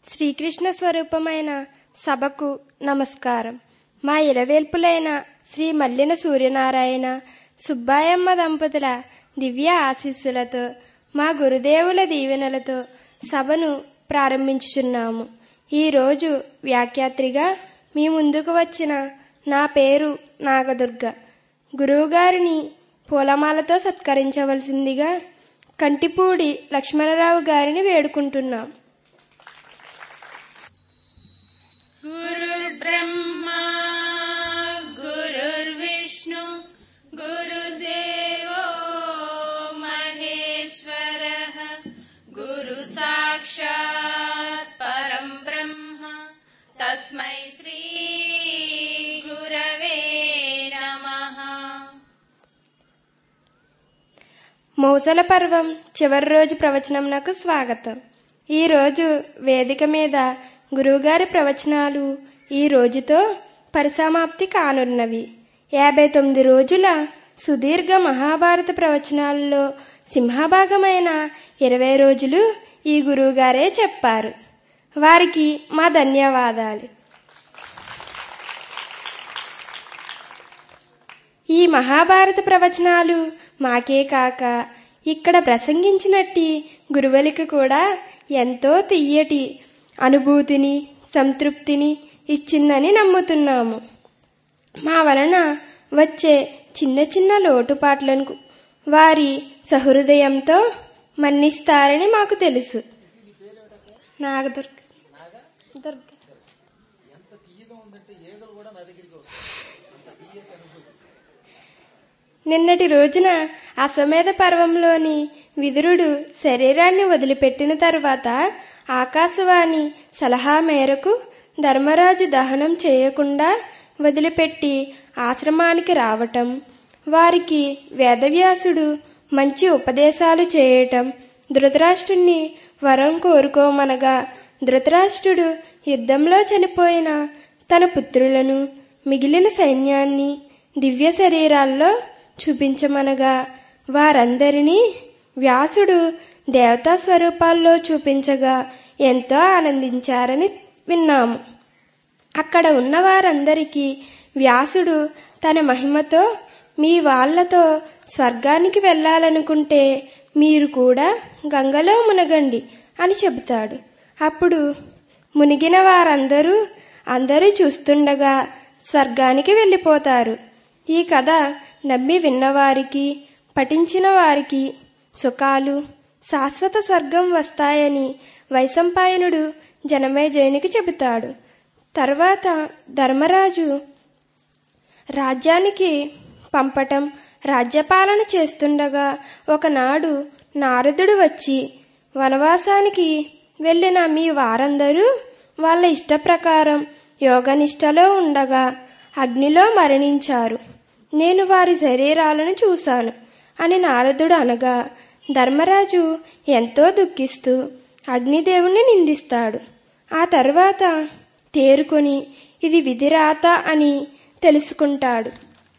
శ్రీకృష్ణ స్వరూపమైన సభకు నమస్కారం మా ఇలవేల్పులైన శ్రీ మల్లిన సూర్యనారాయణ సుబ్బాయమ్మ దంపతుల దివ్య ఆశీస్సులతో మా గురుదేవుల దీవెనలతో సభను ప్రారంభించుచున్నాము ఈరోజు వ్యాఖ్యాత్రిగా మీ ముందుకు వచ్చిన నా పేరు నాగదుర్గ గురువుగారిని పూలమాలతో సత్కరించవలసిందిగా కంటిపూడి లక్ష్మణరావు గారిని వేడుకుంటున్నాం गुरुर्ब्रह्मा गुरुर्विष्णु गुरुदेवो महेश्वरः गुरुसाक्षात् परम् ब्रह्म तस्मै श्री गुरवे नमः మౌసల పర్వం చివరి రోజు ప్రవచనంనకు స్వాగతం ఈ రోజు వేదిక మీద గురువుగారి ప్రవచనాలు ఈ రోజుతో పరిసమాప్తి కానున్నవి యాభై తొమ్మిది రోజుల సుదీర్ఘ మహాభారత ప్రవచనాలలో సింహభాగమైన ఇరవై రోజులు ఈ గురువుగారే చెప్పారు వారికి మా ధన్యవాదాలు ఈ మహాభారత ప్రవచనాలు మాకే కాక ఇక్కడ ప్రసంగించినట్టి గురువులకి కూడా ఎంతో తియ్యటి అనుభూతిని సంతృప్తిని ఇచ్చిందని నమ్ముతున్నాము మా వలన వచ్చే చిన్న చిన్న లోటుపాట్లను వారి సహృదయంతో మన్నిస్తారని మాకు తెలుసు నాగదుర్గ దుర్గ నిన్నటి రోజున అశ్వమేధ పర్వంలోని విదురుడు శరీరాన్ని వదిలిపెట్టిన తరువాత ఆకాశవాణి సలహా మేరకు ధర్మరాజు దహనం చేయకుండా వదిలిపెట్టి ఆశ్రమానికి రావటం వారికి వేదవ్యాసుడు మంచి ఉపదేశాలు చేయటం ధృతరాష్ట్రుణ్ణి వరం కోరుకోమనగా ధృతరాష్ట్రుడు యుద్ధంలో చనిపోయిన తన పుత్రులను మిగిలిన సైన్యాన్ని దివ్య శరీరాల్లో చూపించమనగా వారందరినీ వ్యాసుడు దేవతా స్వరూపాల్లో చూపించగా ఎంతో ఆనందించారని విన్నాము అక్కడ ఉన్న వారందరికీ వ్యాసుడు తన మహిమతో మీ వాళ్లతో స్వర్గానికి వెళ్ళాలనుకుంటే మీరు కూడా గంగలో మునగండి అని చెబుతాడు అప్పుడు మునిగిన వారందరూ అందరూ చూస్తుండగా స్వర్గానికి వెళ్ళిపోతారు ఈ కథ నమ్మి విన్నవారికి పఠించిన వారికి సుఖాలు శాశ్వత స్వర్గం వస్తాయని వైశంపాయనుడు జనమేజయునికి చెబుతాడు తర్వాత ధర్మరాజు రాజ్యానికి పంపటం రాజ్యపాలన చేస్తుండగా ఒకనాడు నారదుడు వచ్చి వనవాసానికి వెళ్ళిన మీ వారందరూ వాళ్ళ ఇష్ట ప్రకారం యోగనిష్టలో ఉండగా అగ్నిలో మరణించారు నేను వారి శరీరాలను చూశాను అని నారదుడు అనగా ధర్మరాజు ఎంతో దుఃఖిస్తూ అగ్నిదేవుణ్ణి నిందిస్తాడు ఆ తర్వాత తేరుకొని ఇది విధిరాత అని తెలుసుకుంటాడు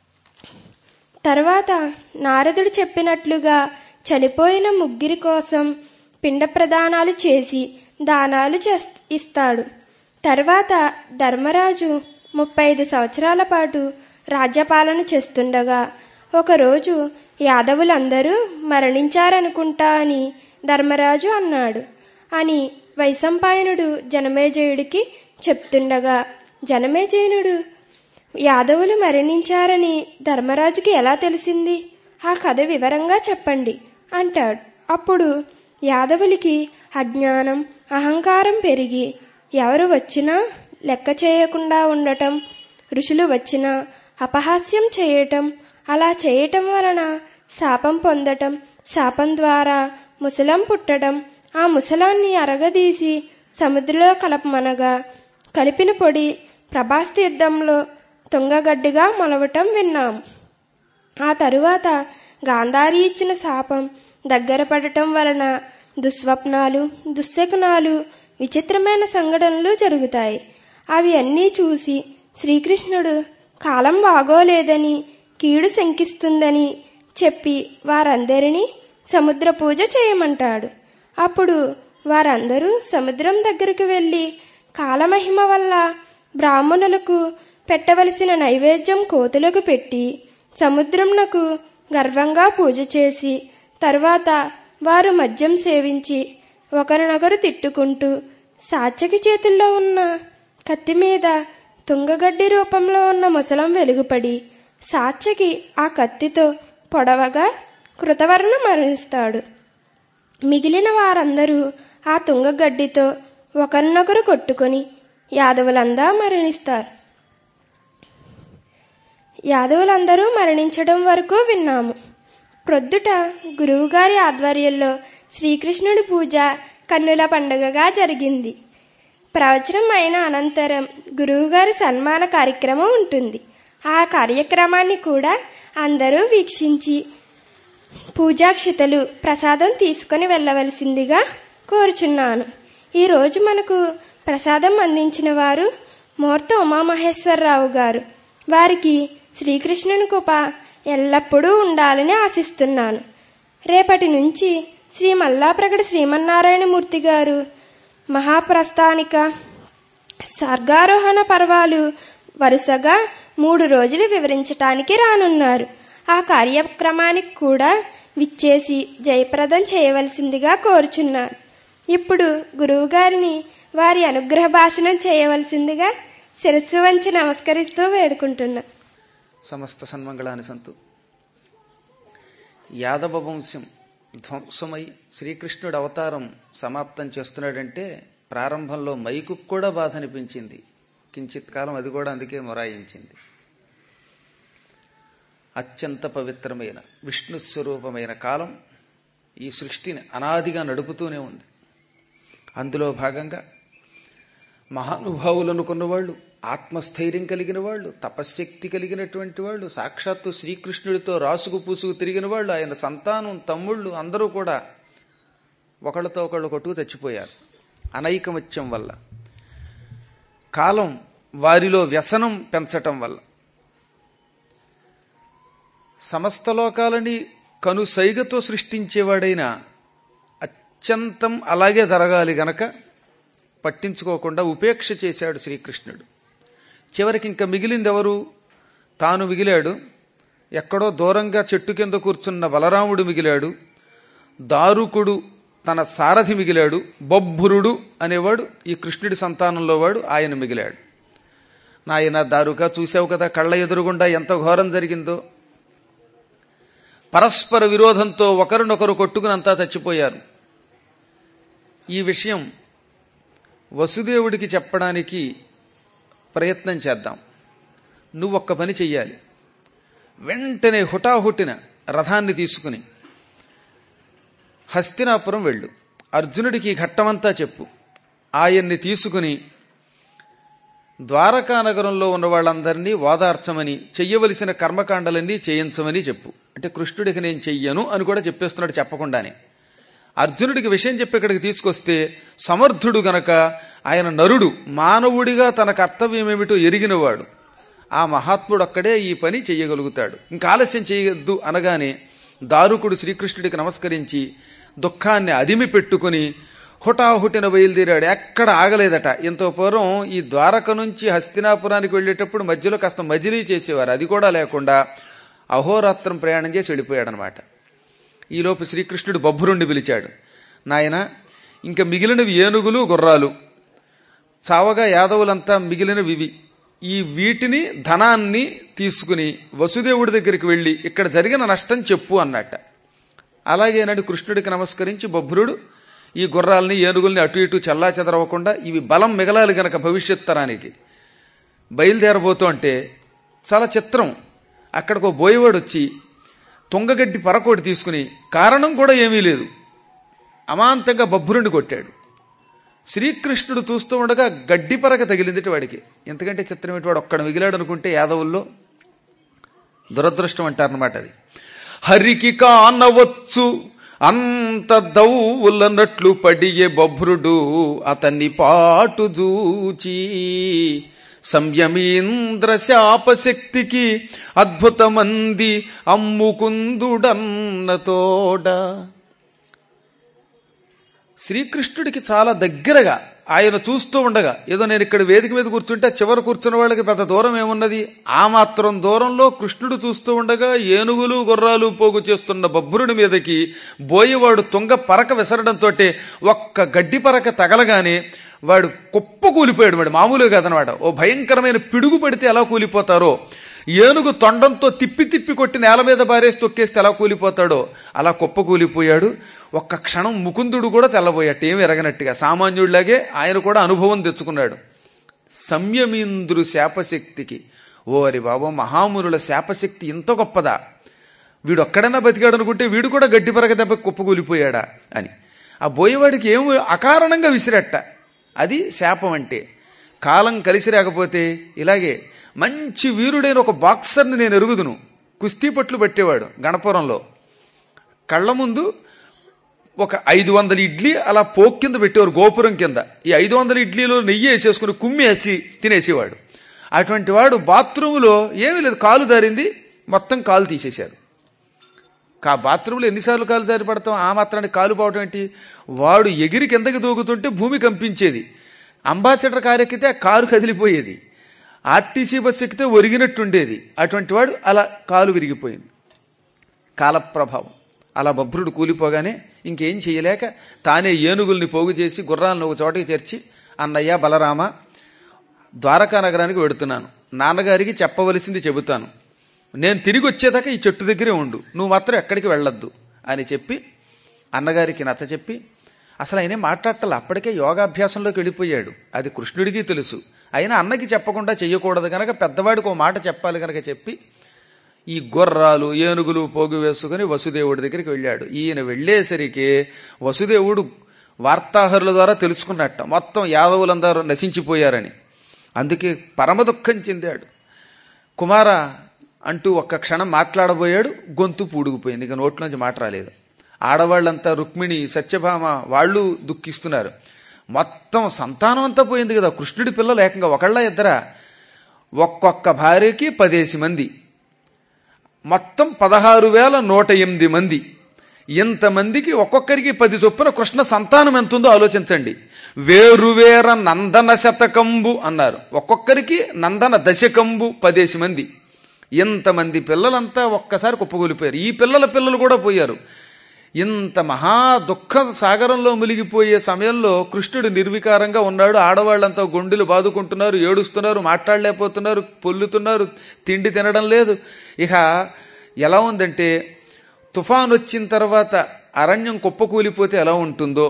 తర్వాత నారదుడు చెప్పినట్లుగా చనిపోయిన ముగ్గురి కోసం పిండ ప్రదానాలు చేసి దానాలు చేస్- ఇస్తాడు తర్వాత ధర్మరాజు ముప్పై ఐదు సంవత్సరాల పాటు రాజ్యపాలన చేస్తుండగా ఒకరోజు యాదవులందరూ మరణించారనుకుంటా అని ధర్మరాజు అన్నాడు అని వైశంపాయనుడు జనమేజయుడికి చెప్తుండగా జనమేజయునుడు యాదవులు మరణించారని ధర్మరాజుకి ఎలా తెలిసింది ఆ కథ వివరంగా చెప్పండి అంటాడు అప్పుడు యాదవులకి అజ్ఞానం అహంకారం పెరిగి ఎవరు వచ్చినా లెక్క చేయకుండా ఉండటం ఋషులు వచ్చినా అపహాస్యం చేయటం అలా చేయటం వలన శాపం పొందటం శాపం ద్వారా ముసలం పుట్టడం ఆ ముసలాన్ని అరగదీసి సముద్రంలో కలపమనగా కలిపిన పొడి ప్రభాస్ తీర్థంలో తుంగగడ్డిగా మొలవటం విన్నాం ఆ తరువాత గాంధారి ఇచ్చిన శాపం దగ్గర పడటం వలన దుస్వప్నాలు దుశ్శకునాలు విచిత్రమైన సంఘటనలు జరుగుతాయి అవి అన్నీ చూసి శ్రీకృష్ణుడు కాలం బాగోలేదని కీడు శంకిస్తుందని చెప్పి వారందరినీ సముద్ర పూజ చేయమంటాడు అప్పుడు వారందరూ సముద్రం దగ్గరకు వెళ్ళి కాలమహిమ వల్ల బ్రాహ్మణులకు పెట్టవలసిన నైవేద్యం కోతులకు పెట్టి సముద్రంనకు గర్వంగా పూజ చేసి తరువాత వారు మద్యం సేవించి ఒకరినొకరు తిట్టుకుంటూ సాత్యకి చేతుల్లో ఉన్న కత్తి మీద తుంగగడ్డి రూపంలో ఉన్న ముసలం వెలుగుపడి సాత్యకి ఆ కత్తితో పొడవగా కృతవర్ణ మరణిస్తాడు మిగిలిన వారందరూ ఆ తుంగగడ్డితో ఒకరినొకరు కొట్టుకొని యాదవులందా మరణిస్తారు యాదవులందరూ మరణించడం వరకు విన్నాము ప్రొద్దుట గురువుగారి ఆధ్వర్యంలో శ్రీకృష్ణుడి పూజ కన్నుల పండుగగా జరిగింది ప్రవచనం అయిన అనంతరం గురువుగారి సన్మాన కార్యక్రమం ఉంటుంది ఆ కార్యక్రమాన్ని కూడా అందరూ వీక్షించి పూజాక్షితలు ప్రసాదం తీసుకొని వెళ్ళవలసిందిగా కోరుచున్నాను ఈరోజు మనకు ప్రసాదం అందించిన వారు మూర్త ఉమామహేశ్వరరావు గారు వారికి శ్రీకృష్ణుని కృప ఎల్లప్పుడూ ఉండాలని ఆశిస్తున్నాను రేపటి నుంచి శ్రీ మల్లాప్రగడ శ్రీమన్నారాయణమూర్తి గారు మహాప్రస్థానిక స్వర్గారోహణ పర్వాలు వరుసగా మూడు రోజులు వివరించటానికి రానున్నారు ఆ కార్యక్రమానికి కూడా విచ్చేసి జయప్రదం చేయవలసిందిగా కోరుచున్నాను ఇప్పుడు గురువుగారిని వారి అనుగ్రహ భాషణం చేయవలసిందిగా శిరస్సు వంచి నమస్కరిస్తూ వేడుకుంటున్నా సమస్త సన్మంగళాన్ని సంతు యాదవ వంశం ధ్వంసమై శ్రీకృష్ణుడు అవతారం సమాప్తం చేస్తున్నాడంటే ప్రారంభంలో మైకు కూడా బాధ అనిపించింది కించిత్ కాలం అది కూడా అందుకే మొరాయించింది అత్యంత పవిత్రమైన విష్ణు స్వరూపమైన కాలం ఈ సృష్టిని అనాదిగా నడుపుతూనే ఉంది అందులో భాగంగా మహానుభావులు అనుకున్న వాళ్ళు ఆత్మస్థైర్యం కలిగిన వాళ్ళు తపశ్శక్తి కలిగినటువంటి వాళ్ళు సాక్షాత్తు శ్రీకృష్ణుడితో రాసుకు పూసుకు తిరిగిన వాళ్ళు ఆయన సంతానం తమ్ముళ్ళు అందరూ కూడా ఒకళ్ళతో ఒకళ్ళు కొట్టుకు చచ్చిపోయారు అనైకమత్యం వల్ల కాలం వారిలో వ్యసనం పెంచటం వల్ల సమస్త లోకాలని కను సైగతో సృష్టించేవాడైన అత్యంతం అలాగే జరగాలి గనక పట్టించుకోకుండా ఉపేక్ష చేశాడు శ్రీకృష్ణుడు చివరికి ఇంకా మిగిలింది ఎవరు తాను మిగిలాడు ఎక్కడో దూరంగా చెట్టు కింద కూర్చున్న బలరాముడు మిగిలాడు దారుకుడు తన సారథి మిగిలాడు బొబ్బురుడు అనేవాడు ఈ కృష్ణుడి సంతానంలో వాడు ఆయన మిగిలాడు నాయన దారుగా చూసావు కదా కళ్ళ ఎదురుగుండా ఎంత ఘోరం జరిగిందో పరస్పర విరోధంతో ఒకరినొకరు కొట్టుకునంతా చచ్చిపోయారు ఈ విషయం వసుదేవుడికి చెప్పడానికి ప్రయత్నం చేద్దాం నువ్వు ఒక్క పని చెయ్యాలి వెంటనే హుటాహుటిన రథాన్ని తీసుకుని హస్తినాపురం వెళ్ళు అర్జునుడికి ఈ ఘట్టమంతా చెప్పు ఆయన్ని తీసుకుని ద్వారకా నగరంలో ఉన్న వాళ్ళందరినీ ఓదార్చమని చెయ్యవలసిన కర్మకాండలన్నీ చేయించమని చెప్పు అంటే కృష్ణుడికి నేను చెయ్యను అని కూడా చెప్పేస్తున్నాడు చెప్పకుండానే అర్జునుడికి విషయం చెప్పి ఇక్కడికి తీసుకొస్తే సమర్థుడు గనక ఆయన నరుడు మానవుడిగా తన కర్తవ్యం ఏమిటో ఎరిగినవాడు ఆ మహాత్ముడు అక్కడే ఈ పని చెయ్యగలుగుతాడు ఇంకా ఆలస్యం చేయొద్దు అనగానే దారుకుడు శ్రీకృష్ణుడికి నమస్కరించి దుఃఖాన్ని అదిమి పెట్టుకుని హుటాహుటిన బయలుదేరాడు ఎక్కడ ఆగలేదట ఇంత పూర్వం ఈ ద్వారక నుంచి హస్తినాపురానికి వెళ్ళేటప్పుడు మధ్యలో కాస్త మజిలీ చేసేవారు అది కూడా లేకుండా అహోరాత్రం ప్రయాణం చేసి వెళ్ళిపోయాడనమాట ఈలోపు శ్రీకృష్ణుడు బొబ్బురుండి పిలిచాడు నాయన ఇంకా మిగిలినవి ఏనుగులు గుర్రాలు చావగా యాదవులంతా మిగిలినవి ఇవి ఈ వీటిని ధనాన్ని తీసుకుని వసుదేవుడి దగ్గరికి వెళ్ళి ఇక్కడ జరిగిన నష్టం చెప్పు అన్నట్ట అలాగేనాడు కృష్ణుడికి నమస్కరించి బొబ్బురుడు ఈ గుర్రాలని ఏనుగుల్ని అటు ఇటు చల్లా చెదరవకుండా ఇవి బలం మిగలాలి గనక భవిష్యత్ తరానికి బయలుదేరబోతూ అంటే చాలా చిత్రం అక్కడికి ఓ బోయవాడు వచ్చి తుంగగడ్డి పరకోటి తీసుకుని కారణం కూడా ఏమీ లేదు అమాంతంగా బొబ్బురుండి కొట్టాడు శ్రీకృష్ణుడు చూస్తూ ఉండగా గడ్డి పరక తగిలిందిట వాడికి ఎందుకంటే చిత్రం ఏంటి వాడు ఒక్కడ మిగిలాడు అనుకుంటే యాదవుల్లో దురదృష్టం అంటారనమాట అది హరికి కానవచ్చు అంత దౌవులన్నట్లు పడియే బభ్రుడు అతన్ని పాటు జూచి సంయమీంద్ర శాపశక్తికి అద్భుతమంది అమ్ముకుందుడన్న తోడ శ్రీకృష్ణుడికి చాలా దగ్గరగా ఆయన చూస్తూ ఉండగా ఏదో నేను ఇక్కడ వేదిక మీద కూర్చుంటే చివర కూర్చున్న వాళ్ళకి పెద్ద దూరం ఏమున్నది ఆ మాత్రం దూరంలో కృష్ణుడు చూస్తూ ఉండగా ఏనుగులు గుర్రాలు పోగు చేస్తున్న బొబ్బురుడి మీదకి బోయేవాడు తుంగ పరక విసరడంతో ఒక్క గడ్డి పరక తగలగానే వాడు కుప్ప కూలిపోయాడు వాడు మామూలుగా కదనమాట ఓ భయంకరమైన పిడుగు పడితే ఎలా కూలిపోతారో ఏనుగు తొండంతో తిప్పి తిప్పి కొట్టి నేల మీద బారేసి తొక్కేస్తే ఎలా కూలిపోతాడో అలా కుప్ప కూలిపోయాడు ఒక్క క్షణం ముకుందుడు కూడా తెల్లబోయాట ఏమి ఎరగనట్టుగా సామాన్యుడిలాగే ఆయన కూడా అనుభవం తెచ్చుకున్నాడు సంయమీంద్రు శాపశక్తికి ఓరి బాబు మహామునుల శాపశక్తి ఇంత గొప్పదా వీడు ఒక్కడైనా బతికాడు అనుకుంటే వీడు కూడా గడ్డి పరగ దెబ్బ కుప్పకూలిపోయాడా అని ఆ బోయేవాడికి ఏం అకారణంగా విసిరట్ట అది శాపం అంటే కాలం కలిసి రాకపోతే ఇలాగే మంచి వీరుడైన ఒక బాక్సర్ని నేను ఎరుగుదును కుస్తీ పట్లు పెట్టేవాడు గణపురంలో కళ్ళ ముందు ఒక ఐదు వందల ఇడ్లీ అలా పోక్ కింద పెట్టేవారు గోపురం కింద ఈ ఐదు వందల ఇడ్లీలో నెయ్యి వేసేసుకుని కుమ్మి వేసి తినేసేవాడు అటువంటి వాడు బాత్రూములో ఏమీ లేదు కాలు దారింది మొత్తం కాలు తీసేశారు కా బాత్రూంలో ఎన్నిసార్లు కాలు దారి పడతాం ఆ మాత్రానికి కాలు పోవటం ఏంటి వాడు ఎగిరి కిందకి దూకుతుంటే భూమి కంపించేది అంబాసిడర్ కారు ఎక్కితే ఆ కారు కదిలిపోయేది ఆర్టీసీ బస్సు ఎక్కితే ఒరిగినట్టుండేది అటువంటి వాడు అలా కాలు విరిగిపోయింది కాలప్రభావం అలా బభ్రుడు కూలిపోగానే ఇంకేం చేయలేక తానే ఏనుగుల్ని పోగు చేసి గుర్రాలను ఒక చోటకి చేర్చి అన్నయ్య బలరామ ద్వారకా నగరానికి వెడుతున్నాను నాన్నగారికి చెప్పవలసింది చెబుతాను నేను తిరిగి వచ్చేదాకా ఈ చెట్టు దగ్గరే ఉండు నువ్వు మాత్రం ఎక్కడికి వెళ్ళొద్దు అని చెప్పి అన్నగారికి నచ్చ చెప్పి అసలు ఆయనే మాట్లాడటం అప్పటికే యోగాభ్యాసంలోకి వెళ్ళిపోయాడు అది కృష్ణుడికి తెలుసు అయినా అన్నకి చెప్పకుండా చెయ్యకూడదు గనక పెద్దవాడికి ఒక మాట చెప్పాలి గనక చెప్పి ఈ గుర్రాలు ఏనుగులు పోగు వేసుకుని వసుదేవుడి దగ్గరికి వెళ్ళాడు ఈయన వెళ్ళేసరికి వసుదేవుడు వార్తాహరుల ద్వారా తెలుసుకున్నట్ట మొత్తం యాదవులందరూ నశించిపోయారని అందుకే పరమ దుఃఖం చెందాడు కుమార అంటూ ఒక్క క్షణం మాట్లాడబోయాడు గొంతు పూడుకుపోయింది ఇక నోట్లోంచి మాట రాలేదు ఆడవాళ్ళంతా రుక్మిణి సత్యభామ వాళ్ళు దుఃఖిస్తున్నారు మొత్తం సంతానం అంతా పోయింది కదా కృష్ణుడి పిల్లలు ఏకంగా ఒకళ్ళ ఇద్దరా ఒక్కొక్క భార్యకి పదేసి మంది మొత్తం పదహారు వేల నూట ఎనిమిది మంది ఇంతమందికి ఒక్కొక్కరికి పది చొప్పున కృష్ణ సంతానం ఎంతుందో ఆలోచించండి వేరువేర నందన శతకంబు అన్నారు ఒక్కొక్కరికి నందన దశకంబు పదేసి మంది ఇంతమంది పిల్లలంతా ఒక్కసారి కుప్పగూలిపోయారు ఈ పిల్లల పిల్లలు కూడా పోయారు ఇంత మహా దుఃఖ సాగరంలో మునిగిపోయే సమయంలో కృష్ణుడు నిర్వికారంగా ఉన్నాడు ఆడవాళ్ళంతా గుండెలు బాదుకుంటున్నారు ఏడుస్తున్నారు మాట్లాడలేకపోతున్నారు పొల్లుతున్నారు తిండి తినడం లేదు ఇక ఎలా ఉందంటే తుఫాన్ వచ్చిన తర్వాత అరణ్యం కుప్పకూలిపోతే ఎలా ఉంటుందో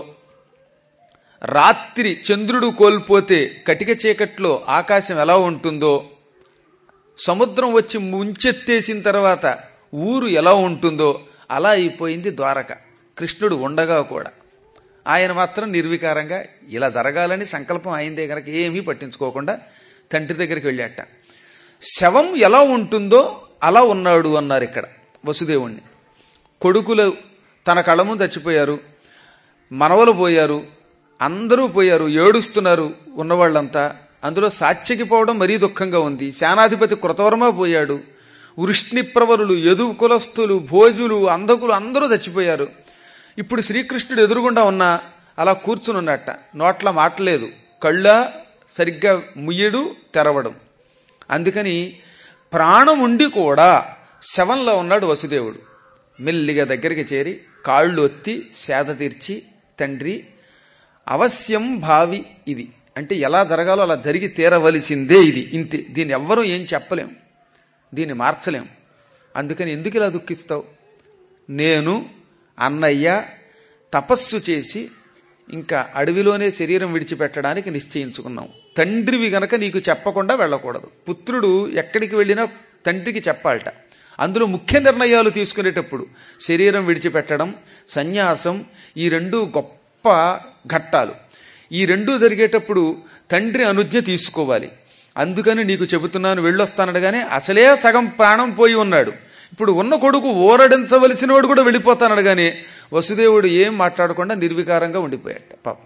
రాత్రి చంద్రుడు కోల్పోతే కటిక చీకట్లో ఆకాశం ఎలా ఉంటుందో సముద్రం వచ్చి ముంచెత్తేసిన తర్వాత ఊరు ఎలా ఉంటుందో అలా అయిపోయింది ద్వారక కృష్ణుడు ఉండగా కూడా ఆయన మాత్రం నిర్వికారంగా ఇలా జరగాలని సంకల్పం అయిందే కనుక ఏమీ పట్టించుకోకుండా తండ్రి దగ్గరికి వెళ్ళాట శవం ఎలా ఉంటుందో అలా ఉన్నాడు అన్నారు ఇక్కడ వసుదేవుణ్ణి కొడుకులు తన కళ్ళ ముందు చచ్చిపోయారు మనవలు పోయారు అందరూ పోయారు ఏడుస్తున్నారు ఉన్నవాళ్ళంతా అందులో సాత్యకి పోవడం మరీ దుఃఖంగా ఉంది సేనాధిపతి కృతవర్మ పోయాడు వృష్ణిప్రవరులు యదు కులస్తులు భోజులు అంధకులు అందరూ చచ్చిపోయారు ఇప్పుడు శ్రీకృష్ణుడు ఎదురుగుండా ఉన్నా అలా కూర్చుని ఉన్నట్ట నోట్ల మాటలేదు కళ్ళ సరిగ్గా ముయ్యడు తెరవడం అందుకని ప్రాణం ఉండి కూడా శవంలో ఉన్నాడు వసుదేవుడు మెల్లిగా దగ్గరికి చేరి కాళ్ళు ఒత్తి సేద తీర్చి తండ్రి అవశ్యం భావి ఇది అంటే ఎలా జరగాలో అలా జరిగి తీరవలసిందే ఇది ఇంతే దీన్ని ఎవ్వరూ ఏం చెప్పలేం దీన్ని మార్చలేం అందుకని ఎందుకు ఇలా దుఃఖిస్తావు నేను అన్నయ్య తపస్సు చేసి ఇంకా అడవిలోనే శరీరం విడిచిపెట్టడానికి నిశ్చయించుకున్నాం తండ్రివి గనక నీకు చెప్పకుండా వెళ్ళకూడదు పుత్రుడు ఎక్కడికి వెళ్ళినా తండ్రికి చెప్పాలట అందులో ముఖ్య నిర్ణయాలు తీసుకునేటప్పుడు శరీరం విడిచిపెట్టడం సన్యాసం ఈ రెండు గొప్ప ఘట్టాలు ఈ రెండు జరిగేటప్పుడు తండ్రి అనుజ్ఞ తీసుకోవాలి అందుకని నీకు చెబుతున్నాను వెళ్ళొస్తానడగానే అసలే సగం ప్రాణం పోయి ఉన్నాడు ఇప్పుడు ఉన్న కొడుకు ఓరడించవలసిన వాడు కూడా వెళ్ళిపోతానడగానే వసుదేవుడు ఏం మాట్లాడకుండా నిర్వికారంగా ఉండిపోయాట పాపం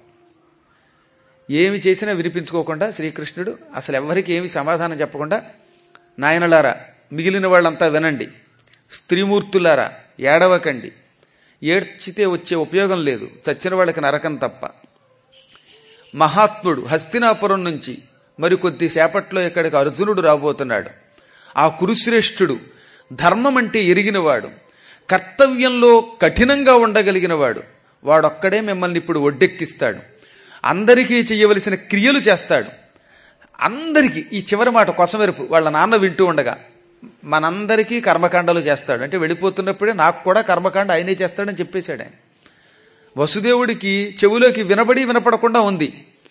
ఏమి చేసినా వినిపించుకోకుండా శ్రీకృష్ణుడు అసలు ఎవ్వరికి ఏమి సమాధానం చెప్పకుండా నాయనలారా మిగిలిన వాళ్ళంతా వినండి స్త్రీమూర్తులారా ఏడవకండి ఏడ్చితే వచ్చే ఉపయోగం లేదు చచ్చిన వాళ్ళకి నరకం తప్ప మహాత్ముడు హస్తినాపురం నుంచి మరికొద్ది సేపట్లో ఇక్కడికి అర్జునుడు రాబోతున్నాడు ఆ కురుశ్రేష్ఠుడు ధర్మం అంటే ఎరిగినవాడు కర్తవ్యంలో కఠినంగా ఉండగలిగినవాడు వాడొక్కడే మిమ్మల్ని ఇప్పుడు ఒడ్డెక్కిస్తాడు అందరికీ చేయవలసిన క్రియలు చేస్తాడు అందరికీ ఈ చివరి మాట కొసమెరుపు వాళ్ళ నాన్న వింటూ ఉండగా మనందరికీ కర్మకాండలు చేస్తాడు అంటే వెళ్ళిపోతున్నప్పుడే నాకు కూడా కర్మకాండ ఆయనే చేస్తాడని చెప్పేశాడు ఆయన వసుదేవుడికి చెవులోకి వినబడి వినపడకుండా ఉంది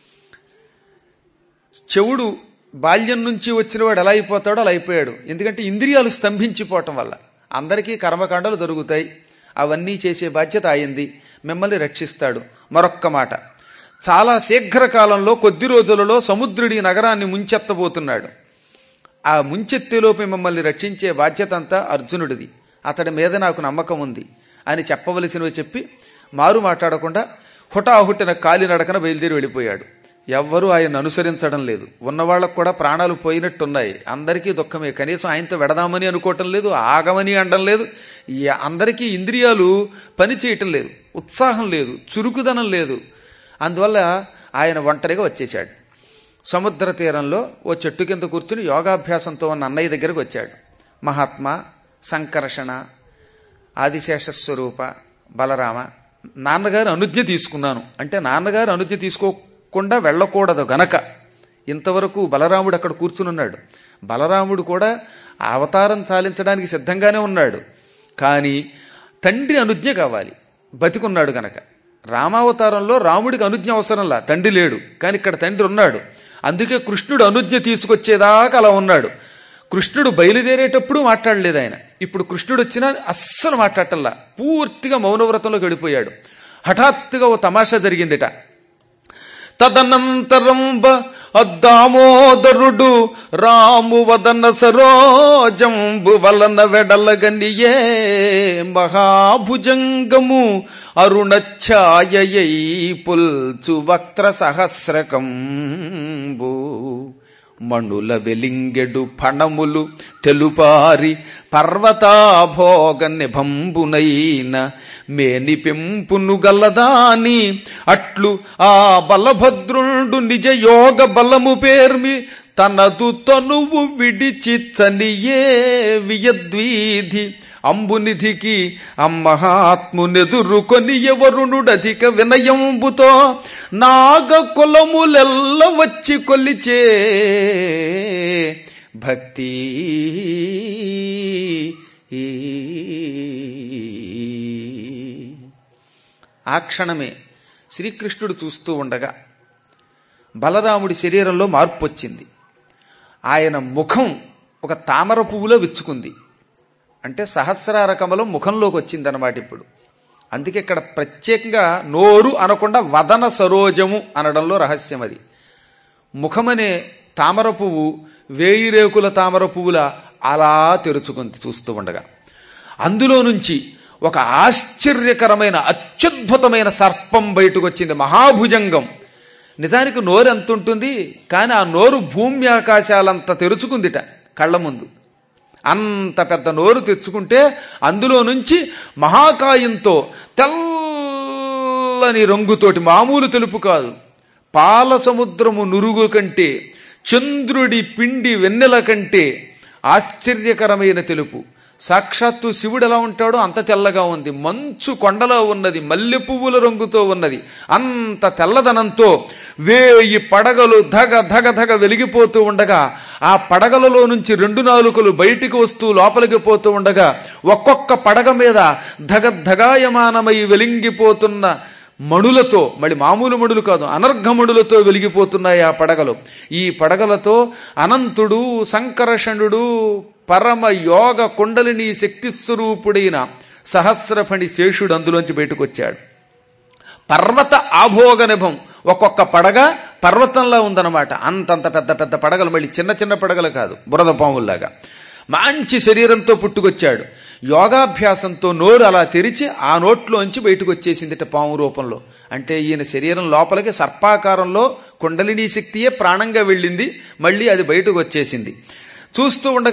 చెవుడు బాల్యం నుంచి వచ్చినవాడు ఎలా అయిపోతాడో అలా అయిపోయాడు ఎందుకంటే ఇంద్రియాలు స్తంభించిపోవటం వల్ల అందరికీ కర్మకాండలు జరుగుతాయి అవన్నీ చేసే బాధ్యత అయింది మిమ్మల్ని రక్షిస్తాడు మరొక్క మాట చాలా శీఘ్రకాలంలో కొద్ది రోజులలో సముద్రుడి నగరాన్ని ముంచెత్తబోతున్నాడు ఆ ముంచెత్తేలోపు మిమ్మల్ని రక్షించే బాధ్యత అంతా అర్జునుడిది అతడి మీద నాకు నమ్మకం ఉంది అని చెప్పవలసినవి చెప్పి మారు మాట్లాడకుండా హుటాహుటిన కాలినడకన బయలుదేరి వెళ్ళిపోయాడు ఎవ్వరూ ఆయన అనుసరించడం లేదు ఉన్నవాళ్ళకు కూడా ప్రాణాలు పోయినట్టున్నాయి అందరికీ దుఃఖమే కనీసం ఆయనతో వెడదామని అనుకోవటం లేదు ఆగమని అనడం లేదు ఈ అందరికీ ఇంద్రియాలు పని చేయటం లేదు ఉత్సాహం లేదు చురుకుదనం లేదు అందువల్ల ఆయన ఒంటరిగా వచ్చేశాడు సముద్ర తీరంలో ఓ చెట్టు కింద కూర్చుని యోగాభ్యాసంతో ఉన్న అన్నయ్య దగ్గరకు వచ్చాడు మహాత్మా సంకర్షణ ఆదిశేష స్వరూప బలరామ నాన్నగారు అనుజ్ఞ తీసుకున్నాను అంటే నాన్నగారు అనుజ్ఞ తీసుకోకుండా వెళ్ళకూడదు గనక ఇంతవరకు బలరాముడు అక్కడ కూర్చునున్నాడు బలరాముడు కూడా ఆ అవతారం చాలించడానికి సిద్ధంగానే ఉన్నాడు కానీ తండ్రి అనుజ్ఞ కావాలి బతికున్నాడు గనక రామావతారంలో రాముడికి అనుజ్ఞ అవసరంలా తండ్రి లేడు కానీ ఇక్కడ తండ్రి ఉన్నాడు అందుకే కృష్ణుడు అనుజ్ఞ తీసుకొచ్చేదాకా అలా ఉన్నాడు కృష్ణుడు బయలుదేరేటప్పుడు మాట్లాడలేదు ఆయన ఇప్పుడు కృష్ణుడు వచ్చినా అస్సలు మాట్లాడటల్లా పూర్తిగా మౌనవ్రతంలోకి వెళ్ళిపోయాడు హఠాత్తుగా ఓ తమాషా జరిగిందిట తదనంతరంబ అద్దామోదరుడు రాము వదన సరోజంబు వలన వెడలగనియే మహాభుజంగము అరుణఛాయయై పుల్చు వక్త్ర సహస్రకంబు మణుల వెలింగెడు ఫణములు తెలుపారి పర్వతాభోగ నిభంబునైన మేని పెంపును గలదాని అట్లు ఆ బలభద్రుండు నిజ యోగ బలము పేర్మి తనదు తనువు విడిచి చనియే వియద్వీధి అంబునిధికి అమ్మహాత్మునెదురుకొని ఎవరునుడధిక వినయంబుతో నాగ కులములెల్ల వచ్చి కొలిచే భక్తి ఆ క్షణమే శ్రీకృష్ణుడు చూస్తూ ఉండగా బలరాముడి శరీరంలో మార్పు వచ్చింది ఆయన ముఖం ఒక తామర పువ్వులో విచ్చుకుంది అంటే సహస్రార కమలం ముఖంలోకి వచ్చిందనమాట ఇప్పుడు అందుకే ఇక్కడ ప్రత్యేకంగా నోరు అనకుండా వదన సరోజము అనడంలో రహస్యం అది ముఖమనే తామర పువ్వు వేయి రేకుల తామర పువ్వుల అలా తెరుచుకుంది చూస్తూ ఉండగా అందులో నుంచి ఒక ఆశ్చర్యకరమైన అత్యద్భుతమైన సర్పం బయటకు వచ్చింది మహాభుజంగం నిజానికి నోరు ఎంత ఉంటుంది కానీ ఆ నోరు భూమి ఆకాశాలంత తెరుచుకుందిట కళ్ళ ముందు అంత పెద్ద నోరు తెచ్చుకుంటే అందులో నుంచి మహాకాయంతో తెల్లని రంగుతోటి మామూలు తెలుపు కాదు పాల సముద్రము నురుగు కంటే చంద్రుడి పిండి వెన్నెల కంటే ఆశ్చర్యకరమైన తెలుపు సాక్షాత్తు శివుడు ఎలా ఉంటాడో అంత తెల్లగా ఉంది మంచు కొండలో ఉన్నది మల్లె పువ్వుల రంగుతో ఉన్నది అంత తెల్లదనంతో వేయి పడగలు ధగ ధగ ధగ వెలిగిపోతూ ఉండగా ఆ పడగలలో నుంచి రెండు నాలుకలు బయటికి వస్తూ లోపలికి పోతూ ఉండగా ఒక్కొక్క పడగ మీద ధగ ధగాయమానమై వెలింగిపోతున్న మణులతో మళ్ళీ మామూలు మణులు కాదు అనర్ఘమణులతో వెలిగిపోతున్నాయి ఆ పడగలు ఈ పడగలతో అనంతుడు సంకర్షణుడు పరమ యోగ కుండలిని శక్తి స్వరూపుడైన సహస్రఫణి శేషుడు అందులోంచి బయటకు వచ్చాడు పర్వత ఆభోగ నిభం ఒక్కొక్క పడగ పర్వతంలా ఉందన్నమాట అంతంత పెద్ద పెద్ద పడగలు మళ్ళీ చిన్న చిన్న పడగలు కాదు బురద పాముల్లాగా మంచి శరీరంతో పుట్టుకొచ్చాడు యోగాభ్యాసంతో నోరు అలా తెరిచి ఆ నోట్లోంచి బయటకు వచ్చేసిందిట పాము రూపంలో అంటే ఈయన శరీరం లోపలికి సర్పాకారంలో కుండలినీ శక్తియే ప్రాణంగా వెళ్ళింది మళ్ళీ అది బయటకు వచ్చేసింది చూస్తూ ఉండగా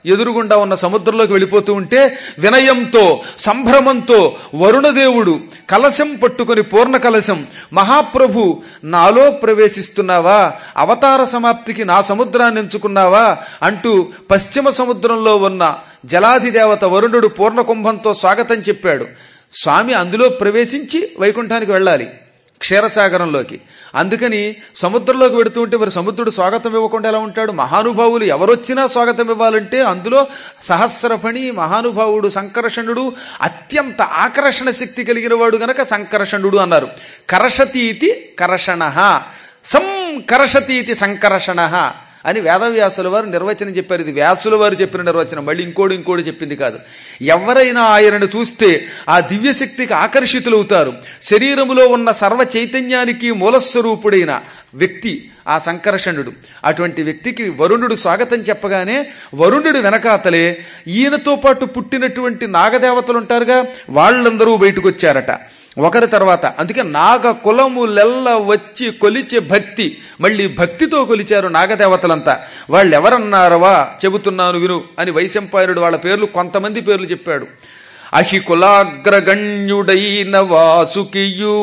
ఎదురుగుండా ఉన్న సముద్రంలోకి వెళ్ళిపోతూ ఉంటే వినయంతో సంభ్రమంతో వరుణదేవుడు కలశం పట్టుకొని పూర్ణ కలశం మహాప్రభు నాలో ప్రవేశిస్తున్నావా అవతార సమాప్తికి నా సముద్రాన్ని ఎంచుకున్నావా అంటూ పశ్చిమ సముద్రంలో ఉన్న జలాధిదేవత వరుణుడు పూర్ణ కుంభంతో స్వాగతం చెప్పాడు స్వామి అందులో ప్రవేశించి వైకుంఠానికి వెళ్ళాలి క్షీరసాగరంలోకి అందుకని సముద్రంలోకి వెడుతూ ఉంటే మరి సముద్రుడు స్వాగతం ఇవ్వకుండా ఎలా ఉంటాడు మహానుభావులు ఎవరొచ్చినా స్వాగతం ఇవ్వాలంటే అందులో సహస్రఫణి మహానుభావుడు సంకర్షణుడు అత్యంత ఆకర్షణ శక్తి కలిగిన వాడు గనక సంకర్షణుడు అన్నారు కరషతి ఇది కర్షణ సంకర్షతి ఇది సంకర్షణ అని వేదవ్యాసుల వారు నిర్వచనం చెప్పారు ఇది వ్యాసుల వారు చెప్పిన నిర్వచనం మళ్ళీ ఇంకోటి ఇంకోటి చెప్పింది కాదు ఎవరైనా ఆయనను చూస్తే ఆ దివ్యశక్తికి ఆకర్షితులవుతారు శరీరములో ఉన్న సర్వ చైతన్యానికి మూలస్వరూపుడైన వ్యక్తి ఆ సంకర్షణుడు అటువంటి వ్యక్తికి వరుణుడు స్వాగతం చెప్పగానే వరుణుడు వెనకాతలే ఈయనతో పాటు పుట్టినటువంటి నాగదేవతలు ఉంటారుగా వాళ్ళందరూ బయటకు వచ్చారట ఒకరి తర్వాత అందుకే నాగ కులములెల్ల వచ్చి కొలిచే భక్తి మళ్ళీ భక్తితో కొలిచారు నాగదేవతలంతా వాళ్ళు ఎవరన్నారవా చెబుతున్నాను విను అని వైశంపాయనుడు వాళ్ళ పేర్లు కొంతమంది పేర్లు చెప్పాడు అహి కులాగ్రగణ్యుడైన వాసుకియూ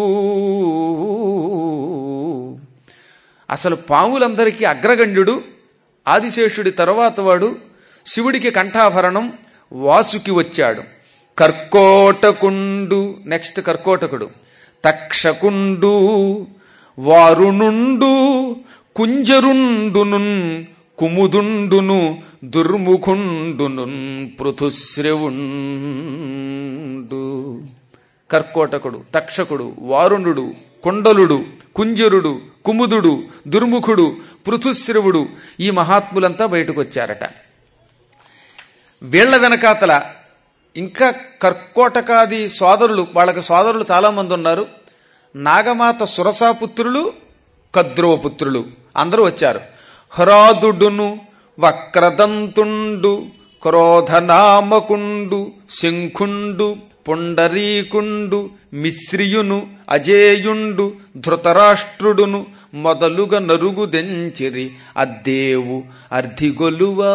అసలు పాములందరికీ అగ్రగణ్యుడు ఆదిశేషుడి తరువాత వాడు శివుడికి కంఠాభరణం వాసుకి వచ్చాడు కర్కోటకుండు నెక్స్ట్ కర్కోటకుడు తక్షకుండు వారుణుండు కుంజరుండును కుముదుండును దుర్ముఖుండును పృథుశ్రవుండు కర్కోటకుడు తక్షకుడు వారుణుడు కుండలుడు కుంజరుడు కుముదుడు దుర్ముఖుడు పృథుశ్రవుడు ఈ మహాత్ములంతా బయటకు వచ్చారట వీళ్ల వెనకాతల ఇంకా కర్కోటకాది సోదరులు వాళ్ళకి సోదరులు చాలా మంది ఉన్నారు నాగమాత సురసాపుత్రులు కద్రోపుత్రులు అందరూ వచ్చారు హ్రాదుడును వక్రదంతుండు క్రోధనామకుండు శంఖుండు పుండరీకుండు మిశ్రియును అజేయుండు ధృతరాష్ట్రుడును మొదలుగా నరుగు దెంచిరి అద్దేవు అర్ధిగొలువా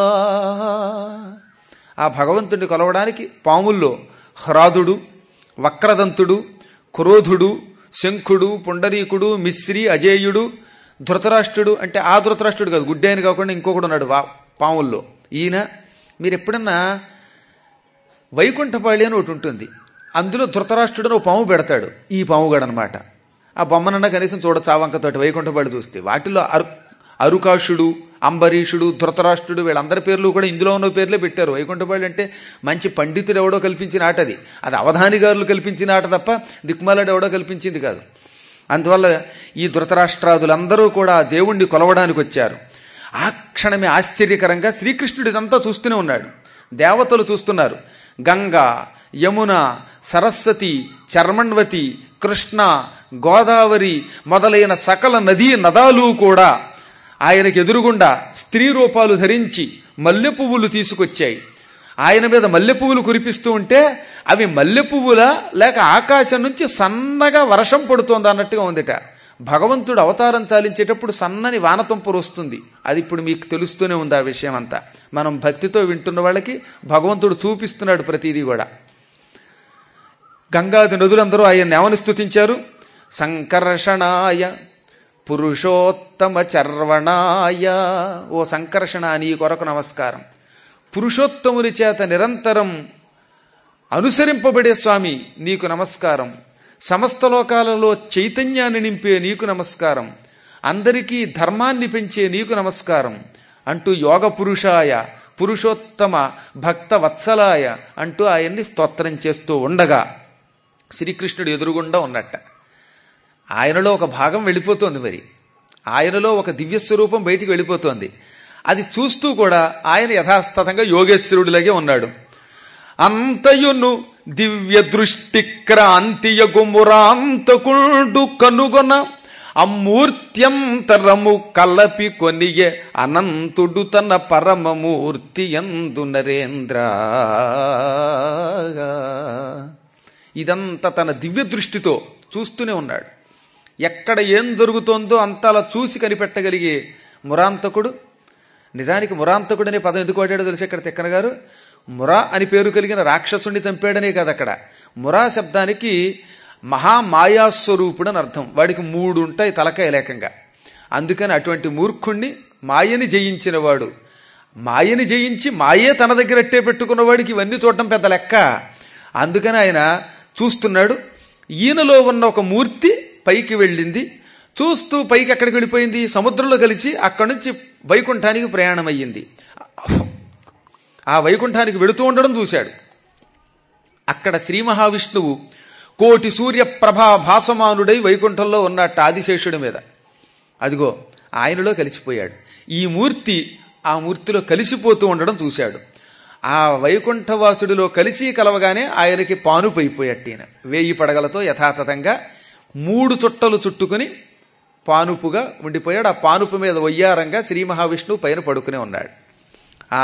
ఆ భగవంతుడిని కొలవడానికి పాముల్లో హ్రాదుడు వక్రదంతుడు క్రోధుడు శంఖుడు పుండరీకుడు మిశ్రి అజేయుడు ధృతరాష్ట్రుడు అంటే ఆ ధృతరాష్ట్రుడు కాదు గుడ్డే అని కాకుండా ఇంకొకడు ఉన్నాడు వా పాముల్లో ఈయన మీరు ఎప్పుడన్నా వైకుంఠపాళి అని ఒకటి ఉంటుంది అందులో ధృతరాష్ట్రుడు ఒక పాము పెడతాడు ఈ పాముగాడు అనమాట ఆ బొమ్మనన్నా కనీసం చూడొచ్చు ఆ వంకతోటి వైకుంఠపాళి చూస్తే వాటిలో అరు అరుకాషుడు అంబరీషుడు ధృతరాష్ట్రుడు వీళ్ళందరి పేర్లు కూడా ఇందులో ఉన్న పేర్లే పెట్టారు వైకుంఠపాళి అంటే మంచి పండితుడు ఎవడో కల్పించిన ఆట అది అది అవధానిగారులు కల్పించిన ఆట తప్ప దిక్మాలాడు ఎవడో కల్పించింది కాదు అందువల్ల ఈ ధృతరాష్ట్రాదులందరూ కూడా ఆ దేవుణ్ణి కొలవడానికి వచ్చారు ఆ క్షణమే ఆశ్చర్యకరంగా శ్రీకృష్ణుడు ఇదంతా చూస్తూనే ఉన్నాడు దేవతలు చూస్తున్నారు గంగా యమున సరస్వతి చర్మణ్వతి కృష్ణ గోదావరి మొదలైన సకల నదీ నదాలు కూడా ఆయనకి ఎదురుగుండా స్త్రీ రూపాలు ధరించి మల్లె పువ్వులు తీసుకొచ్చాయి ఆయన మీద మల్లె పువ్వులు కురిపిస్తూ ఉంటే అవి మల్లె పువ్వులా లేక ఆకాశం నుంచి సన్నగా వర్షం పడుతోంది అన్నట్టుగా ఉందిట భగవంతుడు అవతారం చాలించేటప్పుడు సన్నని వానతంపురు వస్తుంది అది ఇప్పుడు మీకు తెలుస్తూనే ఉంది ఆ విషయం అంతా మనం భక్తితో వింటున్న వాళ్ళకి భగవంతుడు చూపిస్తున్నాడు ప్రతిదీ కూడా గంగాది నదులందరూ ఆయన్ని ఏమని స్తుతించారు సంకర్షణాయ పురుషోత్తమ చర్వణాయ ఓ సంకర్షణ నీ కొరకు నమస్కారం పురుషోత్తముని చేత నిరంతరం అనుసరింపబడే స్వామి నీకు నమస్కారం సమస్త లోకాలలో చైతన్యాన్ని నింపే నీకు నమస్కారం అందరికీ ధర్మాన్ని పెంచే నీకు నమస్కారం అంటూ యోగ పురుషాయ పురుషోత్తమ భక్త వత్సలాయ అంటూ ఆయన్ని స్తోత్రం చేస్తూ ఉండగా శ్రీకృష్ణుడు ఎదురుగుండా ఉన్నట్ట ఆయనలో ఒక భాగం వెళ్ళిపోతోంది మరి ఆయనలో ఒక దివ్య స్వరూపం బయటికి వెళ్ళిపోతోంది అది చూస్తూ కూడా ఆయన యథాస్థతంగా యోగేశ్వరుడిలాగే ఉన్నాడు అంతయును దివ్య దృష్టి క్రాంతియగు మురాంతకుండు కనుగొన అమూర్త్యంతరము కలపి కొనియే అనంతుడు తన పరమమూర్తి ఎందు నరేంద్ర ఇదంతా తన దివ్య దృష్టితో చూస్తూనే ఉన్నాడు ఎక్కడ ఏం జరుగుతోందో అంతలా చూసి కనిపెట్టగలిగే మురాంతకుడు నిజానికి మురాంతకుడు అనే పదం ఎందుకు వాడాడో తెలిసి ఇక్కడ తిక్కన గారు మురా అని పేరు కలిగిన రాక్షసుణ్ణి చంపాడనే కాదు అక్కడ మురా శబ్దానికి మహామాయాస్వరూపుడు అని అర్థం వాడికి మూడు ఉంటాయి తలకాయ లేకంగా అందుకని అటువంటి మూర్ఖుణ్ణి మాయని జయించిన వాడు మాయని జయించి మాయే తన దగ్గర అట్టే పెట్టుకున్న వాడికి ఇవన్నీ చూడటం పెద్ద లెక్క అందుకని ఆయన చూస్తున్నాడు ఈయనలో ఉన్న ఒక మూర్తి పైకి వెళ్ళింది చూస్తూ పైకి ఎక్కడికి వెళ్ళిపోయింది సముద్రంలో కలిసి అక్కడి నుంచి వైకుంఠానికి ప్రయాణం అయ్యింది ఆ వైకుంఠానికి వెళుతూ ఉండడం చూశాడు అక్కడ శ్రీ మహావిష్ణువు కోటి సూర్య ప్రభా భాసమానుడై వైకుంఠంలో ఉన్నట్ట ఆదిశేషుడి మీద అదిగో ఆయనలో కలిసిపోయాడు ఈ మూర్తి ఆ మూర్తిలో కలిసిపోతూ ఉండడం చూశాడు ఆ వైకుంఠవాసుడిలో కలిసి కలవగానే ఆయనకి పానుపైపోయాడు ఈయన వేయి పడగలతో యథాతథంగా మూడు చుట్టలు చుట్టుకుని పానుపుగా ఉండిపోయాడు ఆ పానుపు మీద వయ్యారంగా శ్రీ మహావిష్ణువు పైన పడుకునే ఉన్నాడు ఆ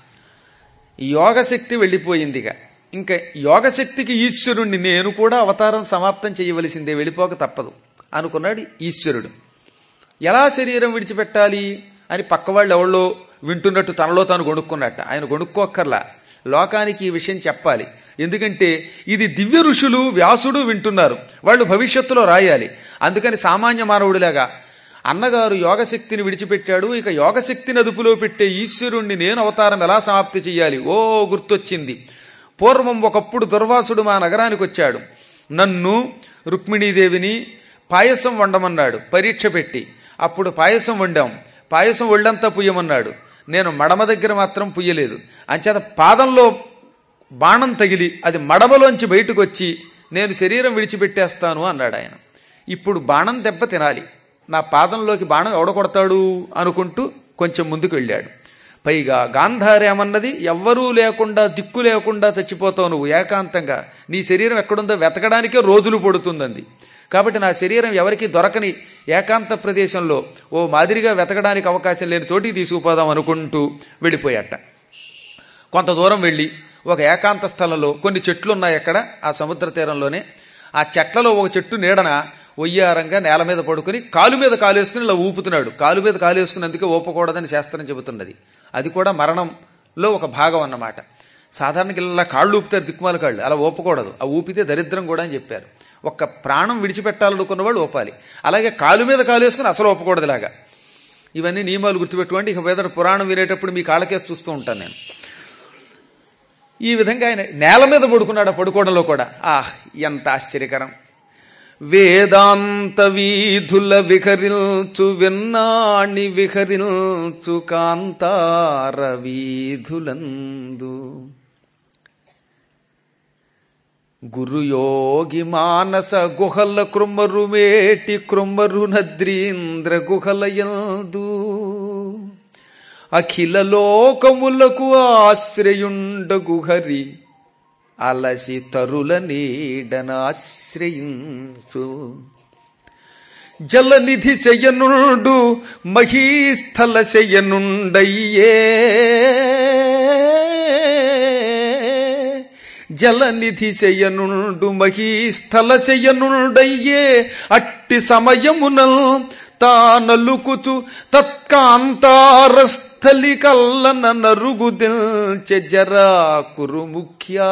యోగశక్తి వెళ్ళిపోయిందిగా ఇంకా యోగశక్తికి ఈశ్వరుణ్ణి నేను కూడా అవతారం సమాప్తం చేయవలసిందే వెళ్ళిపోక తప్పదు అనుకున్నాడు ఈశ్వరుడు ఎలా శరీరం విడిచిపెట్టాలి అని పక్కవాళ్ళు ఎవళ్ళో వింటున్నట్టు తనలో తాను గొనుక్కున్నట్ట ఆయన గొనుక్కోక్కర్లా లోకానికి ఈ విషయం చెప్పాలి ఎందుకంటే ఇది దివ్య ఋషులు వ్యాసుడు వింటున్నారు వాళ్ళు భవిష్యత్తులో రాయాలి అందుకని సామాన్య మానవుడిలాగా అన్నగారు యోగశక్తిని విడిచిపెట్టాడు ఇక యోగశక్తిని అదుపులో పెట్టే ఈశ్వరుణ్ణి నేను అవతారం ఎలా సమాప్తి చెయ్యాలి ఓ గుర్తొచ్చింది పూర్వం ఒకప్పుడు దుర్వాసుడు మా నగరానికి వచ్చాడు నన్ను రుక్మిణీదేవిని పాయసం వండమన్నాడు పరీక్ష పెట్టి అప్పుడు పాయసం వండాం పాయసం ఒళ్ళంతా పుయ్యమన్నాడు నేను మడమ దగ్గర మాత్రం పుయ్యలేదు అంచేత పాదంలో బాణం తగిలి అది మడమలోంచి బయటకు వచ్చి నేను శరీరం విడిచిపెట్టేస్తాను అన్నాడు ఆయన ఇప్పుడు బాణం దెబ్బ తినాలి నా పాదంలోకి బాణం ఎవడకొడతాడు అనుకుంటూ కొంచెం ముందుకు వెళ్ళాడు పైగా గాంధార్యమన్నది ఎవ్వరూ లేకుండా దిక్కు లేకుండా చచ్చిపోతావు నువ్వు ఏకాంతంగా నీ శరీరం ఎక్కడుందో వెతకడానికే రోజులు పడుతుందంది కాబట్టి నా శరీరం ఎవరికి దొరకని ఏకాంత ప్రదేశంలో ఓ మాదిరిగా వెతకడానికి అవకాశం లేని చోటికి తీసుకుపోదాం అనుకుంటూ వెళ్ళిపోయాట కొంత దూరం వెళ్ళి ఒక ఏకాంత స్థలంలో కొన్ని చెట్లు ఉన్నాయి అక్కడ ఆ సముద్ర తీరంలోనే ఆ చెట్లలో ఒక చెట్టు నీడన ఒయ్యారంగా నేల మీద పడుకుని కాలు మీద కాలు వేసుకుని ఇలా ఊపుతున్నాడు కాలు మీద కాలు వేసుకుని అందుకే ఊపకూడదని శాస్త్రం చెబుతున్నది అది కూడా మరణంలో ఒక భాగం అన్నమాట సాధారణకి ఇలా కాళ్ళు ఊపుతారు దిక్కుమాల కాళ్ళు అలా ఊపకూడదు ఆ ఊపితే దరిద్రం కూడా అని చెప్పారు ఒక్క ప్రాణం విడిచిపెట్టాలనుకున్న వాళ్ళు ఊపాలి అలాగే కాలు మీద కాలు వేసుకుని అసలు ఊపకూడదు ఇలాగా ఇవన్నీ నియమాలు గుర్తుపెట్టుకోండి ఇక మీద పురాణం వినేటప్పుడు మీ కాళ్ళకేసి చూస్తూ ఉంటాను నేను ఈ విధంగా ఆయన నేల మీద పడుకున్నాడు ఆ పడుకోవడంలో కూడా ఆహ్ ఎంత ఆశ్చర్యకరం వేదాంత వీధుల విహరించు విన్నాణి విహరించు కాంతార వీధులందు గురుయోగి మానస గుహల కృమ్మరు మేటి కృమ్మరు నద్రీంద్ర గుహలయందు అఖిల లోకములకు ఆశ్రయుండగు హరి అలసి తరుల నీడనాశ్రయించు జలనిధి శయనుండు మహీస్థల శయనుండయ్యే జలనిధి శయనుండు మహీస్థల శయనుండయ్యే అట్టి సమయమునల్ తానలుకుచు తత్కాంతారస్థలి కల్లన నరుగుదిల్చె జరా కురు ముఖ్యా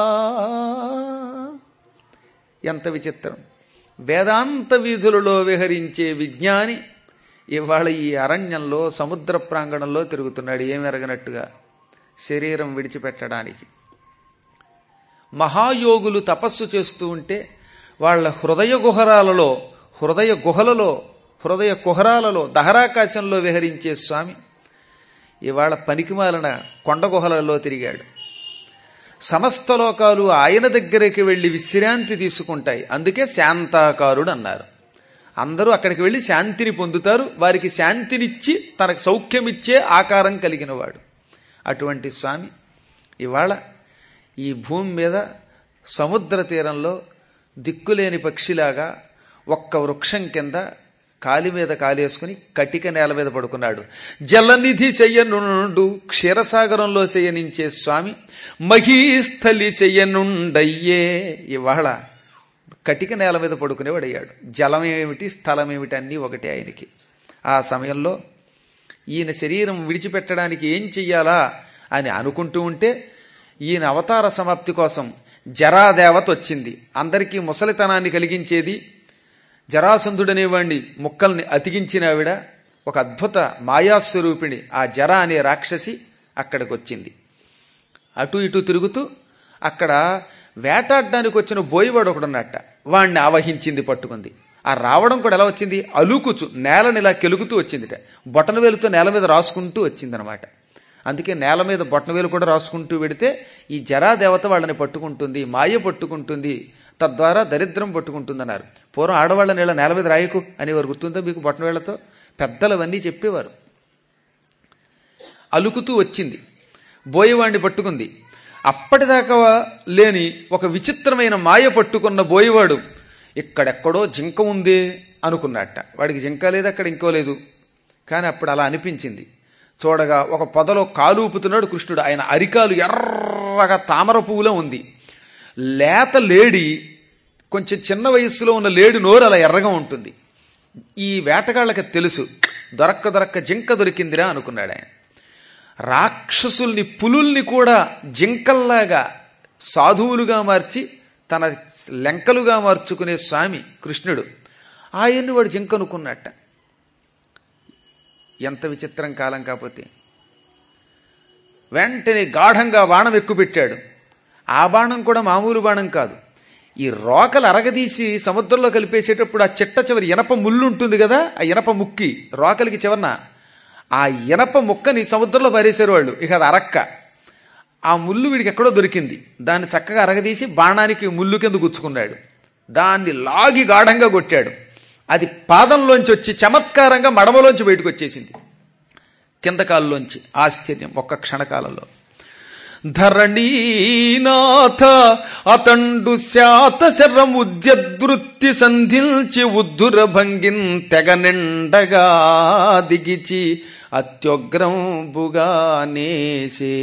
ఎంత విచిత్రం వేదాంత వీధులలో విహరించే విజ్ఞాని ఇవాళ ఈ అరణ్యంలో సముద్ర ప్రాంగణంలో తిరుగుతున్నాడు ఏమి ఎరగనట్టుగా శరీరం విడిచిపెట్టడానికి మహాయోగులు తపస్సు చేస్తూ ఉంటే వాళ్ళ హృదయ గుహరాలలో హృదయ గుహలలో హృదయ కుహరాలలో దహరాకాశంలో విహరించే స్వామి ఇవాళ పనికిమాలిన కొండ గుహలలో తిరిగాడు సమస్త లోకాలు ఆయన దగ్గరికి వెళ్ళి విశ్రాంతి తీసుకుంటాయి అందుకే శాంతాకారుడు అన్నారు అందరూ అక్కడికి వెళ్ళి శాంతిని పొందుతారు వారికి శాంతినిచ్చి తనకు సౌఖ్యమిచ్చే ఆకారం కలిగినవాడు అటువంటి స్వామి ఇవాళ ఈ భూమి మీద సముద్ర తీరంలో దిక్కులేని పక్షిలాగా ఒక్క వృక్షం కింద కాలి మీద కాలేసుకుని కటిక నేల మీద పడుకున్నాడు జలనిధి చెయ్యనుండు క్షీరసాగరంలో శయనించే స్వామి మహీస్థలి చెయ్యనుండయ్యే ఇవాళ కటిక నేల మీద పడుకునేవాడయ్యాడు జలం ఏమిటి స్థలం ఏమిటి అన్నీ ఒకటే ఆయనకి ఆ సమయంలో ఈయన శరీరం విడిచిపెట్టడానికి ఏం చెయ్యాలా అని అనుకుంటూ ఉంటే ఈయన అవతార సమాప్తి కోసం జరాదేవత వచ్చింది అందరికీ ముసలితనాన్ని కలిగించేది జరాసంధుడనేవాణ్ణి ముక్కల్ని అతికించిన ఆవిడ ఒక అద్భుత మాయాస్వరూపిణి ఆ జర అనే రాక్షసి అక్కడికి వచ్చింది అటు ఇటు తిరుగుతూ అక్కడ వేటాడడానికి వచ్చిన బోయివాడు ఒకడున్నట్ట వాణ్ణి ఆవహించింది పట్టుకుంది ఆ రావడం కూడా ఎలా వచ్చింది అలుకుచు నేలని ఇలా కెలుగుతూ వచ్చిందిట బొటన వేలుతో నేల మీద రాసుకుంటూ వచ్చిందనమాట అందుకే నేల మీద బొటన వేలు కూడా రాసుకుంటూ వెడితే ఈ జరాదేవత వాళ్ళని పట్టుకుంటుంది మాయ పట్టుకుంటుంది తద్వారా దరిద్రం పట్టుకుంటుంది అన్నారు పూర్వం ఆడవాళ్ళని ఇలా నేల మీద రాయకు అనేవారు గుర్తుందో మీకు బొటన వేళ్లతో పెద్దలు అవన్నీ చెప్పేవారు అలుకుతూ వచ్చింది బోయవాణ్ణి పట్టుకుంది అప్పటిదాకా లేని ఒక విచిత్రమైన మాయ పట్టుకున్న బోయవాడు ఇక్కడెక్కడో జింక ఉంది అనుకున్నట్ట వాడికి జింక లేదు అక్కడ ఇంకో లేదు కానీ అప్పుడు అలా అనిపించింది చూడగా ఒక పొదలో కాలు ఊపుతున్నాడు కృష్ణుడు ఆయన అరికాలు ఎర్రగా తామర పువ్వులో ఉంది లేత లేడి కొంచెం చిన్న వయస్సులో ఉన్న లేడి నోరు అలా ఎర్రగా ఉంటుంది ఈ వేటగాళ్ళకి తెలుసు దొరక్క దొరక్క జింక దొరికిందిరా అనుకున్నాడు ఆయన రాక్షసుల్ని పులుల్ని కూడా జింకల్లాగా సాధువులుగా మార్చి తన లెంకలుగా మార్చుకునే స్వామి కృష్ణుడు ఆయన్ని వాడు జింక అనుకున్నట్ట ఎంత విచిత్రం కాలం కాకపోతే వెంటనే గాఢంగా బాణం ఎక్కుపెట్టాడు ఆ బాణం కూడా మామూలు బాణం కాదు ఈ రోకలు అరగదీసి సముద్రంలో కలిపేసేటప్పుడు ఆ చిట్ట చివరి ఇనప ముళ్ళు ఉంటుంది కదా ఆ ఇనప ముక్కి రోకలికి చివరన ఆ ఇనప ముక్కని సముద్రంలో పారేశారు వాళ్ళు ఇక అది అరక్క ఆ ముళ్ళు వీడికి ఎక్కడో దొరికింది దాన్ని చక్కగా అరగదీసి బాణానికి ముళ్ళు కింద గుచ్చుకున్నాడు దాన్ని లాగి గాఢంగా కొట్టాడు అది పాదంలోంచి వచ్చి చమత్కారంగా మడమలోంచి బయటకు వచ్చేసింది కింద కాల్లోంచి ఆశ్చర్యం ఒక్క క్షణకాలంలో ధరణీనాథ అతండు శాత శరముద్యదృత్తి సంధించి ఉద్ధుర భంగిన్ తెగ నిండగా దిగిచి అత్యుగ్రంబుగా నేసే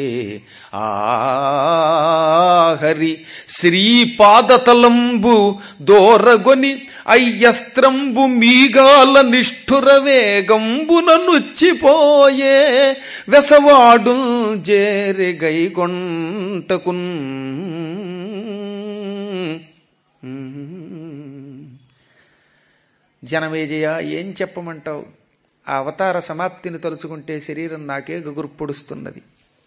ఆహరి శ్రీపాదతలంబు దోరగొని అయ్యస్త్రంబు మీగాల నిష్ఠుర వేగంబున నుచ్చిపోయే వెసవాడు జేరి గైగొంటకున్ జనమేజయ ఏం చెప్పమంటావు ఆ అవతార సమాప్తిని తలుచుకుంటే శరీరం నాకే గగుర్పొడుస్తున్నది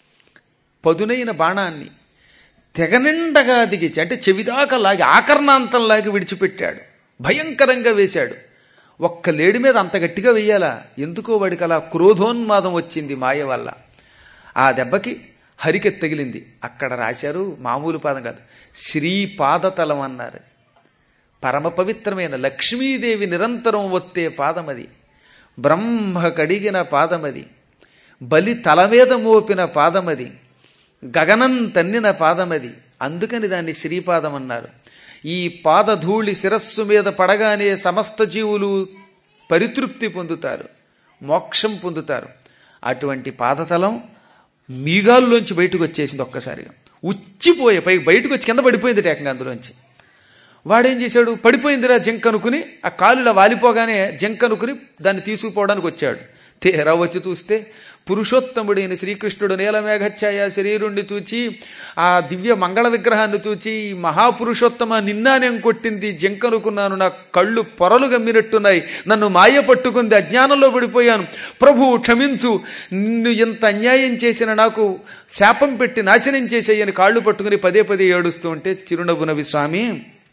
పదునైన బాణాన్ని తెగనిండగా దిగిచి అంటే చెవిదాకా లాగి ఆకర్ణాంతం లాగి విడిచిపెట్టాడు భయంకరంగా వేశాడు ఒక్క లేడి మీద అంత గట్టిగా వెయ్యాలా ఎందుకో వాడికి అలా క్రోధోన్మాదం వచ్చింది మాయ వల్ల ఆ దెబ్బకి హరికి తగిలింది అక్కడ రాశారు మామూలు పాదం కాదు శ్రీపాదతలం అన్నారు పరమ పవిత్రమైన లక్ష్మీదేవి నిరంతరం ఒత్తే పాదమది బ్రహ్మ కడిగిన పాదమది బలి తల మీద మోపిన పాదమది గగనం తన్నిన పాదమది అందుకని దాన్ని శ్రీపాదం అన్నారు ఈ పాదధూళి శిరస్సు మీద పడగానే సమస్త జీవులు పరితృప్తి పొందుతారు మోక్షం పొందుతారు అటువంటి పాదతలం మీగాల్లోంచి బయటకు వచ్చేసింది ఒక్కసారిగా ఉచ్చిపోయే పై బయటకు వచ్చి కింద పడిపోయింది ఏకంగా అందులోంచి వాడేం చేశాడు పడిపోయిందిరా జింక అనుకుని ఆ కాలులా వాలిపోగానే జింక అనుకుని దాన్ని తీసుకుపోవడానికి వచ్చాడు తీరా వచ్చి చూస్తే పురుషోత్తముడైన శ్రీకృష్ణుడు నీలమేఘఛాయ శరీరుణ్ణి చూచి ఆ దివ్య మంగళ విగ్రహాన్ని చూచి ఈ మహాపురుషోత్తమ నిన్నానేం కొట్టింది జింక అనుకున్నాను నా కళ్ళు పొరలు గమ్మినట్టున్నాయి నన్ను మాయ పట్టుకుంది అజ్ఞానంలో పడిపోయాను ప్రభు క్షమించు నిన్ను ఎంత అన్యాయం చేసిన నాకు శాపం పెట్టి నాశనం చేసేయని కాళ్ళు పట్టుకుని పదే పదే ఏడుస్తూ ఉంటే చిరునవ్వునవి స్వామి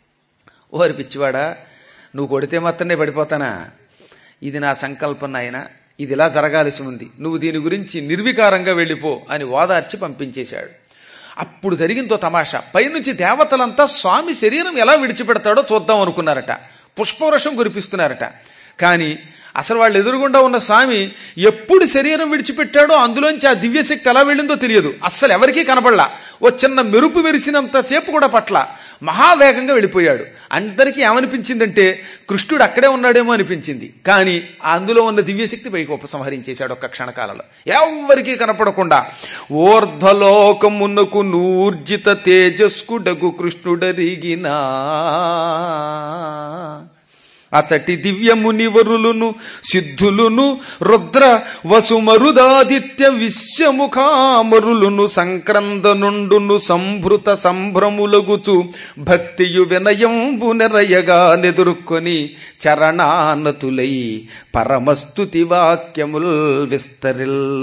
ఓరి పిచ్చివాడా నువ్వు కొడితే మాత్రమే పడిపోతానా ఇది నా సంకల్పం నాయన ఇది ఇలా జరగాల్సి ఉంది నువ్వు దీని గురించి నిర్వికారంగా వెళ్ళిపో అని ఓదార్చి పంపించేశాడు అప్పుడు జరిగిందో తమాషా పైనుంచి దేవతలంతా స్వామి శరీరం ఎలా విడిచిపెడతాడో చూద్దాం అనుకున్నారట పుష్పవృషం కురిపిస్తున్నారట కానీ అసలు వాళ్ళు ఎదురుగుండా ఉన్న స్వామి ఎప్పుడు శరీరం విడిచిపెట్టాడో అందులోంచి ఆ దివ్యశక్తి ఎలా వెళ్ళిందో తెలియదు అస్సలు ఎవరికీ కనపడలా ఓ చిన్న మెరుపు మెరిసినంత సేపు కూడా పట్ల మహావేగంగా వెళ్ళిపోయాడు అందరికీ ఏమనిపించిందంటే కృష్ణుడు అక్కడే ఉన్నాడేమో అనిపించింది కానీ అందులో ఉన్న దివ్యశక్తి పైకి ఉపసంహరించేశాడు ఒక్క క్షణకాలంలో ఎవ్వరికీ కనపడకుండా ఓర్ధలోకమునకు నూర్జిత తేజస్కుడగు కృష్ణుడరిగినా అతటి దివ్యమునివరులును సిద్ధులును రుద్ర వసుమరుదాదిత్య విశ్వముఖామరులును సంక్రందనుండును సంభృత సంభ్రములగుచు భక్తియు వినయంబు నెరయగా నెదుర్కొని చరణానతులై పరమస్తుతి వాక్యముల్ విస్తరిల్ల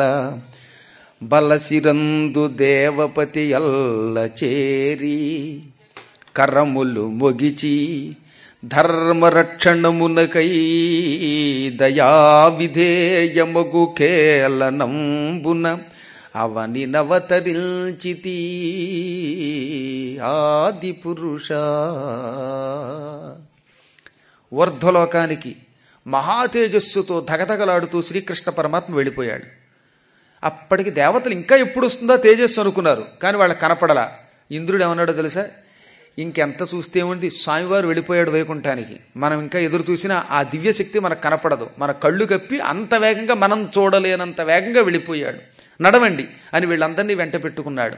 బలసిరందు దేవపతి అల్ల చేరి కరములు మొగిచి ధర్మరక్షణమునకై దయా విధేయమగు కేలనంబున అవని నవతరిల్చితి ఆది పురుష ఊర్ధ్వలోకానికి మహాతేజస్సుతో ధగధగలాడుతూ శ్రీకృష్ణ పరమాత్మ వెళ్ళిపోయాడు అప్పటికి దేవతలు ఇంకా ఎప్పుడు వస్తుందో తేజస్సు అనుకున్నారు కానీ వాళ్ళకి కనపడలా ఇంద్రుడు ఏమన్నాడో తెలుసా ఇంకెంత చూస్తే ఏముంది స్వామివారు వెళ్ళిపోయాడు వైకుంఠానికి మనం ఇంకా ఎదురు చూసినా ఆ దివ్యశక్తి మనకు కనపడదు మన కళ్ళు కప్పి అంత వేగంగా మనం చూడలేనంత వేగంగా వెళ్ళిపోయాడు నడవండి అని వీళ్ళందరినీ వెంట పెట్టుకున్నాడు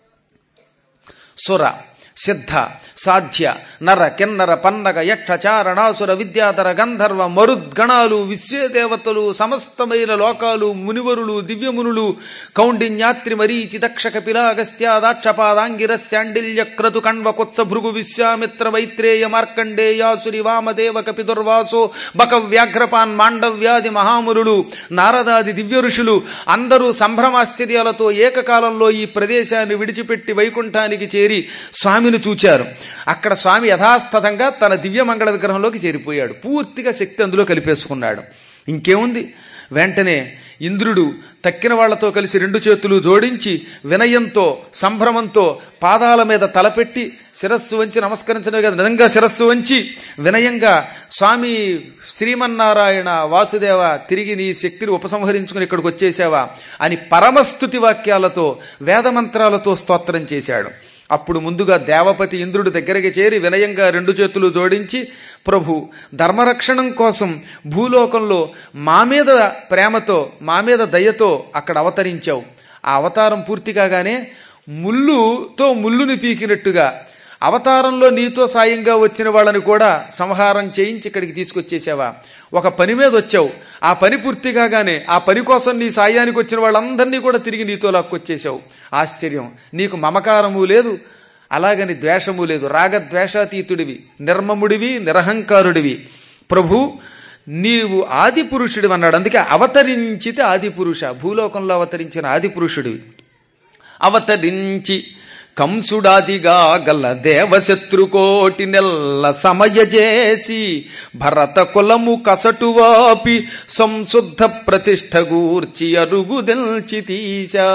సుర సిద్ధ సాధ్య నర కిన్నర పన్నగ యక్ష చారణాసుర విద్యాధర గంధర్వ మరుద్గణాలు విశ్వదేవతలు సమస్తమైన లోకాలు మునివరులు దివ్యమునులు కౌండిన్యాత్రి మరీచి దక్ష కపిలాగస్త్య దాక్షపాదాంగిరస్యాండిల్య క్రతు కణ్వ కుత్స భృగు విశ్వామిత్ర వైత్రేయ మార్కండేయాసురి వామదేవ కపి దుర్వాసో బక వ్యాఘ్రపాన్ మాండవ్యాది మహామునులు నారదాది దివ్య ఋషులు అందరూ సంభ్రమాశ్చర్యాలతో ఏకకాలంలో ఈ ప్రదేశాన్ని విడిచిపెట్టి వైకుంఠానికి చేరి స్వామిని చూచారు అక్కడ స్వామి యథాస్థతంగా తన దివ్యమంగళ విగ్రహంలోకి చేరిపోయాడు పూర్తిగా శక్తి అందులో కలిపేసుకున్నాడు ఇంకేముంది వెంటనే ఇంద్రుడు తక్కిన వాళ్లతో కలిసి రెండు చేతులు జోడించి వినయంతో సంభ్రమంతో పాదాల మీద తలపెట్టి శిరస్సు వంచి నమస్కరించడం కదా నిజంగా శిరస్సు వంచి వినయంగా స్వామి శ్రీమన్నారాయణ వాసుదేవ తిరిగి నీ శక్తిని ఉపసంహరించుకుని ఇక్కడికి వచ్చేసావా అని పరమస్థుతి వాక్యాలతో వేదమంత్రాలతో స్తోత్రం చేశాడు అప్పుడు ముందుగా దేవపతి ఇంద్రుడి దగ్గరికి చేరి వినయంగా రెండు చేతులు జోడించి ప్రభు ధర్మరక్షణం కోసం భూలోకంలో మా మీద ప్రేమతో మా మీద దయతో అక్కడ అవతరించావు ఆ అవతారం పూర్తి కాగానే ముల్లుతో ముల్లుని పీకినట్టుగా అవతారంలో నీతో సాయంగా వచ్చిన వాళ్ళని కూడా సంహారం చేయించి ఇక్కడికి తీసుకొచ్చేసావా ఒక పని మీద వచ్చావు ఆ పని పూర్తి కాగానే ఆ పని కోసం నీ సాయానికి వచ్చిన వాళ్ళందరినీ కూడా తిరిగి నీతో లాక్కొచ్చేసావు ఆశ్చర్యం నీకు మమకారము లేదు అలాగని ద్వేషము లేదు రాగద్వేషాతీతుడివి నిర్మముడివి నిరహంకారుడివి ప్రభు నీవు ఆది పురుషుడివి అన్నాడు అందుకే అవతరించితే ఆది పురుష భూలోకంలో అవతరించిన ఆది పురుషుడివి అవతరించి కంసుడాదిగా గల దేవశత్రుకోటి నెల్ల సమయజేసి భరత కులము కసటువాపి సంశుద్ధ ప్రతిష్ఠ గూర్చి అరుగుదెల్చి తీశా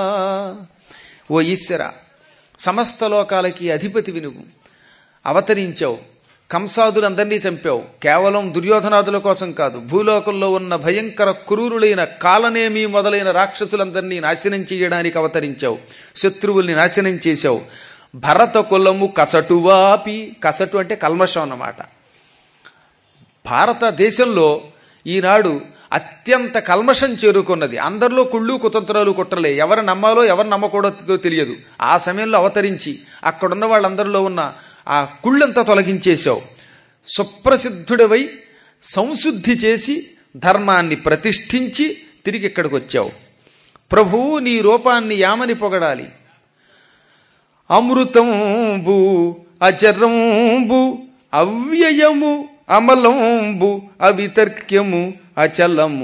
ఓ ఈశ్వర సమస్త లోకాలకి అధిపతివి నువ్వు అవతరించావు కంసాదులందరినీ చంపావు కేవలం దుర్యోధనాదుల కోసం కాదు భూలోకంలో ఉన్న భయంకర క్రూరులైన కాలనేమి మొదలైన రాక్షసులందరినీ నాశనం చేయడానికి అవతరించావు శత్రువుల్ని నాశనం చేశావు భరత కులము కసటువాపి కసటు అంటే కల్మషం అన్నమాట భారతదేశంలో ఈనాడు అత్యంత కల్మషం చేరుకున్నది అందరిలో కుళ్ళు కుతంత్రాలు కుట్రలే ఎవరు నమ్మాలో ఎవరు నమ్మకూడదో తెలియదు ఆ సమయంలో అవతరించి అక్కడున్న వాళ్ళందరిలో ఉన్న ఆ కుళ్ళంతా తొలగించేశావు సుప్రసిద్ధుడివై సంశుద్ధి చేసి ధర్మాన్ని ప్రతిష్ఠించి తిరిగి ఇక్కడికి వచ్చావు ప్రభువు నీ రూపాన్ని యామని పొగడాలి అమృతంబు అచరంబు అవ్యయము అమలంబు అవితర్క్యము అచలము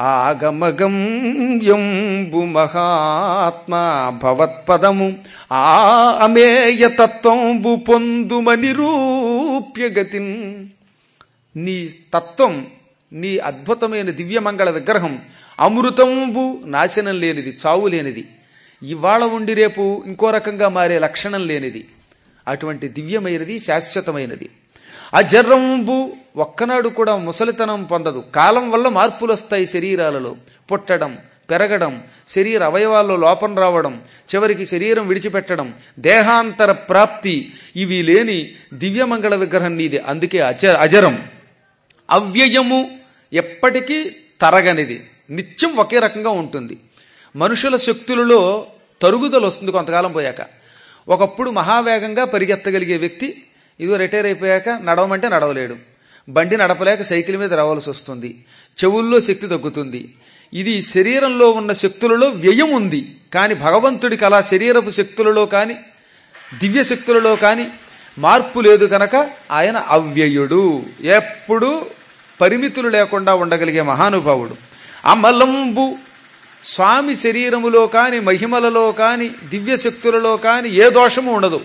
ఆగమగమ్యంబు మహాత్మా భవత్పదము ఆ అమేయ తత్వంబు పొందుమని రూప్యగతిన్ నీ తత్వం నీ అద్భుతమైన దివ్యమంగళ విగ్రహం అమృతంబు నాశనం లేనిది చావు లేనిది ఇవాళ ఉండి రేపు ఇంకో రకంగా మారే లక్షణం లేనిది అటువంటి దివ్యమైనది శాశ్వతమైనది అజర్రంబు ఒక్కనాడు కూడా ముసలితనం పొందదు కాలం వల్ల మార్పులు వస్తాయి శరీరాలలో పుట్టడం పెరగడం శరీర అవయవాల్లో లోపం రావడం చివరికి శరీరం విడిచిపెట్టడం దేహాంతర ప్రాప్తి ఇవి లేని దివ్యమంగళ విగ్రహం నీది అందుకే అజ అజరం అవ్యయము ఎప్పటికీ తరగనిది నిత్యం ఒకే రకంగా ఉంటుంది మనుషుల శక్తులలో తరుగుదల వస్తుంది కొంతకాలం పోయాక ఒకప్పుడు మహావేగంగా పరిగెత్తగలిగే వ్యక్తి ఇదిగో రిటైర్ అయిపోయాక నడవమంటే నడవలేడు బండి నడపలేక సైకిల్ మీద రావాల్సి వస్తుంది చెవుల్లో శక్తి తగ్గుతుంది ఇది శరీరంలో ఉన్న శక్తులలో వ్యయం ఉంది కానీ భగవంతుడికి అలా శరీరపు శక్తులలో కానీ దివ్య శక్తులలో కానీ మార్పు లేదు కనుక ఆయన అవ్యయుడు ఎప్పుడు పరిమితులు లేకుండా ఉండగలిగే మహానుభావుడు అమలంబు స్వామి శరీరములో కాని మహిమలలో కాని దివ్య శక్తులలో కాని ఏ దోషము ఉండదు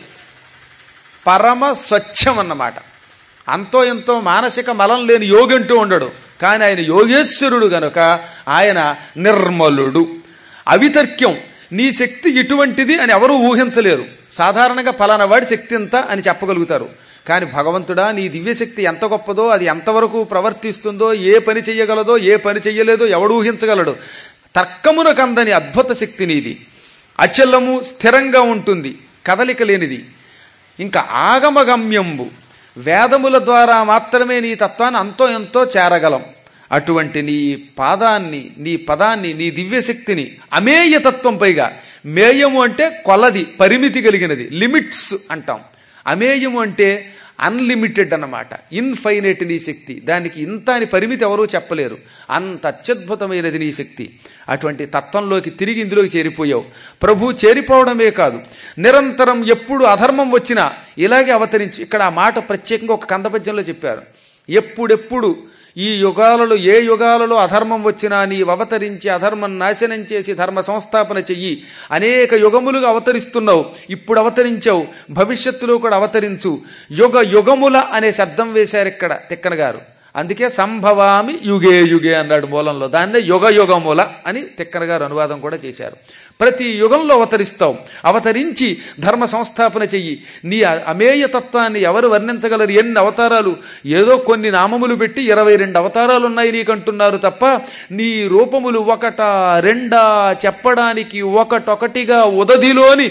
పరమ స్వచ్ఛం అన్నమాట అంతో ఎంతో మానసిక మలం లేని యోగంటూ ఉండడు కానీ ఆయన యోగేశ్వరుడు గనుక ఆయన నిర్మలుడు అవితర్క్యం నీ శక్తి ఇటువంటిది అని ఎవరూ ఊహించలేరు సాధారణంగా ఫలానా వాడి శక్తి ఎంత అని చెప్పగలుగుతారు కానీ భగవంతుడా నీ దివ్యశక్తి ఎంత గొప్పదో అది ఎంతవరకు ప్రవర్తిస్తుందో ఏ పని చెయ్యగలదో ఏ పని చెయ్యలేదో ఎవడు ఊహించగలడు తర్కమునకందని అద్భుత శక్తి నీది అచలము స్థిరంగా ఉంటుంది కదలిక లేనిది ఇంకా ఆగమగమ్యంబు వేదముల ద్వారా మాత్రమే నీ తత్వాన్ని అంతో ఎంతో చేరగలం అటువంటి నీ పాదాన్ని నీ పదాన్ని నీ దివ్యశక్తిని అమేయతత్వం పైగా మేయము అంటే కొలది పరిమితి కలిగినది లిమిట్స్ అంటాం అమేయము అంటే అన్లిమిటెడ్ అన్నమాట ఇన్ఫైనైట్ నీ శక్తి దానికి ఇంత అని పరిమితి ఎవరూ చెప్పలేరు అంత అత్యద్భుతమైనది నీ శక్తి అటువంటి తత్వంలోకి తిరిగి ఇందులోకి చేరిపోయావు ప్రభు చేరిపోవడమే కాదు నిరంతరం ఎప్పుడు అధర్మం వచ్చినా ఇలాగే అవతరించి ఇక్కడ ఆ మాట ప్రత్యేకంగా ఒక కందపద్యంలో చెప్పారు ఎప్పుడెప్పుడు ఈ యుగాలలో ఏ యుగాలలో అధర్మం వచ్చినా నీవు అవతరించి అధర్మం నాశనం చేసి ధర్మ సంస్థాపన చెయ్యి అనేక యుగములుగా అవతరిస్తున్నావు ఇప్పుడు అవతరించావు భవిష్యత్తులో కూడా అవతరించు యుగ యుగముల అనే శబ్దం వేశారు ఇక్కడ తిక్కన గారు అందుకే సంభవామి యుగే యుగే అన్నాడు మూలంలో దాన్నే యుగ యుగముల అని తిక్కన గారు అనువాదం కూడా చేశారు ప్రతి యుగంలో అవతరిస్తావు అవతరించి ధర్మ సంస్థాపన చెయ్యి నీ అమేయతత్వాన్ని ఎవరు వర్ణించగలరు ఎన్ని అవతారాలు ఏదో కొన్ని నామములు పెట్టి ఇరవై రెండు అవతారాలు ఉన్నాయి నీకంటున్నారు తప్ప నీ రూపములు ఒకట రెండా చెప్పడానికి ఒకటొకటిగా ఉదదిలోని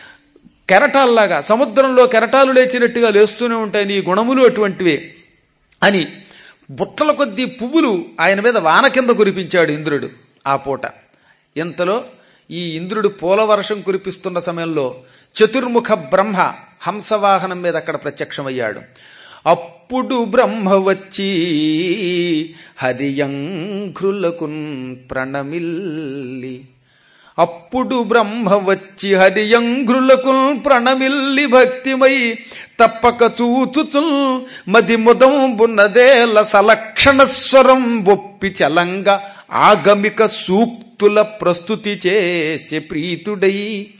కెరటాల్లాగా సముద్రంలో కెరటాలు లేచినట్టుగా లేస్తూనే ఉంటాయి నీ గుణములు అటువంటివే అని బుట్టల కొద్దీ పువ్వులు ఆయన మీద వాన కింద కురిపించాడు ఇంద్రుడు ఆ పూట ఇంతలో ఈ ఇంద్రుడు పూలవర్షం కురిపిస్తున్న సమయంలో చతుర్ముఖ బ్రహ్మ హంసవాహనం మీద అక్కడ ప్రత్యక్షమయ్యాడు అప్పుడు బ్రహ్మ వచ్చి హరియంఘ్రులకున్ ప్రణమిల్లి అప్పుడు బ్రహ్మ వచ్చి హరియంఘ్రులకు ప్రణమిల్లి భక్తిమై తప్పక చూచుతు మది ముదంబున్నదేల సలక్షణస్వరం ఒప్పి చలంగ ఆగమిక సూక్తుల ప్రస్తుతి చేసే ప్రీతుడై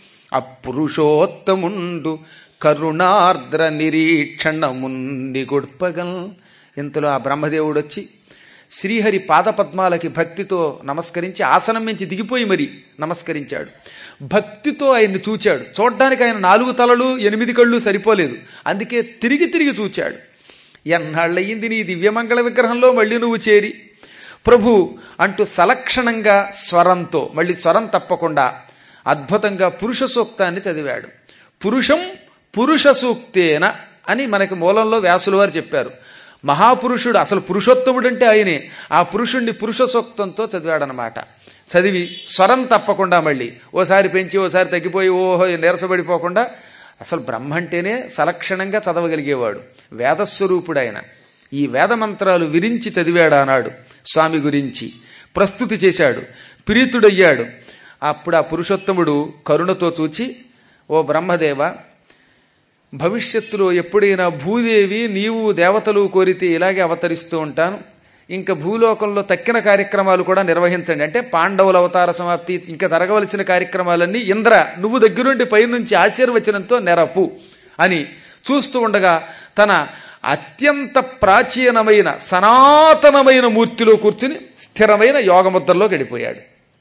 అపురుషోత్తముండు కరుణార్ద్ర నిరీక్షణముంది గొడ్పగల్ ఇంతలో ఆ బ్రహ్మదేవుడు వచ్చి శ్రీహరి పాదపద్మాలకి భక్తితో నమస్కరించి ఆసనం నుంచి దిగిపోయి మరి నమస్కరించాడు భక్తితో ఆయన్ని చూచాడు చూడ్డానికి ఆయన నాలుగు తలలు ఎనిమిది కళ్ళు సరిపోలేదు అందుకే తిరిగి తిరిగి చూచాడు ఎన్నాళ్ళయింది నీ దివ్యమంగళ విగ్రహంలో మళ్ళీ నువ్వు చేరి ప్రభు అంటూ సలక్షణంగా స్వరంతో మళ్ళీ స్వరం తప్పకుండా అద్భుతంగా పురుష సూక్తాన్ని చదివాడు పురుషం పురుష సూక్తేన అని మనకి మూలంలో వ్యాసుల వారు చెప్పారు మహాపురుషుడు అసలు పురుషోత్తముడు అంటే ఆయనే ఆ పురుషుణ్ణి పురుష సూక్తంతో చదివాడనమాట చదివి స్వరం తప్పకుండా మళ్ళీ ఓసారి పెంచి ఓసారి తగ్గిపోయి ఓహో నీరసపడిపోకుండా అసలు బ్రహ్మ అంటేనే సలక్షణంగా చదవగలిగేవాడు వేదస్వరూపుడు ఆయన ఈ వేద మంత్రాలు విరించి చదివాడు ఆనాడు స్వామి గురించి ప్రస్తుతి చేశాడు ప్రీతుడయ్యాడు అప్పుడు ఆ పురుషోత్తముడు కరుణతో చూచి ఓ బ్రహ్మదేవ భవిష్యత్తులో ఎప్పుడైనా భూదేవి నీవు దేవతలు కోరితే ఇలాగే అవతరిస్తూ ఉంటాను ఇంకా భూలోకంలో తక్కిన కార్యక్రమాలు కూడా నిర్వహించండి అంటే పాండవుల అవతార సమాప్తి ఇంకా జరగవలసిన కార్యక్రమాలన్నీ ఇంద్ర నువ్వు దగ్గరుండి పైనుంచి ఆశీర్వచనంతో నెరపు అని చూస్తూ ఉండగా తన అత్యంత ప్రాచీనమైన సనాతనమైన మూర్తిలో కూర్చుని స్థిరమైన యోగముద్రలో గడిపోయాడు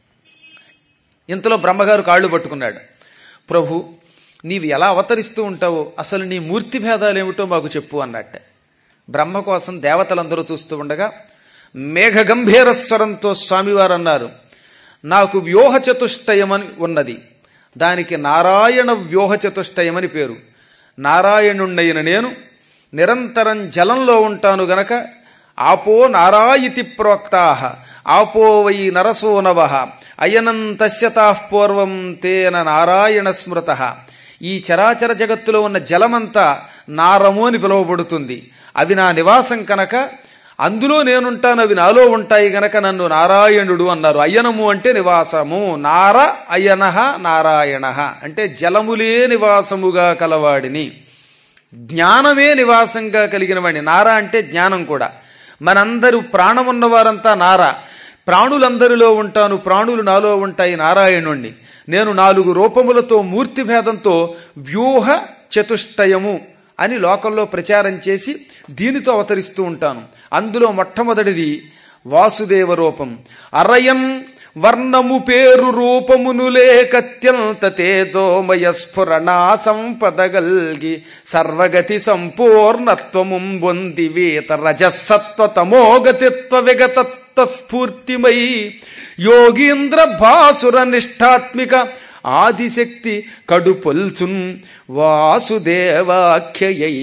ఇంతలో బ్రహ్మగారు కాళ్ళు పట్టుకున్నాడు ప్రభు నీవు ఎలా అవతరిస్తూ ఉంటావో అసలు నీ మూర్తి భేదాలేమిటో మాకు చెప్పు అన్నట్ట బ్రహ్మ కోసం దేవతలందరూ చూస్తూ ఉండగా మేఘ గంభీర స్వరంతో స్వామివారు అన్నారు నాకు వ్యూహ చతుష్టయమని ఉన్నది దానికి నారాయణ వ్యూహ చతుష్టయమని పేరు నారాయణుణ్ణైన నేను నిరంతరం జలంలో ఉంటాను గనక ఆపో నారాయితి ప్రోక్తాహ ఆపో వై నరసో నవ అయనం తస్యతాః పూర్వం తేన నారాయణ స్మృత ఈ చరాచర జగత్తులో ఉన్న జలమంతా నారము అని పిలువబడుతుంది అవి నా నివాసం కనుక అందులో నేనుంటాను అవి నాలో ఉంటాయి గనక నన్ను నారాయణుడు అన్నారు అయ్యనము అంటే నివాసము నార అయ్యనహ నారాయణ అంటే జలములే నివాసముగా కలవాడిని జ్ఞానమే నివాసంగా కలిగిన వాడిని నార అంటే జ్ఞానం కూడా మనందరూ ప్రాణం ఉన్నవారంతా నార ప్రాణులందరిలో ఉంటాను ప్రాణులు నాలో ఉంటాయి నారాయణుణ్ణి నేను నాలుగు రూపములతో మూర్తి భేదంతో వ్యూహ చతుష్టయము అని లోకంలో ప్రచారం చేసి దీనితో అవతరిస్తూ ఉంటాను అందులో మొట్టమొదటిది వాసుదేవ రూపం అరయన్ వర్ణము పేరు రూపమును లేకత్యంత తేజోమయ స్ఫురణా సంపదగల్గి సర్వగతి సంపూర్ణత్వము పొంది వేత రజసత్వ తమోగతిత్వ విగతత్వ స్ఫూర్తిమై యోగీంద్ర భాసుర నిష్ఠాత్మిక ఆదిశక్తి కడుపొల్చున్ వాసుదేవాఖ్యయై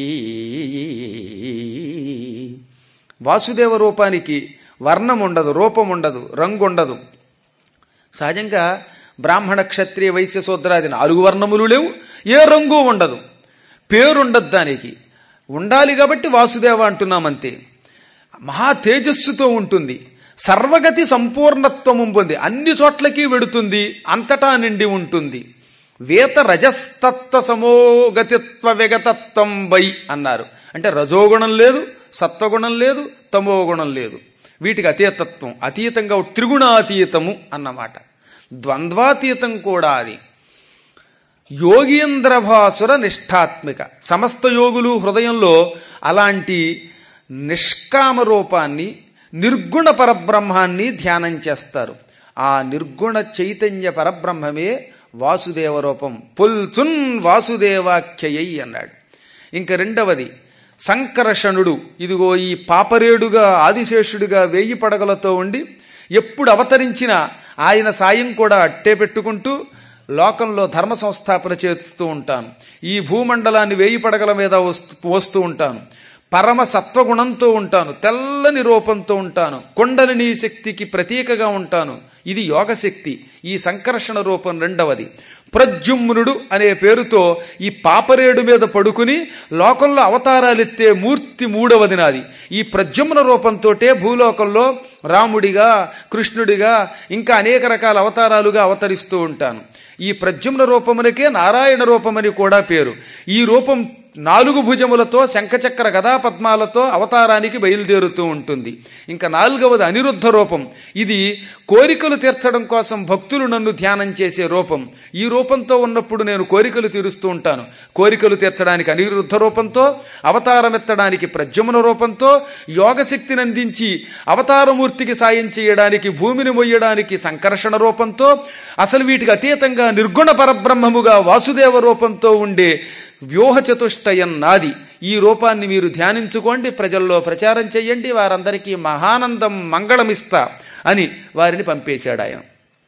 వాసుదేవ రూపానికి వర్ణం ఉండదు రూపం ఉండదు రంగు ఉండదు సహజంగా బ్రాహ్మణ క్షత్రియ వైశ్య శూద్రాది నాలుగు వర్ణములు లేవు ఏ రంగు ఉండదు పేరుండదు దానికి ఉండాలి కాబట్టి వాసుదేవ అంటున్నామంతే మహా తేజస్సుతో ఉంటుంది సర్వగతి సంపూర్ణత్వము పొంది అన్ని చోట్లకి వెడుతుంది అంతటా నిండి ఉంటుంది వేత రజస్తత్వ సమోగతిత్వ విగతత్వం వై అన్నారు అంటే రజోగుణం లేదు సత్వగుణం లేదు తమోగుణం లేదు వీటికి అతీతత్వం అతీతంగా త్రిగుణాతీతము అన్నమాట ద్వంద్వాతీతం కూడా అది యోగీంద్రభాసుర నిష్ఠాత్మిక సమస్త యోగులు హృదయంలో అలాంటి నిష్కామ రూపాన్ని నిర్గుణ పరబ్రహ్మాన్ని ధ్యానం చేస్తారు ఆ నిర్గుణ చైతన్య పరబ్రహ్మమే వాసుదేవ రూపం పుల్చున్ వాసుదేవాఖ్యయై అన్నాడు ఇంక రెండవది సంకర్షణుడు ఇదిగో ఈ పాపరేడుగా ఆదిశేషుడిగా వేయి పడగలతో ఉండి ఎప్పుడు అవతరించినా ఆయన సాయం కూడా అట్టే పెట్టుకుంటూ లోకంలో ధర్మ సంస్థాపన చేస్తూ ఉంటాను ఈ భూమండలాన్ని వేయి పడగల మీద వస్తూ వస్తూ ఉంటాను పరమ సత్వగుణంతో ఉంటాను తెల్లని రూపంతో ఉంటాను కొండలిని శక్తికి ప్రతీకగా ఉంటాను ఇది యోగశక్తి ఈ సంకర్షణ రూపం రెండవది ప్రద్యుమ్నుడు అనే పేరుతో ఈ పాపరేడు మీద పడుకుని లోకంలో అవతారాలెత్తే మూర్తి మూడవది నాది ఈ ప్రద్యుమ్న రూపంతోటే భూలోకంలో రాముడిగా కృష్ణుడిగా ఇంకా అనేక రకాల అవతారాలుగా అవతరిస్తూ ఉంటాను ఈ ప్రద్యుమ్న రూపమునకే నారాయణ రూపమని కూడా పేరు ఈ రూపం నాలుగు భుజములతో శంఖచక్ర గదా పద్మాలతో అవతారానికి బయలుదేరుతూ ఉంటుంది ఇంకా నాలుగవది అనిరుద్ధ రూపం ఇది కోరికలు తీర్చడం కోసం భక్తులు నన్ను ధ్యానం చేసే రూపం ఈ రూపంతో ఉన్నప్పుడు నేను కోరికలు తీరుస్తూ ఉంటాను కోరికలు తీర్చడానికి అనిరుద్ధ రూపంతో అవతారమెత్తడానికి ప్రద్యుమ్న రూపంతో యోగశక్తిని అందించి అవతారమూర్తికి సాయం చేయడానికి భూమిని మొయ్యడానికి సంకర్షణ రూపంతో అసలు వీటికి అతీతంగా నిర్గుణ పరబ్రహ్మముగా వాసుదేవ రూపంతో ఉండే వ్యూహ చతుష్టయం నాది ఈ రూపాన్ని మీరు ధ్యానించుకోండి ప్రజల్లో ప్రచారం చెయ్యండి వారందరికీ మహానందం మంగళమిస్తా అని వారిని పంపేశాడు ఆయన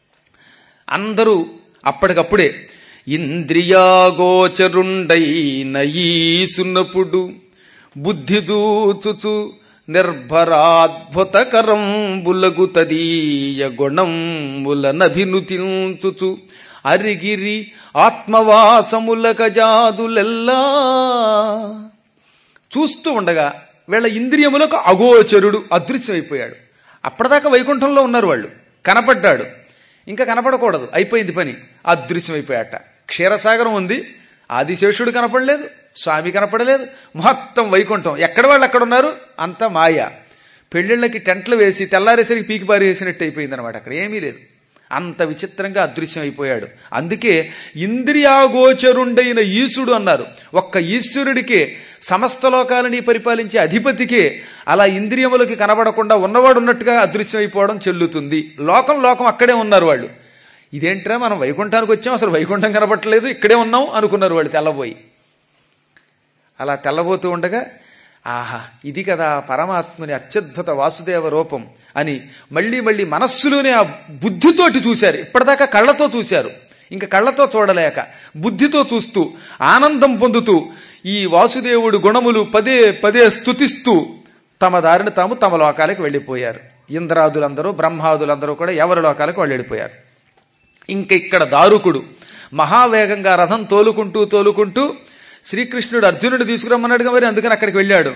అందరూ అప్పటికప్పుడే ఇంద్రియాగోచరుండైన ఈసునపుడు బుద్ధి దూచుచు నిర్భరాద్భుతకరం బులగు తదీయ గుణంబులనభినుతించుచు అరిగిరి ఆత్మవాసముల గజాదులెల్లా చూస్తూ ఉండగా వీళ్ళ ఇంద్రియములకు అగోచరుడు అదృశ్యమైపోయాడు అప్పటిదాకా వైకుంఠంలో ఉన్నారు వాళ్ళు కనపడ్డాడు ఇంకా కనపడకూడదు అయిపోయింది పని అదృశ్యమైపోయాట క్షీరసాగరం ఉంది ఆదిశేషుడు కనపడలేదు స్వామి కనపడలేదు మొత్తం వైకుంఠం ఎక్కడ వాళ్ళు అక్కడ ఉన్నారు అంతా మాయ పెళ్లిళ్ళకి టెంట్లు వేసి తెల్లారేసరికి పీకి పారి వేసినట్టు అయిపోయింది అనమాట అక్కడ ఏమీ లేదు అంత విచిత్రంగా అదృశ్యం అయిపోయాడు అందుకే ఇంద్రియాగోచరుండైన ఈశుడు అన్నారు ఒక్క ఈశ్వరుడికే సమస్త లోకాలని పరిపాలించే అధిపతికే అలా ఇంద్రియములకి కనబడకుండా ఉన్నవాడు ఉన్నట్టుగా అదృశ్యం అయిపోవడం చెల్లుతుంది లోకం లోకం అక్కడే ఉన్నారు వాళ్ళు ఇదేంట్రా మనం వైకుంఠానికి వచ్చాం అసలు వైకుంఠం కనబట్టలేదు ఇక్కడే ఉన్నాం అనుకున్నారు వాళ్ళు తెల్లబోయి అలా తెల్లబోతూ ఉండగా ఆహా ఇది కదా పరమాత్మని అత్యద్భుత వాసుదేవ రూపం అని మళ్ళీ మళ్ళీ మనస్సులోనే ఆ బుద్ధితోటి చూశారు ఇప్పటిదాకా కళ్ళతో చూశారు ఇంకా కళ్ళతో చూడలేక బుద్ధితో చూస్తూ ఆనందం పొందుతూ ఈ వాసుదేవుడు గుణములు పదే పదే స్తుతిస్తూ తమ దారిని తాము తమ లోకాలకు వెళ్ళిపోయారు ఇంద్రాదులందరూ బ్రహ్మాదులందరూ కూడా ఎవరి లోకాలకు వాళ్ళు వెళ్ళిపోయారు ఇంక ఇక్కడ దారుకుడు మహావేగంగా రథం తోలుకుంటూ తోలుకుంటూ శ్రీకృష్ణుడు అర్జునుడు తీసుకురమ్మన్నాడుగా మరి అందుకని అక్కడికి వెళ్ళాడు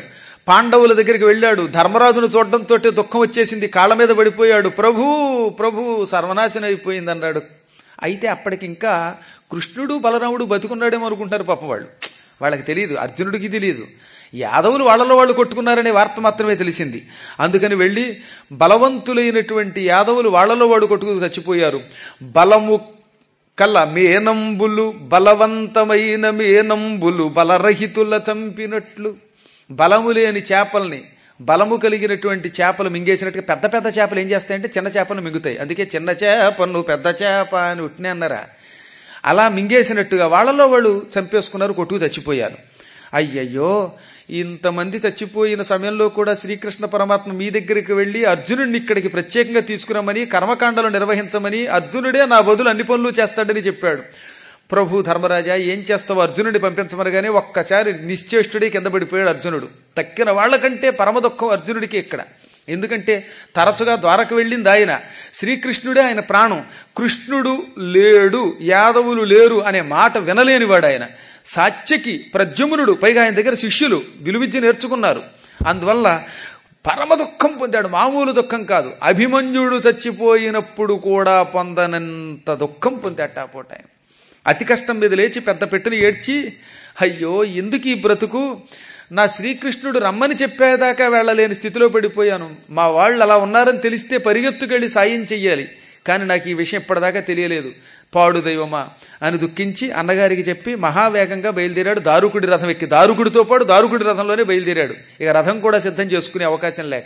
పాండవుల దగ్గరికి వెళ్ళాడు ధర్మరాజును చూడడంతో దుఃఖం వచ్చేసింది కాళ్ళ మీద పడిపోయాడు ప్రభు ప్రభు సర్వనాశనం అయిపోయింది అన్నాడు అయితే అప్పటికి ఇంకా కృష్ణుడు బలరాముడు బతుకున్నాడేమో అనుకుంటారు పాపం వాళ్ళు వాళ్ళకి తెలియదు అర్జునుడికి తెలియదు యాదవులు వాళ్ళలో వాళ్ళు కొట్టుకున్నారనే వార్త మాత్రమే తెలిసింది అందుకని వెళ్ళి బలవంతులైనటువంటి యాదవులు వాళ్ళలో వాడు కొట్టుకు చచ్చిపోయారు బలము కల్ల మేనంబులు బలవంతమైన మేనంబులు బలరహితుల చంపినట్లు బలము లేని చేపల్ని బలము కలిగినటువంటి చేపలు మింగేసినట్టుగా పెద్ద పెద్ద చేపలు ఏం చేస్తాయంటే చిన్న చేపలు మింగుతాయి అందుకే చిన్న చేపను పెద్ద చేప అని ఉట్టినే అన్నారా అలా మింగేసినట్టుగా వాళ్ళలో వాళ్ళు చంపేసుకున్నారు కొట్టుకు చచ్చిపోయారు అయ్యయ్యో ఇంతమంది చచ్చిపోయిన సమయంలో కూడా శ్రీకృష్ణ పరమాత్మ మీ దగ్గరికి వెళ్ళి అర్జునుడిని ఇక్కడికి ప్రత్యేకంగా తీసుకురమ్మని కర్మకాండలు నిర్వహించమని అర్జునుడే నా బదులు అన్ని పనులు చేస్తాడని చెప్పాడు ప్రభు ధర్మరాజా ఏం చేస్తావు అర్జునుడిని పంపించమనగానే ఒక్కసారి నిశ్చేష్టుడే కింద పడిపోయాడు అర్జునుడు తక్కిన వాళ్ళకంటే పరమ దుఃఖం అర్జునుడికి ఇక్కడ ఎందుకంటే తరచుగా ద్వారకు వెళ్ళింది ఆయన శ్రీకృష్ణుడే ఆయన ప్రాణం కృష్ణుడు లేడు యాదవులు లేరు అనే మాట వినలేనివాడు ఆయన సాత్యకి ప్రద్యుమ్నుడు పైగా ఆయన దగ్గర శిష్యులు విలువిద్య నేర్చుకున్నారు అందువల్ల పరమ దుఃఖం పొందాడు మామూలు దుఃఖం కాదు అభిమన్యుడు చచ్చిపోయినప్పుడు కూడా పొందనంత దుఃఖం పొందాట ఆ పూట ఆయన అతి కష్టం మీద లేచి పెద్ద పెట్టుని ఏడ్చి అయ్యో ఎందుకు ఈ బ్రతుకు నా శ్రీకృష్ణుడు రమ్మని చెప్పేదాకా వెళ్ళలేని స్థితిలో పడిపోయాను మా వాళ్ళు అలా ఉన్నారని తెలిస్తే పరిగెత్తుకెళ్ళి సాయం చెయ్యాలి కానీ నాకు ఈ విషయం ఇప్పటిదాకా తెలియలేదు పాడు దైవమా అని దుఃఖించి అన్నగారికి చెప్పి మహావేగంగా బయలుదేరాడు దారుకుడి రథం ఎక్కి దారుకుడితో పాటు దారుకుడి రథంలోనే బయలుదేరాడు ఇక రథం కూడా సిద్ధం చేసుకునే అవకాశం లేక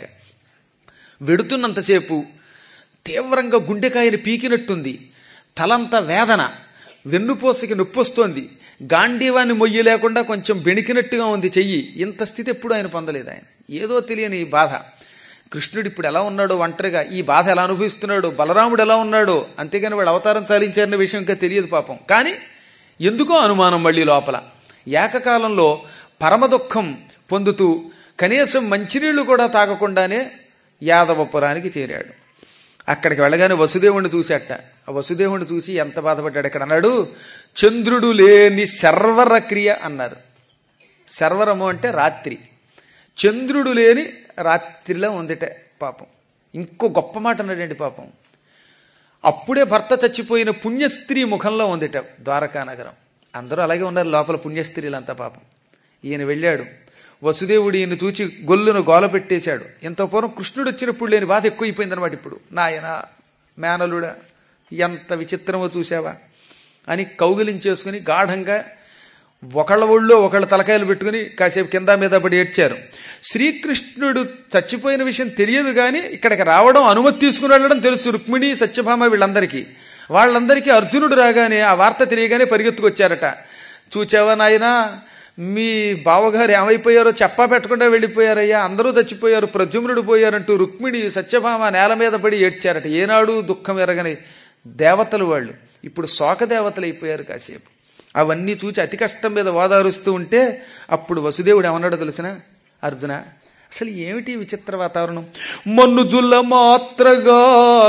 వెడుతున్నంతసేపు తీవ్రంగా గుండెకాయని పీకినట్టుంది తలంతా వేదన వెన్నుపోసకి నొప్పొస్తోంది గాంధీవాన్ని మొయ్యి లేకుండా కొంచెం బెణికినట్టుగా ఉంది చెయ్యి ఇంత స్థితి ఎప్పుడు ఆయన పొందలేదు ఆయన ఏదో తెలియని బాధ కృష్ణుడు ఇప్పుడు ఎలా ఉన్నాడో ఒంటరిగా ఈ బాధ ఎలా అనుభవిస్తున్నాడో బలరాముడు ఎలా ఉన్నాడో అంతేగాని వాడు అవతారం చాలించారన్న విషయం ఇంకా తెలియదు పాపం కానీ ఎందుకో అనుమానం మళ్ళీ లోపల ఏకకాలంలో పరమ దుఃఖం పొందుతూ కనీసం మంచినీళ్లు కూడా తాగకుండానే యాదవపురానికి చేరాడు అక్కడికి వెళ్ళగానే వసుదేవుణ్ణి చూశాట ఆ వసుదేవుణ్ణి చూసి ఎంత బాధపడ్డాడు ఇక్కడ అన్నాడు చంద్రుడు లేని శర్వర క్రియ అన్నారు శర్వరము అంటే రాత్రి చంద్రుడు లేని రాత్రిలో ఉందిట పాపం ఇంకో గొప్ప మాట అన్నాడండి పాపం అప్పుడే భర్త చచ్చిపోయిన పుణ్యస్త్రీ ముఖంలో ఉందిట ద్వారకా నగరం అందరూ అలాగే ఉన్నారు లోపల పుణ్యస్త్రీలంతా పాపం ఈయన వెళ్ళాడు వసుదేవుడు ఈయన చూచి గొల్లును గోల పెట్టేశాడు ఎంతో పూర్వం కృష్ణుడు వచ్చినప్పుడు లేని బాధ ఎక్కువైపోయింది అనమాట ఇప్పుడు నాయన మేనలుడా ఎంత విచిత్రమో చూసావా అని కౌగిలించేసుకుని గాఢంగా ఒకళ్ళ ఒళ్ళో ఒకళ్ళ తలకాయలు పెట్టుకుని కాసేపు కింద మీద పడి ఏడ్చారు శ్రీకృష్ణుడు చచ్చిపోయిన విషయం తెలియదు కానీ ఇక్కడికి రావడం అనుమతి తీసుకుని వెళ్ళడం తెలుసు రుక్మిణి సత్యభామ వీళ్ళందరికీ వాళ్ళందరికీ అర్జునుడు రాగానే ఆ వార్త తెలియగానే పరిగెత్తుకొచ్చారట చూచావా నాయనా మీ బావగారు ఏమైపోయారో చెప్పా పెట్టకుండా వెళ్ళిపోయారయ్యా అందరూ చచ్చిపోయారు ప్రద్యుమ్నుడు పోయారంటూ రుక్మిణి సత్యభామ నేల మీద పడి ఏడ్చారట ఏనాడు దుఃఖం ఎరగని దేవతలు వాళ్ళు ఇప్పుడు శోక దేవతలు అయిపోయారు కాసేపు అవన్నీ చూచి అతి కష్టం మీద ఓదారుస్తూ ఉంటే అప్పుడు వసుదేవుడు ఏమన్నాడో తెలిసిన అర్జున అసలు ఏమిటి ఈ విచిత్ర వాతావరణం మన్నుజుల మాత్రగా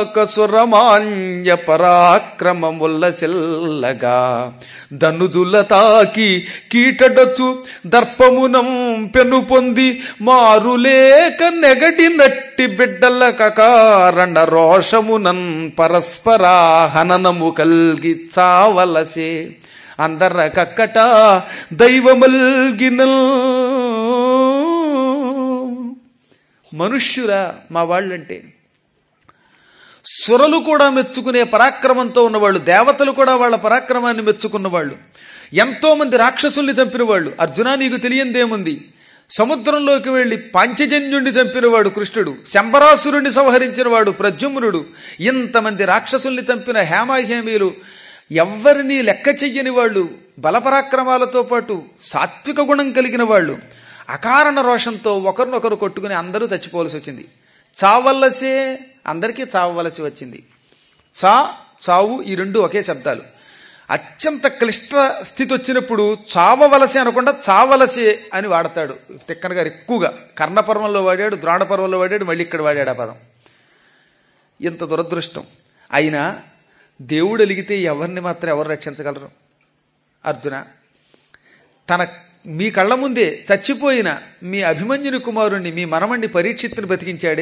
కసురమాన్య పరాక్రమముల్ల సెల్లగా దన్నుజుల తాకి కీటడచు దర్పమునం పెను పొంది మారులేక నెగడి నట్టి బిడ్డల కకారణ రోషమునన్ పరస్పరా హననము కల్గి చావలసే అందర కక్కట దైవమల్గినల్ మనుష్యురా మా వాళ్ళంటే సురలు కూడా మెచ్చుకునే పరాక్రమంతో ఉన్నవాళ్ళు దేవతలు కూడా వాళ్ళ పరాక్రమాన్ని మెచ్చుకున్నవాళ్ళు ఎంతో మంది రాక్షసుల్ని చంపిన వాళ్ళు అర్జున నీకు తెలియందేముంది సముద్రంలోకి వెళ్లి పాంచజన్యుణ్ణి చంపినవాడు కృష్ణుడు శంబరాసురుణ్ణి సంహరించినవాడు ప్రద్యుమ్నుడు ఇంతమంది రాక్షసుల్ని చంపిన హేమాహేమీలు ఎవ్వరినీ లెక్క చెయ్యని వాళ్ళు బలపరాక్రమాలతో పాటు సాత్విక గుణం కలిగిన వాళ్ళు అకారణ రోషంతో ఒకరినొకరు కొట్టుకుని అందరూ చచ్చిపోవలసి వచ్చింది చావలసే అందరికీ చావవలసి వచ్చింది చా చావు ఈ రెండు ఒకే శబ్దాలు అత్యంత క్లిష్ట స్థితి వచ్చినప్పుడు చావవలసే అనకుండా చావలసే అని వాడతాడు తిక్కన గారు ఎక్కువగా కర్ణపర్వంలో వాడాడు ద్రోణపర్వంలో వాడాడు మళ్ళీ ఇక్కడ వాడాడు ఆ పదం ఇంత దురదృష్టం అయినా దేవుడు అలిగితే ఎవరిని మాత్రం ఎవరు రక్షించగలరు అర్జున తన మీ కళ్ళ ముందే చచ్చిపోయిన మీ అభిమన్యుని కుమారుణ్ణి మీ మనమణ్ణి పరీక్షిత్తుని బతికించాడే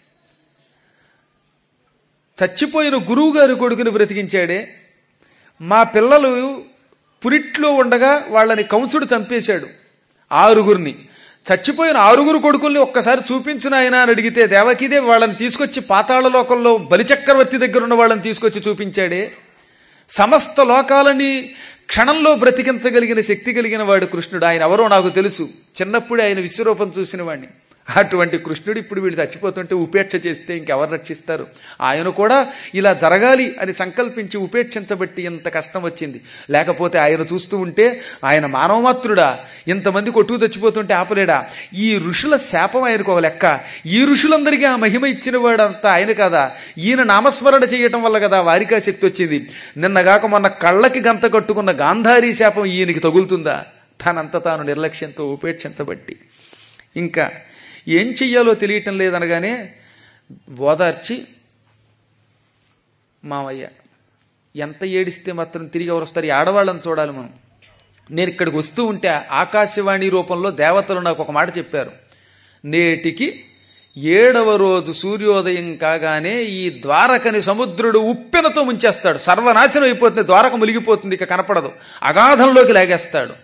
చచ్చిపోయిన గురువు గారి కొడుకుని బ్రతికించాడే మా పిల్లలు పురిట్లో ఉండగా వాళ్ళని కంసుడు చంపేశాడు ఆరుగురిని చచ్చిపోయిన ఆరుగురు కొడుకుల్ని ఒక్కసారి చూపించిన ఆయన అని అడిగితే దేవకీదే వాళ్ళని తీసుకొచ్చి పాతాళ లోకంలో బలిచక్రవర్తి దగ్గర ఉన్న వాళ్ళని తీసుకొచ్చి చూపించాడే సమస్త లోకాలని క్షణంలో బ్రతికించగలిగిన శక్తి కలిగిన వాడు కృష్ణుడు ఆయన ఎవరో నాకు తెలుసు చిన్నప్పుడే ఆయన విశ్వరూపం చూసిన వాడిని అటువంటి కృష్ణుడు ఇప్పుడు వీడు చచ్చిపోతుంటే ఉపేక్ష చేస్తే ఇంకెవరు రక్షిస్తారు ఆయన కూడా ఇలా జరగాలి అని సంకల్పించి ఉపేక్షించబట్టి ఇంత కష్టం వచ్చింది లేకపోతే ఆయన చూస్తూ ఉంటే ఆయన మానవమాత్రుడా ఇంతమంది కొట్టుకు చచ్చిపోతుంటే ఆపలేడా ఈ ఋషుల శాపం ఆయనకు ఒక లెక్క ఈ ఋషులందరికీ ఆ మహిమ ఇచ్చిన వాడంతా ఆయన కదా ఈయన నామస్మరణ చేయటం వల్ల కదా వారికా శక్తి వచ్చింది నిన్నగాక మొన్న కళ్ళకి గంత కట్టుకున్న గాంధారీ శాపం ఈయనకి తగులుతుందా తానంత తాను నిర్లక్ష్యంతో ఉపేక్షించబట్టి ఇంకా ఏం చెయ్యాలో తెలియటం లేదనగానే ఓదార్చి మావయ్య ఎంత ఏడిస్తే మాత్రం తిరిగి ఎవరు వస్తారు ఈ ఆడవాళ్ళని చూడాలి మనం నేను ఇక్కడికి వస్తూ ఉంటే ఆకాశవాణి రూపంలో దేవతలు నాకు ఒక మాట చెప్పారు నేటికి ఏడవ రోజు సూర్యోదయం కాగానే ఈ ద్వారకని సముద్రుడు ఉప్పెనతో ముంచేస్తాడు సర్వనాశనం అయిపోతుంది ద్వారక మునిగిపోతుంది ఇక కనపడదు అగాధంలోకి లాగేస్తాడు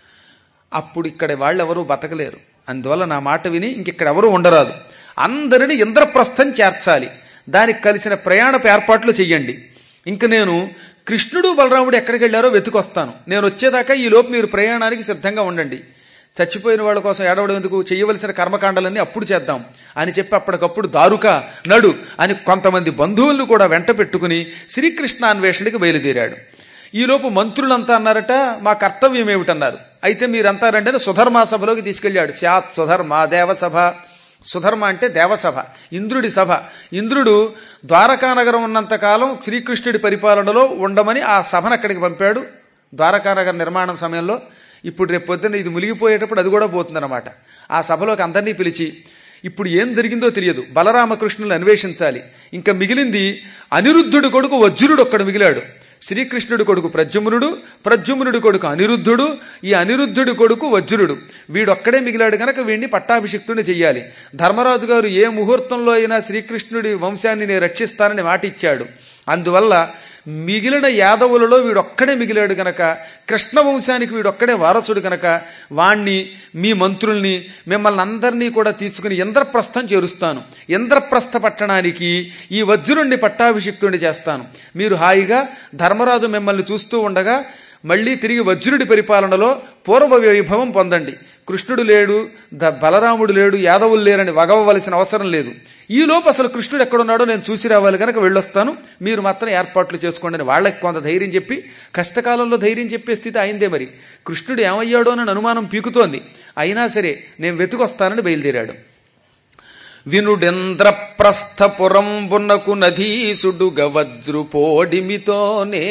అప్పుడు ఇక్కడ వాళ్ళెవరూ బతకలేరు అందువల్ల నా మాట విని ఇంకెక్కడ ఎవరు ఉండరాదు అందరిని ఇంద్రప్రస్థం చేర్చాలి దానికి కలిసిన ప్రయాణపు ఏర్పాట్లు చెయ్యండి ఇంక నేను కృష్ణుడు బలరాముడు ఎక్కడికి వెళ్ళారో వెతుకొస్తాను నేను వచ్చేదాకా ఈ లోపు మీరు ప్రయాణానికి సిద్ధంగా ఉండండి చచ్చిపోయిన వాళ్ళ కోసం ఏడవడం ఎందుకు చేయవలసిన కర్మకాండాలన్నీ అప్పుడు చేద్దాం అని చెప్పి అప్పటికప్పుడు దారుక నడు అని కొంతమంది బంధువులను కూడా వెంట పెట్టుకుని శ్రీకృష్ణ అన్వేషణకి బయలుదేరాడు ఈలోపు మంత్రులంతా అన్నారట మా కర్తవ్యం ఏమిటన్నారు అయితే మీరంతా రండి అని సుధర్మా సభలోకి తీసుకెళ్ళాడు శాత్ సుధర్మ దేవసభ సుధర్మ అంటే దేవసభ ఇంద్రుడి సభ ఇంద్రుడు ద్వారకానగరం ఉన్నంతకాలం శ్రీకృష్ణుడి పరిపాలనలో ఉండమని ఆ సభను అక్కడికి పంపాడు ద్వారకానగర నిర్మాణం సమయంలో ఇప్పుడు రేపు పొద్దున్న ఇది మునిగిపోయేటప్పుడు అది కూడా పోతుందన్నమాట ఆ సభలోకి అందరినీ పిలిచి ఇప్పుడు ఏం జరిగిందో తెలియదు బలరామకృష్ణులను అన్వేషించాలి ఇంకా మిగిలింది అనిరుద్ధుడు కొడుకు వజ్రుడు ఒక్కడు మిగిలాడు శ్రీకృష్ణుడి కొడుకు ప్రద్యుమ్నుడు ప్రద్యుమ్నుడి కొడుకు అనిరుద్ధుడు ఈ అనిరుద్ధుడి కొడుకు వజ్రుడు వీడొక్కడే మిగిలాడు గనక వీడిని పట్టాభిషిక్తుని చెయ్యాలి ధర్మరాజు గారు ఏ ముహూర్తంలో అయినా శ్రీకృష్ణుడి వంశాన్ని నేను రక్షిస్తానని మాటిచ్చాడు అందువల్ల మిగిలిన యాదవులలో వీడొక్కడే మిగిలాడు గనక కృష్ణ వంశానికి వీడొక్కడే వారసుడు గనక వాణ్ణి మీ మంత్రుల్ని మిమ్మల్ని అందరినీ కూడా తీసుకుని ఇంద్రప్రస్థం చేరుస్తాను ఇంద్రప్రస్థ పట్టణానికి ఈ వజ్రుణ్ణి పట్టాభిషిక్తుడిని చేస్తాను మీరు హాయిగా ధర్మరాజు మిమ్మల్ని చూస్తూ ఉండగా మళ్ళీ తిరిగి వజ్రుడి పరిపాలనలో పూర్వ వైభవం పొందండి కృష్ణుడు లేడు ద బలరాముడు లేడు యాదవులు లేరని వగవవలసిన అవసరం లేదు ఈ లోపు అసలు కృష్ణుడు ఎక్కడున్నాడో నేను చూసి రావాలి కనుక వెళ్ళొస్తాను మీరు మాత్రం ఏర్పాట్లు చేసుకోండి అని వాళ్ళకి కొంత ధైర్యం చెప్పి కష్టకాలంలో ధైర్యం చెప్పే స్థితి అయిందే మరి కృష్ణుడు ఏమయ్యాడో అని అనుమానం పీకుతోంది అయినా సరే నేను వెతుకొస్తానని బయలుదేరాడు వినుడెంద్రప్రస్థపురంబునకు నధీసుడు గవజ్రుపోడిమితోనే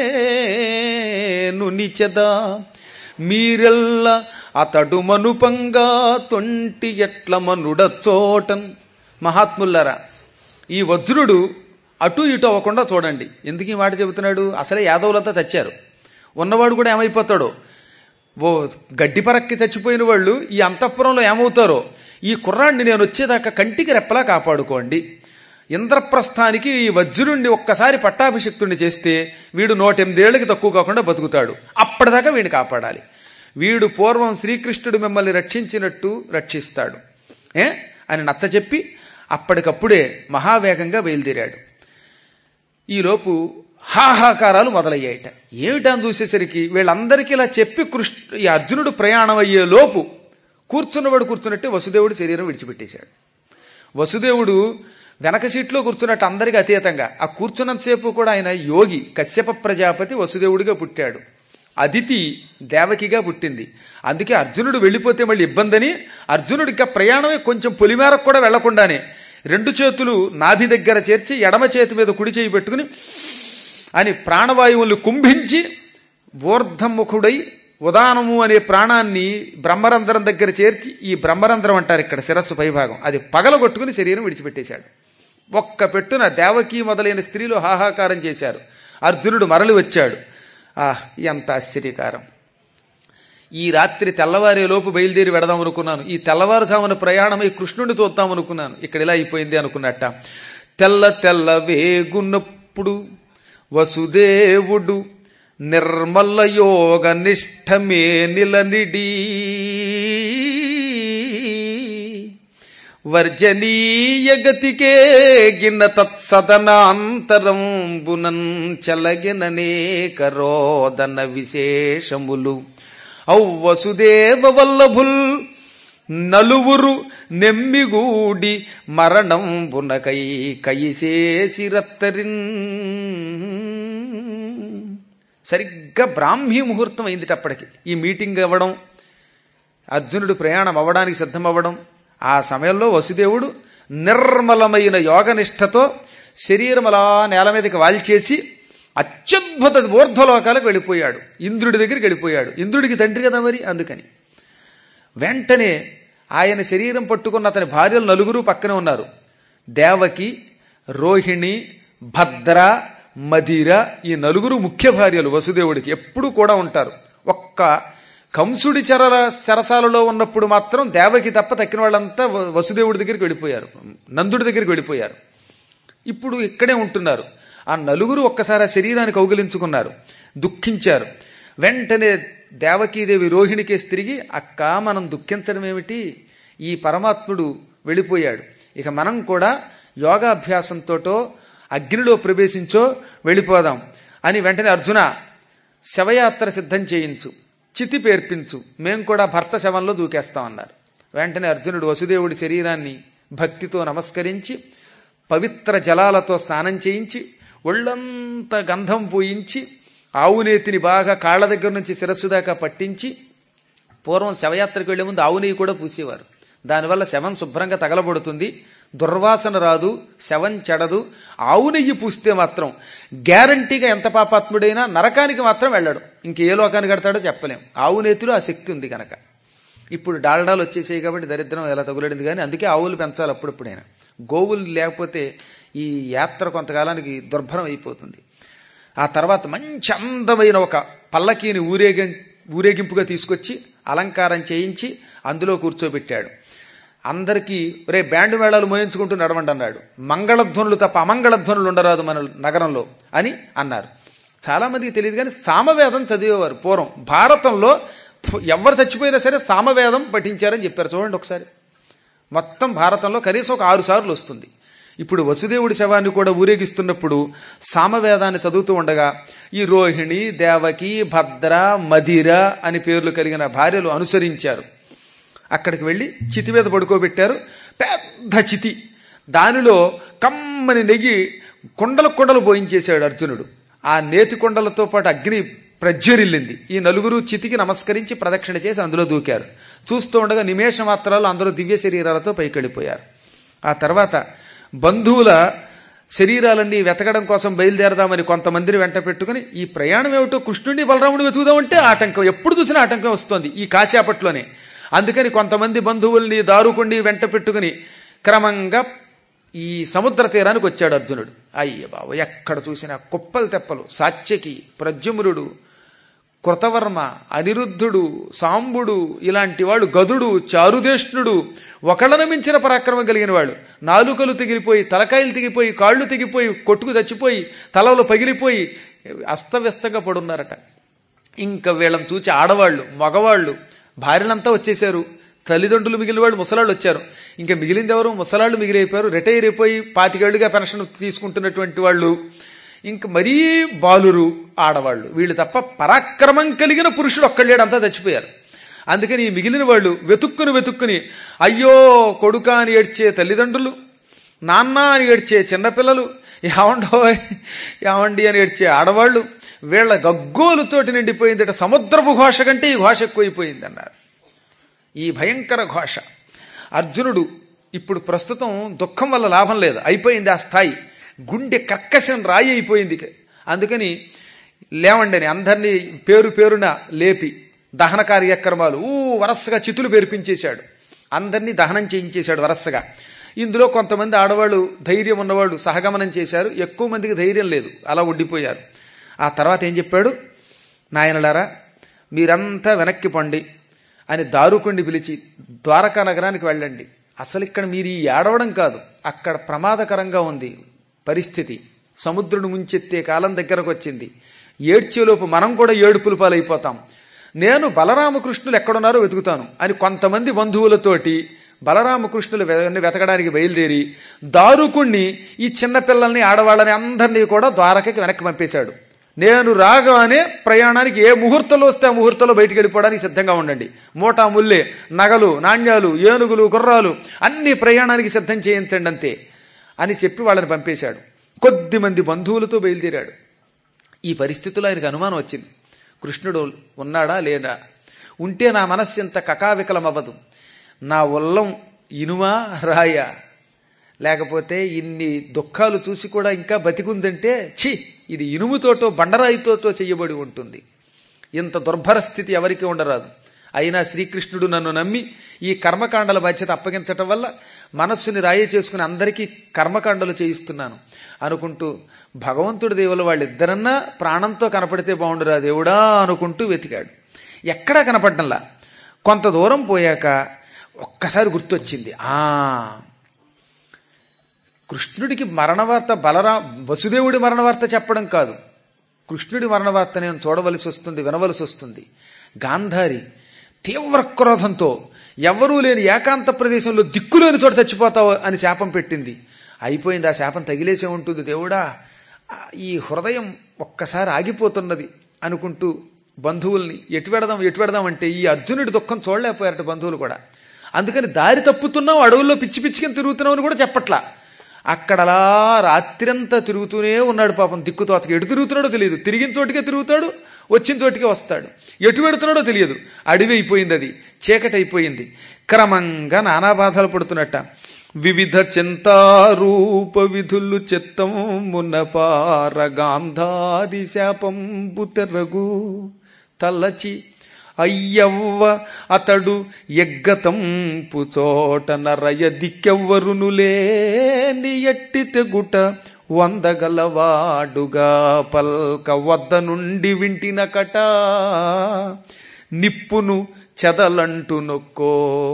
నిచదా మీరెల్ల అతడు మనుపంగా తొంటి ఎట్ల మనుడచోటన్ మహాత్ముల్లరా ఈ వజ్రుడు అటు ఇటు అవ్వకుండా చూడండి ఎందుకు ఈ మాట చెబుతున్నాడు అసలే యాదవులంతా చచ్చారు ఉన్నవాడు కూడా ఏమైపోతాడో ఓ గడ్డి పరక్కి చచ్చిపోయిన వాళ్ళు ఈ అంతఃపురంలో ఏమవుతారో ఈ కుర్రాడిని నేను వచ్చేదాకా కంటికి రెప్పలా కాపాడుకోండి ఇంద్రప్రస్థానికి ఈ వజ్రుణ్ణి ఒక్కసారి పట్టాభిషిక్తుణ్ణి చేస్తే వీడు నూటెనిమిదేళ్లకి తక్కువ కాకుండా బతుకుతాడు అప్పటిదాకా వీడిని కాపాడాలి వీడు పూర్వం శ్రీకృష్ణుడు మిమ్మల్ని రక్షించినట్టు రక్షిస్తాడు ఏ అని నచ్చచెప్పి అప్పటికప్పుడే మహావేగంగా బయలుదేరాడు ఈలోపు హాహాకారాలు మొదలయ్యాయట ఏమిటని చూసేసరికి వీళ్ళందరికీ ఇలా చెప్పి కృష్ణ ఈ అర్జునుడు ప్రయాణం అయ్యే లోపు కూర్చున్నవాడు కూర్చున్నట్టే వసుదేవుడు శరీరం విడిచిపెట్టేశాడు వసుదేవుడు వెనక సీట్లో కూర్చున్నట్టు అందరికీ అతీతంగా ఆ కూర్చున్నంతసేపు కూడా ఆయన యోగి కశ్యప ప్రజాపతి వసుదేవుడిగా పుట్టాడు అదితి దేవకిగా పుట్టింది అందుకే అర్జునుడు వెళ్ళిపోతే మళ్ళీ ఇబ్బందని అర్జునుడు ఇంకా ప్రయాణమే కొంచెం పొలిమేరకు కూడా వెళ్లకుండానే రెండు చేతులు నాభి దగ్గర చేర్చి ఎడమ చేతి మీద కుడి చేయి పెట్టుకుని అని ప్రాణవాయువుల్ని కుంభించి ఊర్ధముఖుడై ఉదానము అనే ప్రాణాన్ని బ్రహ్మరంధ్రం దగ్గర చేర్చి ఈ బ్రహ్మరంధ్రం అంటారు ఇక్కడ శిరస్సు పైభాగం అది పగలగొట్టుకుని శరీరం విడిచిపెట్టేశాడు ఒక్క పెట్టున దేవకి మొదలైన స్త్రీలు హాహాకారం చేశారు అర్జునుడు మరలి వచ్చాడు ఆహ్ ఎంత ఆశ్చర్యకారం ఈ రాత్రి తెల్లవారే లోపు బయలుదేరి వెడదాం అనుకున్నాను ఈ తెల్లవారుజామున ప్రయాణమై కృష్ణుడిని చూద్దాం అనుకున్నాను ఇక్కడ ఇలా అయిపోయింది అనుకున్నట్ట తెల్ల తెల్ల వేగున్నప్పుడు వసుదేవుడు నిర్మల యోగ నిష్ఠమే నిలనిడి వర్జనీయ గతికే గిన్న తత్సదనాంతరంబునన్ చలగిననేక రోదన విశేషములు ఔవసుదేవ వల్లభుల్ నలువురు నెమ్మిగూడి మరణంబునకై కయిసేసిరత్తరిన్ సరిగ్గా బ్రాహ్మీ ముహూర్తం అయింది అప్పటికి ఈ మీటింగ్ అవ్వడం అర్జునుడు ప్రయాణం అవ్వడానికి సిద్ధం అవ్వడం ఆ సమయంలో వసుదేవుడు నిర్మలమైన యోగనిష్టతో శరీరం అలా నేల మీదకి వాల్చేసి అత్యద్భుత ఊర్ధ్వలోకాలకు వెళ్ళిపోయాడు ఇంద్రుడి దగ్గరికి వెళ్ళిపోయాడు ఇంద్రుడికి తండ్రి కదా మరి అందుకని వెంటనే ఆయన శరీరం పట్టుకున్న అతని భార్యలు నలుగురు పక్కనే ఉన్నారు దేవకి రోహిణి భద్ర మదిర ఈ నలుగురు ముఖ్య భార్యలు వసుదేవుడికి ఎప్పుడూ కూడా ఉంటారు ఒక్క కంసుడి చెరల చెరసాలలో ఉన్నప్పుడు మాత్రం దేవకి తప్ప తక్కిన వాళ్ళంతా వ- వసుదేవుడి దగ్గరికి వెళ్ళిపోయారు నందుడి దగ్గరికి వెళ్ళిపోయారు ఇప్పుడు ఇక్కడే ఉంటున్నారు ఆ నలుగురు ఒక్కసారి ఆ శరీరాన్ని కౌగిలించుకున్నారు దుఃఖించారు వెంటనే దేవకీదేవి రోహిణికేసి తిరిగి అక్క మనం దుఃఖించడం ఏమిటి ఈ పరమాత్ముడు వెళ్ళిపోయాడు ఇక మనం కూడా యోగాభ్యాసంతోటో అగ్నిలో ప్రవేశించో వెళ్ళిపోదాం అని వెంటనే అర్జున శవయాత్ర సిద్ధం చేయించు చితి పేర్పించు మేం కూడా భర్త శవంలో దూకేస్తామన్నారు వెంటనే అర్జునుడు వసుదేవుడి శరీరాన్ని భక్తితో నమస్కరించి పవిత్ర జలాలతో స్నానం చేయించి ఒళ్ళంతా గంధం పూయించి ఆవునేతిని బాగా కాళ్ళ దగ్గర నుంచి శిరస్సు దాకా పట్టించి పూర్వం శవయాత్రకు వెళ్లే ముందు ఆవు నెయ్యి కూడా పూసేవారు దానివల్ల శవం శుభ్రంగా తగలబడుతుంది దుర్వాసన రాదు శవం చెడదు ఆవు నెయ్యి పూస్తే మాత్రం గ్యారంటీగా ఎంత పాపాత్ముడైనా నరకానికి మాత్రం వెళ్ళడు ఇంకే లోకానికి కడతాడో చెప్పలేం ఆవు నేతిలో ఆ శక్తి ఉంది కనుక ఇప్పుడు డాల్డాలు వచ్చేసాయి కాబట్టి దరిద్రం ఎలా తగులడింది కానీ అందుకే ఆవులు పెంచాలి అప్పుడప్పుడైనా గోవులు లేకపోతే ఈ యాత్ర కొంతకాలానికి దుర్భరం అయిపోతుంది ఆ తర్వాత మంచి అందమైన ఒక పల్లకీని ఊరేగ ఊరేగింపుగా తీసుకొచ్చి అలంకారం చేయించి అందులో కూర్చోబెట్టాడు అందరికీ రే బ్యాండ్ మేళాలు మోయించుకుంటూ నడవండి అన్నాడు మంగళధ్వనులు తప్ప అమంగళధ్వనులు ఉండరాదు మన నగరంలో అని అన్నారు చాలా మందికి తెలియదు కానీ సామవేదం చదివేవారు పూర్వం భారతంలో ఎవరు చచ్చిపోయినా సరే సామవేదం పఠించారని చెప్పారు చూడండి ఒకసారి మొత్తం భారతంలో కనీసం ఒక ఆరు సార్లు వస్తుంది ఇప్పుడు వసుదేవుడి శవాన్ని కూడా ఊరేగిస్తున్నప్పుడు సామవేదాన్ని చదువుతూ ఉండగా ఈ రోహిణి దేవకి భద్ర మదిర అని పేర్లు కలిగిన భార్యలు అనుసరించారు అక్కడికి వెళ్ళి చితి మీద పడుకోబెట్టారు పెద్ద చితి దానిలో కమ్మని నెగి కుండలు కుండలు పోయించేశాడు అర్జునుడు ఆ నేతి కొండలతో పాటు అగ్ని ప్రజ్వరిల్లింది ఈ నలుగురు చితికి నమస్కరించి ప్రదక్షిణ చేసి అందులో దూకారు చూస్తూ ఉండగా నిమేష మాత్రాలు అందరూ దివ్య శరీరాలతో పైకెళ్ళిపోయారు ఆ తర్వాత బంధువుల శరీరాలన్నీ వెతకడం కోసం బయలుదేరదామని కొంతమందిని వెంట పెట్టుకుని ఈ ప్రయాణం ఏమిటో కృష్ణుడిని బలరాముడిని వెతుకుదామంటే ఆటంకం ఎప్పుడు చూసినా ఆటంకం వస్తోంది ఈ కాశాపట్లోనే అందుకని కొంతమంది బంధువుల్ని దారుకుండి వెంట పెట్టుకుని క్రమంగా ఈ సముద్ర తీరానికి వచ్చాడు అర్జునుడు అయ్య బాబు ఎక్కడ చూసినా కుప్పలు తెప్పలు సాత్యకి ప్రద్యుమ్నుడు కృతవర్మ అనిరుద్ధుడు సాంబుడు ఇలాంటి వాడు గదుడు చారుదేష్ణుడు ఒకళ్ళను మించిన పరాక్రమం కలిగిన వాడు నాలుకలు తెగిలిపోయి తలకాయలు తెగిపోయి కాళ్ళు తెగిపోయి కొట్టుకు చచ్చిపోయి తలలు పగిలిపోయి అస్తవ్యస్తంగా పడున్నారట ఇంకా వీళ్ళని చూచి ఆడవాళ్ళు మగవాళ్ళు భార్యలంతా వచ్చేశారు తల్లిదండ్రులు మిగిలిన వాళ్ళు ముసలాళ్ళు వచ్చారు ఇంకా మిగిలింది ఎవరు ముసలాళ్ళు మిగిలిపోయారు రిటైర్ అయిపోయి పాతికేళ్లుగా పెన్షన్ తీసుకుంటున్నటువంటి వాళ్ళు ఇంక మరీ బాలురు ఆడవాళ్ళు వీళ్ళు తప్ప పరాక్రమం కలిగిన పురుషుడు ఒక్కళ్ళేడు అంతా చచ్చిపోయారు అందుకని ఈ మిగిలిన వాళ్ళు వెతుక్కుని వెతుక్కుని అయ్యో కొడుక అని ఏడ్చే తల్లిదండ్రులు నాన్న అని ఏడ్చే చిన్నపిల్లలు ఏమండో ఏమండి అని ఏడ్చే ఆడవాళ్ళు వీళ్ళ గగ్గోలుతోటి నిండిపోయిందట సముద్రపు ఘోష కంటే ఈ ఘోష ఎక్కువైపోయింది అన్నారు ఈ భయంకర ఘోష అర్జునుడు ఇప్పుడు ప్రస్తుతం దుఃఖం వల్ల లాభం లేదు అయిపోయింది ఆ స్థాయి గుండె కర్కశం రాయి అయిపోయింది అందుకని లేవండి అని అందరినీ పేరు పేరున లేపి దహన కార్యక్రమాలు ఊ వరసగా చితులు పేర్పించేశాడు అందరినీ దహనం చేయించేశాడు వరసగా ఇందులో కొంతమంది ఆడవాళ్ళు ధైర్యం ఉన్నవాళ్ళు సహగమనం చేశారు ఎక్కువ మందికి ధైర్యం లేదు అలా ఉండిపోయారు ఆ తర్వాత ఏం చెప్పాడు నాయనలారా మీరంతా వెనక్కి పండి అని దారుకుండి పిలిచి ద్వారకా నగరానికి వెళ్ళండి అసలు ఇక్కడ మీరు ఈ ఏడవడం కాదు అక్కడ ప్రమాదకరంగా ఉంది పరిస్థితి సముద్రుడు ముంచెత్తే కాలం దగ్గరకు వచ్చింది ఏడ్చేలోపు మనం కూడా ఏడుపులు పాలైపోతాం నేను బలరామకృష్ణులు ఎక్కడున్నారో వెతుకుతాను అని కొంతమంది బంధువులతోటి బలరామకృష్ణులు వె- వెతకడానికి బయలుదేరి దారుకుణ్ణి ఈ చిన్న పిల్లల్ని ఆడవాళ్ళని అందరినీ కూడా ద్వారకకి వెనక్కి పంపేశాడు నేను రాగానే ప్రయాణానికి ఏ ముహూర్తంలో వస్తే ఆ ముహూర్తంలో బయటికి వెళ్ళిపోవడానికి సిద్ధంగా ఉండండి మూటా ముల్లే నగలు నాణ్యాలు ఏనుగులు గుర్రాలు అన్ని ప్రయాణానికి సిద్ధం చేయించండి అంతే అని చెప్పి వాళ్ళని పంపేశాడు కొద్ది మంది బంధువులతో బయలుదేరాడు ఈ పరిస్థితిలో ఆయనకు అనుమానం వచ్చింది కృష్ణుడు ఉన్నాడా లేడా ఉంటే నా మనస్సు ఇంత కకావికలమవ్వదు నా ఉల్లం ఇనుమా రాయా లేకపోతే ఇన్ని దుఃఖాలు చూసి కూడా ఇంకా బతికుందంటే ఛీ ఇది ఇనుముతోటో బండరాయితోటో చెయ్యబడి ఉంటుంది ఇంత దుర్భర స్థితి ఎవరికి ఉండరాదు అయినా శ్రీకృష్ణుడు నన్ను నమ్మి ఈ కర్మకాండల బాధ్యత అప్పగించటం వల్ల మనస్సుని రాయి చేసుకుని అందరికీ కర్మకాండలు చేయిస్తున్నాను అనుకుంటూ భగవంతుడి దేవుల వాళ్ళిద్దరన్నా ప్రాణంతో కనపడితే బాగుండురా దేవుడా అనుకుంటూ వెతికాడు ఎక్కడా కనపడ్డంలా కొంత దూరం పోయాక ఒక్కసారి గుర్తొచ్చింది ఆ కృష్ణుడికి మరణవార్త బలరా వసుదేవుడి మరణవార్త చెప్పడం కాదు కృష్ణుడి మరణవార్త నేను చూడవలసి వస్తుంది వినవలసి వస్తుంది గాంధారి తీవ్ర క్రోధంతో ఎవ్వరూ లేని ఏకాంత ప్రదేశంలో దిక్కులేని చోట చచ్చిపోతావు అని శాపం పెట్టింది అయిపోయింది ఆ శాపం తగిలేసే ఉంటుంది దేవుడా ఆ, ఈ హృదయం ఒక్కసారి ఆగిపోతున్నది అనుకుంటూ బంధువుల్ని ఎటు పెడదాం ఎటు పెడదాం అంటే ఈ అర్జునుడి దుఃఖం చూడలేకపోయారట బంధువులు కూడా అందుకని దారి తప్పుతున్నావు అడవుల్లో పిచ్చి పిచ్చికని తిరుగుతున్నావు అని కూడా చెప్పట్లా అక్కడలా రాత్రంతా తిరుగుతూనే ఉన్నాడు పాపం దిక్కుతోతకి ఎటు తిరుగుతున్నాడో తెలియదు తిరిగిన చోటికే తిరుగుతాడు వచ్చిన చోటికే వస్తాడు ఎటు పెడుతున్నాడో తెలియదు అడవి అయిపోయింది అది చీకటి అయిపోయింది క్రమంగా నానా బాధలు పడుతున్నట్ట వివిధ చింతారూప విధులు చిత్తమున పార గాంధారి శాపంబు తెరగు తలచి అయ్యవ్వ అతడు ఎగ్గతంపు చోట నరయ దిక్కెవ్వరును లేని ఎట్టి తెగుట వందగలవాడుగా పల్క వద్ద నుండి వింటిన కట నిప్పును చెదలంటు నొక్కో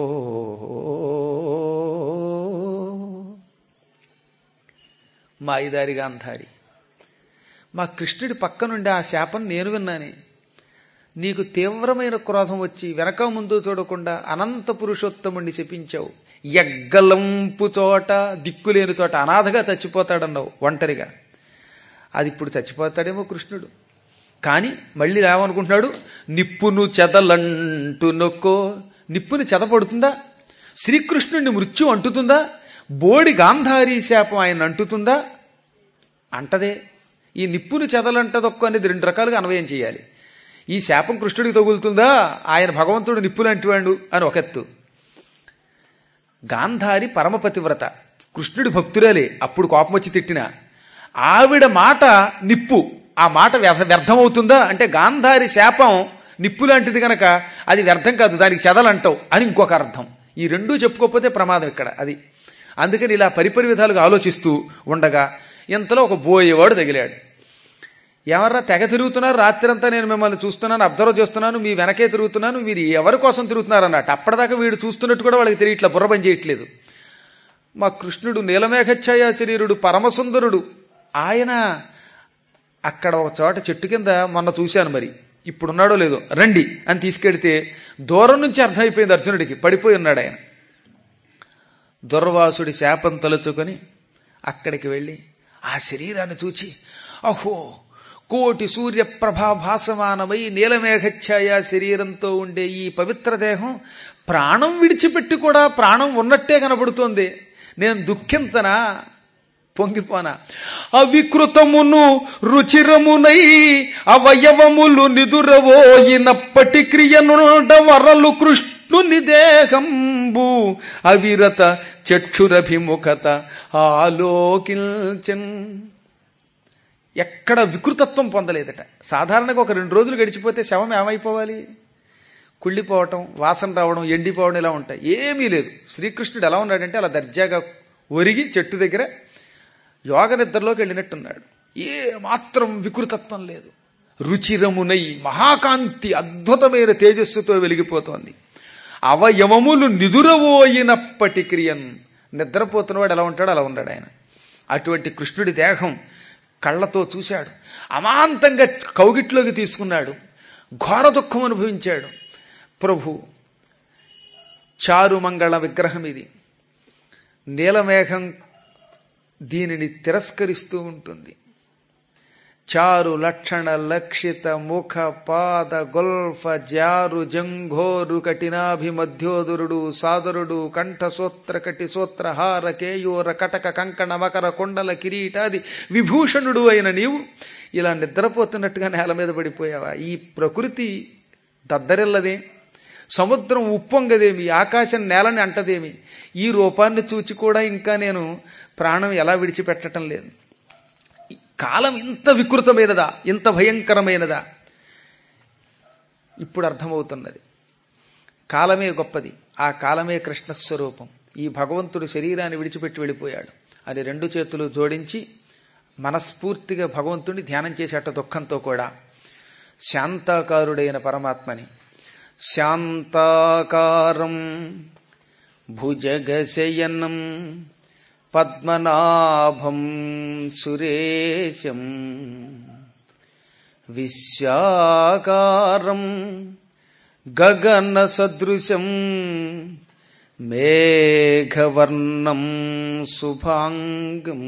మాయిదారి గాంధారి మా కృష్ణుడి పక్క నుండి ఆ శాపం నేను విన్నానే నీకు తీవ్రమైన క్రోధం వచ్చి వెనక ముందు చూడకుండా అనంత పురుషోత్తముణ్ణి శపించావు ఎగ్గలంపు చోట దిక్కులేని చోట అనాథగా చచ్చిపోతాడన్నావు ఒంటరిగా అది ఇప్పుడు చచ్చిపోతాడేమో కృష్ణుడు కానీ మళ్ళీ రావనుకుంటున్నాడు నిప్పును చెదలంటు నొక్కో నిప్పుని చెదపడుతుందా శ్రీకృష్ణుడిని మృత్యు అంటుతుందా బోడి గాంధారీ శాపం ఆయన అంటుతుందా అంటదే ఈ నిప్పును చెదలంటదొక్క అనేది రెండు రకాలుగా అన్వయం చేయాలి ఈ శాపం కృష్ణుడికి తగులుతుందా ఆయన భగవంతుడు నిప్పులంటివాడు అని ఒక ఎత్తు గాంధారి పరమపతివ్రత కృష్ణుడి భక్తురాలే అప్పుడు కోపం వచ్చి తిట్టిన ఆవిడ మాట నిప్పు ఆ మాట వ్యర్థ వ్యర్థమవుతుందా అంటే గాంధారి శాపం నిప్పు లాంటిది గనక అది వ్యర్థం కాదు దానికి చెదలంటావు అని ఇంకొక అర్థం ఈ రెండూ చెప్పుకోకపోతే ప్రమాదం ఇక్కడ అది అందుకని ఇలా పరిపరి విధాలుగా ఆలోచిస్తూ ఉండగా ఇంతలో ఒక బోయేవాడు తగిలాడు ఎవర్రా తెగ తిరుగుతున్నారు రాత్రంతా నేను మిమ్మల్ని చూస్తున్నాను అబ్జర్వ్ చేస్తున్నాను మీ వెనకే తిరుగుతున్నాను మీరు ఎవరి కోసం తిరుగుతున్నారు అన్నట్టు అప్పటిదాకా వీడు చూస్తున్నట్టు కూడా వాళ్ళకి తెలియట్లే బుర్ర పని చేయట్లేదు మా కృష్ణుడు నీలమేఘఛాయ శరీరుడు పరమసుందరుడు ఆయన అక్కడ ఒక చోట చెట్టు కింద మొన్న చూశాను మరి ఇప్పుడున్నాడో లేదో రండి అని తీసుకెడితే దూరం నుంచి అర్థమైపోయింది అర్జునుడికి పడిపోయి ఉన్నాడు ఆయన దుర్వాసుడి శాపం తలుచుకొని అక్కడికి వెళ్ళి ఆ శరీరాన్ని చూచి అహో కోటి సూర్య ప్రభాభాసమానమై నీలమేఘఛాయ శరీరంతో ఉండే ఈ పవిత్ర దేహం ప్రాణం విడిచిపెట్టి కూడా ప్రాణం ఉన్నట్టే కనబడుతోంది నేను దుఃఖించనా పొంగిపోనా అవికృతమును రుచిరమునై అవయవములు నిదురవోయినప్పటి క్రియనుండ వరలు కృష్ణుని దేహంబు అవిరత చక్షురభిముఖత ఆలోకించన్ ఎక్కడ వికృతత్వం పొందలేదట సాధారణంగా ఒక రెండు రోజులు గడిచిపోతే శవం ఏమైపోవాలి కుళ్ళిపోవటం వాసన రావడం ఎండిపోవడం ఇలా ఉంటాయి ఏమీ లేదు శ్రీకృష్ణుడు ఎలా ఉన్నాడంటే అలా దర్జాగా ఒరిగి చెట్టు దగ్గర యోగ నిద్రలోకి వెళ్ళినట్టున్నాడు ఏ మాత్రం వికృతత్వం లేదు రుచిరమునై మహాకాంతి అద్భుతమైన తేజస్సుతో వెలిగిపోతోంది అవయవములు నిదురవోయినప్పటి క్రియన్ నిద్రపోతున్నవాడు ఎలా ఉంటాడు అలా ఉన్నాడు ఆయన అటువంటి కృష్ణుడి దేహం కళ్ళతో చూశాడు అమాంతంగా కౌగిట్లోకి తీసుకున్నాడు ఘోర దుఃఖం అనుభవించాడు ప్రభు చారుమంగళ విగ్రహం ఇది నీలమేఘం దీనిని తిరస్కరిస్తూ ఉంటుంది చారు లక్షణ లక్షిత ముఖ పాద గొల్ఫ జారు జంఘోరు కఠినాభిమధ్యోదురుడు సాదరుడు కంఠసూత్ర కటి సూత్రహార కేయూర కటక కంకణ మకర కొండల కిరీటాది విభూషణుడు అయిన నీవు ఇలా నిద్రపోతున్నట్టుగా నేల మీద పడిపోయావా ఈ ప్రకృతి దద్దరిల్లదే సముద్రం ఉప్పొంగదేమి ఆకాశం నేలని అంటదేమి ఈ రూపాన్ని చూచి కూడా ఇంకా నేను ప్రాణం ఎలా విడిచిపెట్టడం లేదు కాలం ఇంత వికృతమైనదా ఇంత భయంకరమైనదా ఇప్పుడు అర్థమవుతున్నది కాలమే గొప్పది ఆ కాలమే కృష్ణస్వరూపం ఈ భగవంతుడు శరీరాన్ని విడిచిపెట్టి వెళ్ళిపోయాడు అది రెండు చేతులు జోడించి మనస్ఫూర్తిగా భగవంతుడిని ధ్యానం చేసేట దుఃఖంతో కూడా శాంతాకారుడైన పరమాత్మని శాంతాకారం భుజగశయనం పద్మనాభం సురేశం విశ్వాకారం గగన సదృశం మేఘవర్ణం శుభాంగం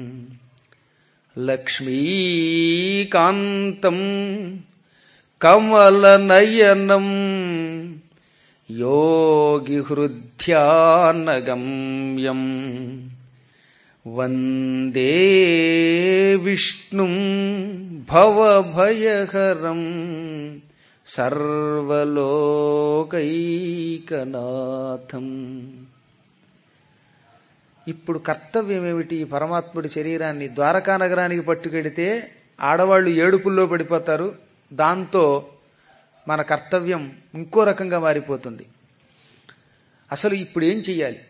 లక్ష్మీకాంతం కమలనయనం యోగిహృద్ధ్యానగమ్యం వందే విష్ణుం భవభయహరం సర్వలోకైకనాథం ఇప్పుడు కర్తవ్యం ఏమిటి ఈ పరమాత్ముడి శరీరాన్ని ద్వారకా నగరానికి పట్టుకెడితే ఆడవాళ్ళు ఏడుపుల్లో పడిపోతారు దాంతో మన కర్తవ్యం ఇంకో రకంగా మారిపోతుంది అసలు ఇప్పుడు ఏం చెయ్యాలి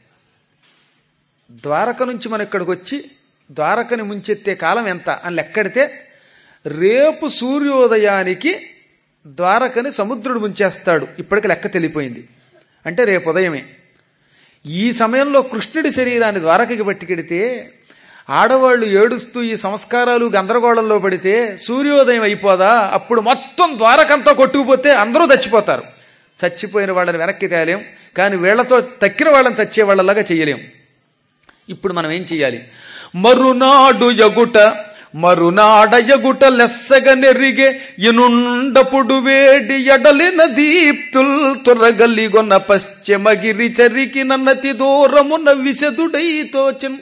ద్వారక నుంచి మనం ఇక్కడికి వచ్చి ద్వారకని ముంచెత్తే కాలం ఎంత అని లెక్కడితే రేపు సూర్యోదయానికి ద్వారకని సముద్రుడు ముంచేస్తాడు ఇప్పటికి లెక్క తెలిపోయింది అంటే రేపు ఉదయమే ఈ సమయంలో కృష్ణుడి శరీరాన్ని ద్వారకకి పట్టుకెడితే ఆడవాళ్లు ఏడుస్తూ ఈ సంస్కారాలు గందరగోళంలో పడితే సూర్యోదయం అయిపోదా అప్పుడు మొత్తం ద్వారకంతా కొట్టుకుపోతే అందరూ చచ్చిపోతారు చచ్చిపోయిన వాళ్ళని వెనక్కి తేలేం కానీ వీళ్లతో తక్కిన వాళ్ళని చచ్చే వాళ్ళలాగా చెయ్యలేం ఇప్పుడు మనం ఏం చెయ్యాలి మరునాడు యగుట మరునాడ యగుట లెస్సగ నెరిగే ఇనుండపుడు వేడి ఎడలిన దీప్తుల్ తురగలిగొన్న పశ్చిమగిరి చరికి నన్నతి దూరమున విశదుడై తోచన్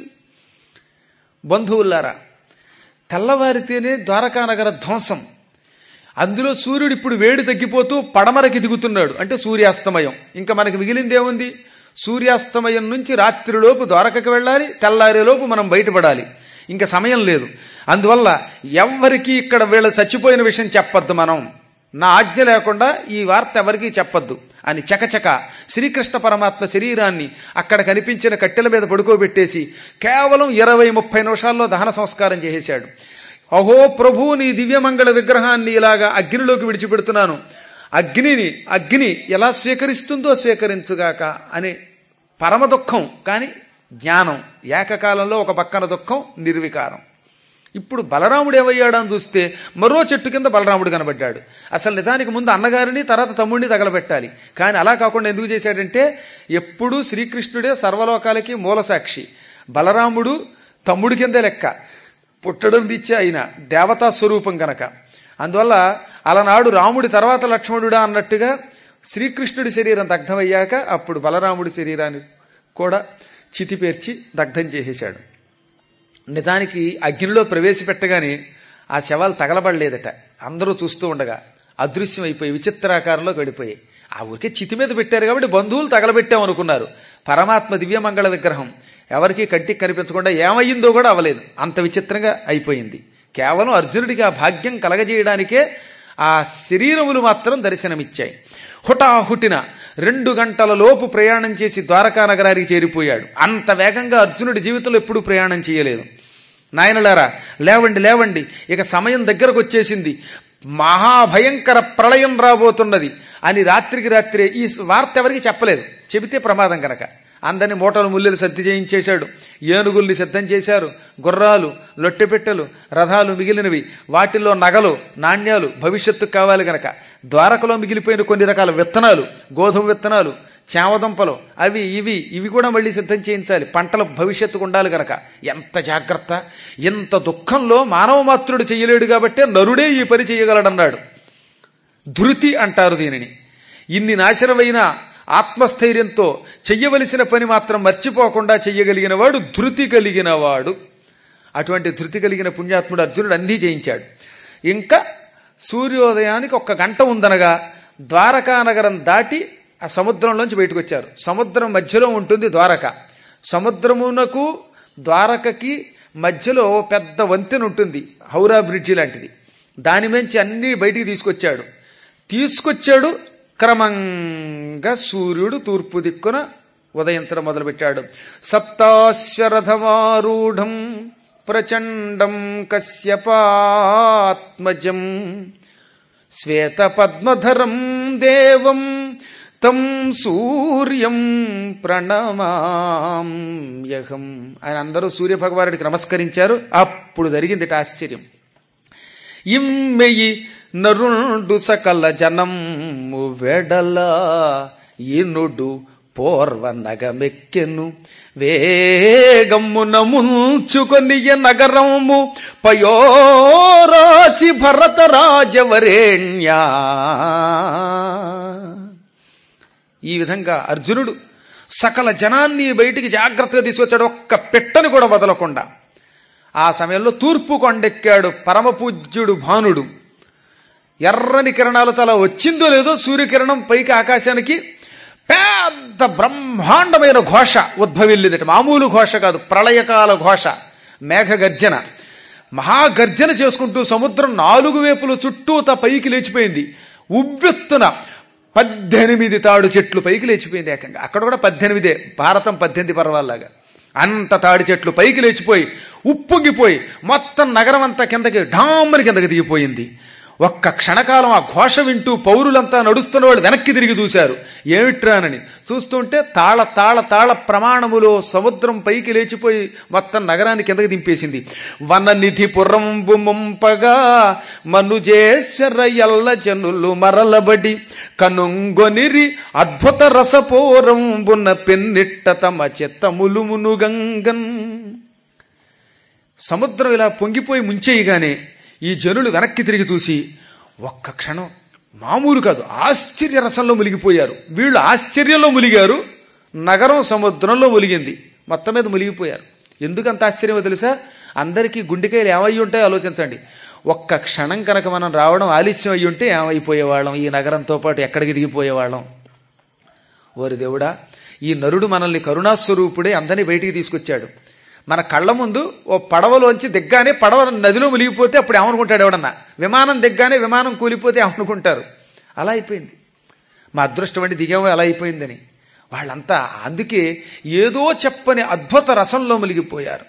బంధువులారా తెల్లవారితేనే ద్వారకానగర ధ్వంసం అందులో సూర్యుడు ఇప్పుడు వేడి తగ్గిపోతూ పడమరకి దిగుతున్నాడు అంటే సూర్యాస్తమయం ఇంకా మనకి మిగిలిందేముంది సూర్యాస్తమయం నుంచి రాత్రిలోపు ద్వారకకి వెళ్ళాలి తెల్లారేలోపు మనం బయటపడాలి ఇంకా సమయం లేదు అందువల్ల ఎవ్వరికీ ఇక్కడ వీళ్ళ చచ్చిపోయిన విషయం చెప్పొద్దు మనం నా ఆజ్ఞ లేకుండా ఈ వార్త ఎవరికీ చెప్పొద్దు అని చకచక శ్రీకృష్ణ పరమాత్మ శరీరాన్ని అక్కడ కనిపించిన కట్టెల మీద పడుకోబెట్టేసి కేవలం ఇరవై ముప్పై నిమిషాల్లో దహన సంస్కారం చేసేశాడు అహో ప్రభు నీ దివ్యమంగళ విగ్రహాన్ని ఇలాగా అగ్నిలోకి విడిచిపెడుతున్నాను అగ్నిని అగ్ని ఎలా స్వీకరిస్తుందో స్వీకరించుగాక అనే పరమ దుఃఖం కానీ జ్ఞానం ఏకకాలంలో ఒక పక్కన దుఃఖం నిర్వికారం ఇప్పుడు బలరాముడు ఏమయ్యాడని చూస్తే మరో చెట్టు కింద బలరాముడు కనబడ్డాడు అసలు నిజానికి ముందు అన్నగారిని తర్వాత తమ్ముడిని తగలబెట్టాలి కానీ అలా కాకుండా ఎందుకు చేశాడంటే ఎప్పుడూ శ్రీకృష్ణుడే సర్వలోకాలకి మూల సాక్షి బలరాముడు తమ్ముడి కిందే లెక్క పుట్టడం రీత్యా అయిన దేవతా స్వరూపం గనక అందువల్ల అలనాడు రాముడి తర్వాత లక్ష్మణుడా అన్నట్టుగా శ్రీకృష్ణుడి శరీరం దగ్ధమయ్యాక అప్పుడు బలరాముడి శరీరాన్ని కూడా చితిపేర్చి దగ్ధం చేసేశాడు నిజానికి అగ్నిలో ప్రవేశపెట్టగానే ఆ శవాలు తగలబడలేదట అందరూ చూస్తూ ఉండగా అదృశ్యం అయిపోయి విచిత్రాకారంలో గడిపోయాయి ఆ ఊరికే చితి మీద పెట్టారు కాబట్టి బంధువులు తగలబెట్టామనుకున్నారు పరమాత్మ దివ్యమంగళ విగ్రహం ఎవరికి కంటికి కనిపించకుండా ఏమయ్యిందో కూడా అవలేదు అంత విచిత్రంగా అయిపోయింది కేవలం అర్జునుడికి ఆ భాగ్యం కలగజేయడానికే ఆ శరీరములు మాత్రం దర్శనమిచ్చాయి హుటాహుటిన రెండు గంటల లోపు ప్రయాణం చేసి ద్వారకా నగరానికి చేరిపోయాడు అంత వేగంగా అర్జునుడి జీవితంలో ఎప్పుడూ ప్రయాణం చేయలేదు నాయనలారా లేవండి లేవండి ఇక సమయం దగ్గరకు వచ్చేసింది మహాభయంకర ప్రళయం రాబోతున్నది అని రాత్రికి రాత్రే ఈ వార్త ఎవరికి చెప్పలేదు చెబితే ప్రమాదం కనుక అందరిని మూటలు ముల్లెలు సర్ది చేయించేశాడు ఏనుగుల్ని సిద్ధం చేశారు గుర్రాలు లొట్టెపెట్టెలు రథాలు మిగిలినవి వాటిల్లో నగలు నాణ్యాలు భవిష్యత్తుకు కావాలి గనక ద్వారకలో మిగిలిపోయిన కొన్ని రకాల విత్తనాలు గోధుమ విత్తనాలు చామదుంపలు అవి ఇవి ఇవి కూడా మళ్ళీ సిద్ధం చేయించాలి పంటల భవిష్యత్తుకు ఉండాలి గనక ఎంత జాగ్రత్త ఇంత దుఃఖంలో మానవ మాత్రుడు చెయ్యలేడు కాబట్టే నరుడే ఈ పని చేయగలడన్నాడు ధృతి అంటారు దీనిని ఇన్ని నాశనమైన ఆత్మస్థైర్యంతో చెయ్యవలసిన పని మాత్రం మర్చిపోకుండా చెయ్యగలిగిన వాడు ధృతి కలిగిన వాడు అటువంటి ధృతి కలిగిన పుణ్యాత్ముడు అర్జునుడు అన్నీ జయించాడు ఇంకా సూర్యోదయానికి ఒక్క గంట ఉందనగా ద్వారకా నగరం దాటి ఆ సముద్రంలోంచి బయటకు వచ్చారు సముద్రం మధ్యలో ఉంటుంది ద్వారక సముద్రమునకు ద్వారకకి మధ్యలో పెద్ద వంతెన ఉంటుంది హౌరా బ్రిడ్జి లాంటిది దాని మించి అన్ని బయటికి తీసుకొచ్చాడు తీసుకొచ్చాడు క్రమంగా సూర్యుడు తూర్పు దిక్కున ఉదయించడం మొదలుపెట్టాడు సప్తాశ్వరథమారూఢం ప్రచండం కశ్యపాత్మజం శ్వేత పద్మధరం దేవం తం సూర్యం ప్రణమామ్యహం ఆయన అందరూ సూర్య భగవానుడికి నమస్కరించారు అప్పుడు జరిగింది ఇట ఆశ్చర్యం ఇమ్మెయి నరుండు సకల జనము వెడల ఇనుడు పోర్వ నగమెక్కెను వేగమ్మున ముంచుకొని నగరము పయోరాశి భరత రాజవరేణ్యా ఈ విధంగా అర్జునుడు సకల జనాన్ని బయటికి జాగ్రత్తగా తీసుకొచ్చాడు ఒక్క పెట్టని కూడా వదలకుండా ఆ సమయంలో తూర్పు కొండెక్కాడు పరమపూజ్యుడు భానుడు ఎర్రని కిరణాలతో అలా వచ్చిందో లేదో సూర్యకిరణం పైకి ఆకాశానికి పెద్ద బ్రహ్మాండమైన ఘోష ఉద్భవిల్లిదట మామూలు ఘోష కాదు ప్రళయకాల ఘోష మేఘ గర్జన మహాగర్జన చేసుకుంటూ సముద్రం నాలుగు వైపులు చుట్టూత పైకి లేచిపోయింది ఉవ్వెత్తున పద్దెనిమిది తాడు చెట్లు పైకి లేచిపోయింది ఏకంగా అక్కడ కూడా పద్దెనిమిదే భారతం పద్దెనిమిది పర్వాలాగా అంత తాడి చెట్లు పైకి లేచిపోయి ఉప్పొంగిపోయి మొత్తం నగరం అంతా కిందకి ఢామ్మని కిందకి దిగిపోయింది ఒక్క క్షణకాలం ఆ ఘోష వింటూ పౌరులంతా నడుస్తున్న వాళ్ళు వెనక్కి తిరిగి చూశారు ఏమిట్రానని చూస్తుంటే తాళ తాళ తాళ ప్రమాణములో సముద్రం పైకి లేచిపోయి మొత్తం నగరాన్ని కిందకి దింపేసింది వననిధి పురంబు ముంపగా మనుజేశ్వర ఎల్ల జనులు మరలబడి కనుంగొనిరి అద్భుత రసపోరంబున పెన్నిట్ట తమ చిత్తములు మునుగంగన్ సముద్రం ఇలా పొంగిపోయి ముంచేయగానే ఈ జనులు వెనక్కి తిరిగి చూసి ఒక్క క్షణం మామూలు కాదు ఆశ్చర్య రసంలో మునిగిపోయారు వీళ్ళు ఆశ్చర్యంలో మునిగారు నగరం సముద్రంలో మునిగింది మొత్తం మీద మునిగిపోయారు ఎందుకంత ఆశ్చర్యమో తెలుసా అందరికీ గుండెకాయలు ఏమయ్యి ఉంటాయో ఆలోచించండి ఒక్క క్షణం కనుక మనం రావడం ఆలస్యం అయ్యి ఉంటే ఏమైపోయేవాళ్ళం ఈ నగరంతో పాటు ఎక్కడికి దిగిపోయేవాళ్ళం ఓరి దేవుడా ఈ నరుడు మనల్ని కరుణాస్వరూపుడే అందరినీ బయటికి తీసుకొచ్చాడు మన కళ్ళ ముందు ఓ పడవలోంచి దిగ్గానే పడవ నదిలో మునిగిపోతే అప్పుడు ఏమనుకుంటాడు ఎవడన్నా విమానం దిగ్గానే విమానం కూలిపోతే ఏమనుకుంటారు అలా అయిపోయింది మా అదృష్టం అంటే దిగామో అలా అయిపోయిందని వాళ్ళంతా అందుకే ఏదో చెప్పని అద్భుత రసంలో మునిగిపోయారు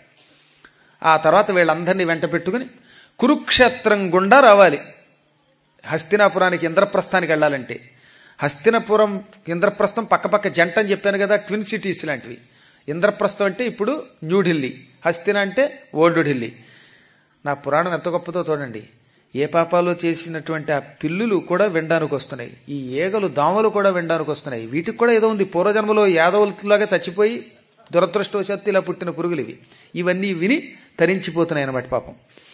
ఆ తర్వాత వీళ్ళందరినీ వెంట పెట్టుకుని కురుక్షేత్రం గుండా రావాలి హస్తినాపురానికి ఇంద్రప్రస్థానికి వెళ్ళాలంటే హస్తినపురం ఇంద్రప్రస్థం పక్కపక్క జంట అని చెప్పాను కదా ట్విన్ సిటీస్ లాంటివి ఇంద్రప్రస్థం అంటే ఇప్పుడు న్యూఢిల్లీ హస్తిన అంటే ఓల్డ్ ఢిల్లీ నా పురాణం ఎంత గొప్పదో చూడండి ఏ పాపాలు చేసినటువంటి ఆ పిల్లులు కూడా వినడానికి వస్తున్నాయి ఈ ఏగలు దామలు కూడా వినడానికి వస్తున్నాయి వీటికి కూడా ఏదో ఉంది పూర్వజన్మలో యాదవులలాగా చచ్చిపోయి దురదృష్టవశాత్తు ఇలా పుట్టిన పురుగులు ఇవి ఇవన్నీ విని తరించిపోతున్నాయి అన్నమాట పాపం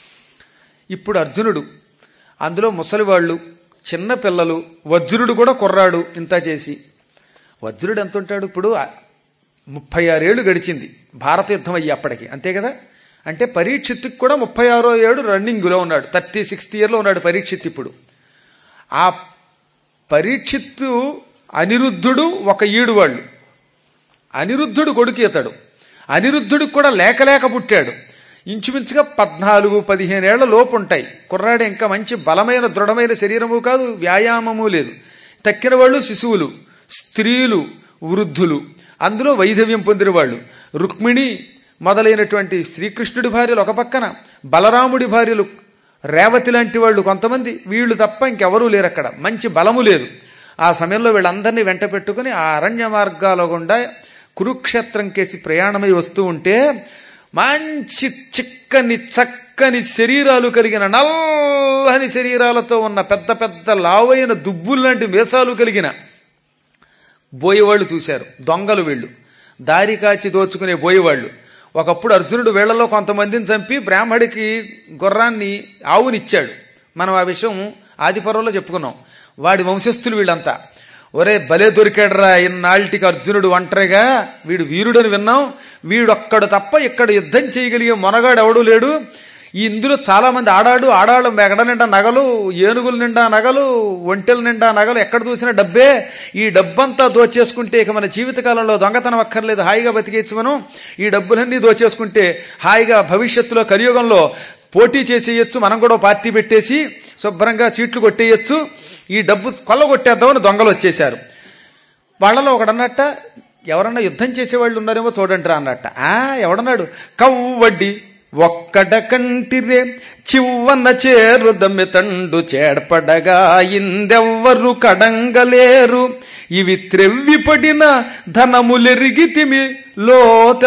ఇప్పుడు అర్జునుడు అందులో ముసలివాళ్ళు చిన్న పిల్లలు వజ్రుడు కూడా కుర్రాడు ఇంత చేసి వజ్రుడు ఎంత ఉంటాడు ఇప్పుడు ముప్పై ఆరేళ్లు గడిచింది భారత యుద్ధం అయ్యి అప్పటికి అంతే కదా అంటే పరీక్షిత్తుకి కూడా ముప్పై ఆరో ఏడు రన్నింగ్లో ఉన్నాడు థర్టీ సిక్స్త్ ఇయర్లో ఉన్నాడు పరీక్షిత్ ఇప్పుడు ఆ పరీక్షిత్తు అనిరుద్ధుడు ఒక ఈడు వాళ్ళు అనిరుద్ధుడు కొడుకు ఇతడు అనిరుద్ధుడికి కూడా లేక లేక పుట్టాడు ఇంచుమించుగా పద్నాలుగు పదిహేనేళ్ల లోపు ఉంటాయి కుర్రాడు ఇంకా మంచి బలమైన దృఢమైన శరీరము కాదు వ్యాయామము లేదు తక్కిన వాళ్ళు శిశువులు స్త్రీలు వృద్ధులు అందులో వైధవ్యం పొందిన వాళ్ళు రుక్మిణి మొదలైనటువంటి శ్రీకృష్ణుడి భార్యలు ఒక పక్కన బలరాముడి భార్యలు రేవతి లాంటి వాళ్ళు కొంతమంది వీళ్ళు తప్ప ఇంకెవరూ లేరు అక్కడ మంచి బలము లేదు ఆ సమయంలో వీళ్ళందరినీ వెంట పెట్టుకుని ఆ అరణ్య మార్గాల గుండా కురుక్షేత్రం కేసి ప్రయాణమై వస్తూ ఉంటే మంచి చిక్కని చక్కని శరీరాలు కలిగిన నల్లని శరీరాలతో ఉన్న పెద్ద పెద్ద లావైన దుబ్బులు లాంటి మీసాలు కలిగిన బోయేవాళ్ళు చూశారు దొంగలు వీళ్ళు దారి కాచి దోచుకునే బోయేవాళ్ళు ఒకప్పుడు అర్జునుడు వీళ్లలో కొంతమందిని చంపి బ్రాహ్మడికి గుర్రాన్ని ఆవునిచ్చాడు మనం ఆ విషయం ఆదిపర్వంలో చెప్పుకున్నాం వాడి వంశస్థులు వీళ్ళంతా ఒరే భలే దొరికాడరా ఇన్నాళ్ళకి అర్జునుడు ఒంటరిగా వీడు వీరుడని విన్నాం వీడొక్కడు తప్ప ఇక్కడ యుద్ధం చేయగలిగే మొనగాడు ఎవడూ లేడు ఈ ఇందులో చాలా మంది ఆడాడు ఆడాడు మెగడ నిండా నగలు ఏనుగుల నిండా నగలు ఒంటెల నిండా నగలు ఎక్కడ చూసినా డబ్బే ఈ డబ్బంతా దోచేసుకుంటే ఇక మన జీవితకాలంలో దొంగతనం అక్కర్లేదు హాయిగా బతికేయచ్చు మనం ఈ డబ్బులన్నీ దోచేసుకుంటే హాయిగా భవిష్యత్తులో కలియుగంలో పోటీ చేసేయచ్చు మనం కూడా ఓ పార్టీ పెట్టేసి శుభ్రంగా సీట్లు కొట్టేయచ్చు ఈ డబ్బు కొల్లగొట్టేద్దామని దొంగలు వచ్చేశారు వాళ్ళలో ఒకడన్నట్ట ఎవరన్నా యుద్ధం చేసేవాళ్ళు ఉన్నారేమో చూడండి రా అన్నట్ట ఆ ఎవడన్నాడు కవ్వడ్డి ఒక్కడ కంటిరే చివ్వన్న చేరు దమ్మెతండు చేడ్పడగా ఇందెవ్వరు కడంగలేరు ఇవి త్రెవ్వి పడిన ధనములెరిగితిమి లో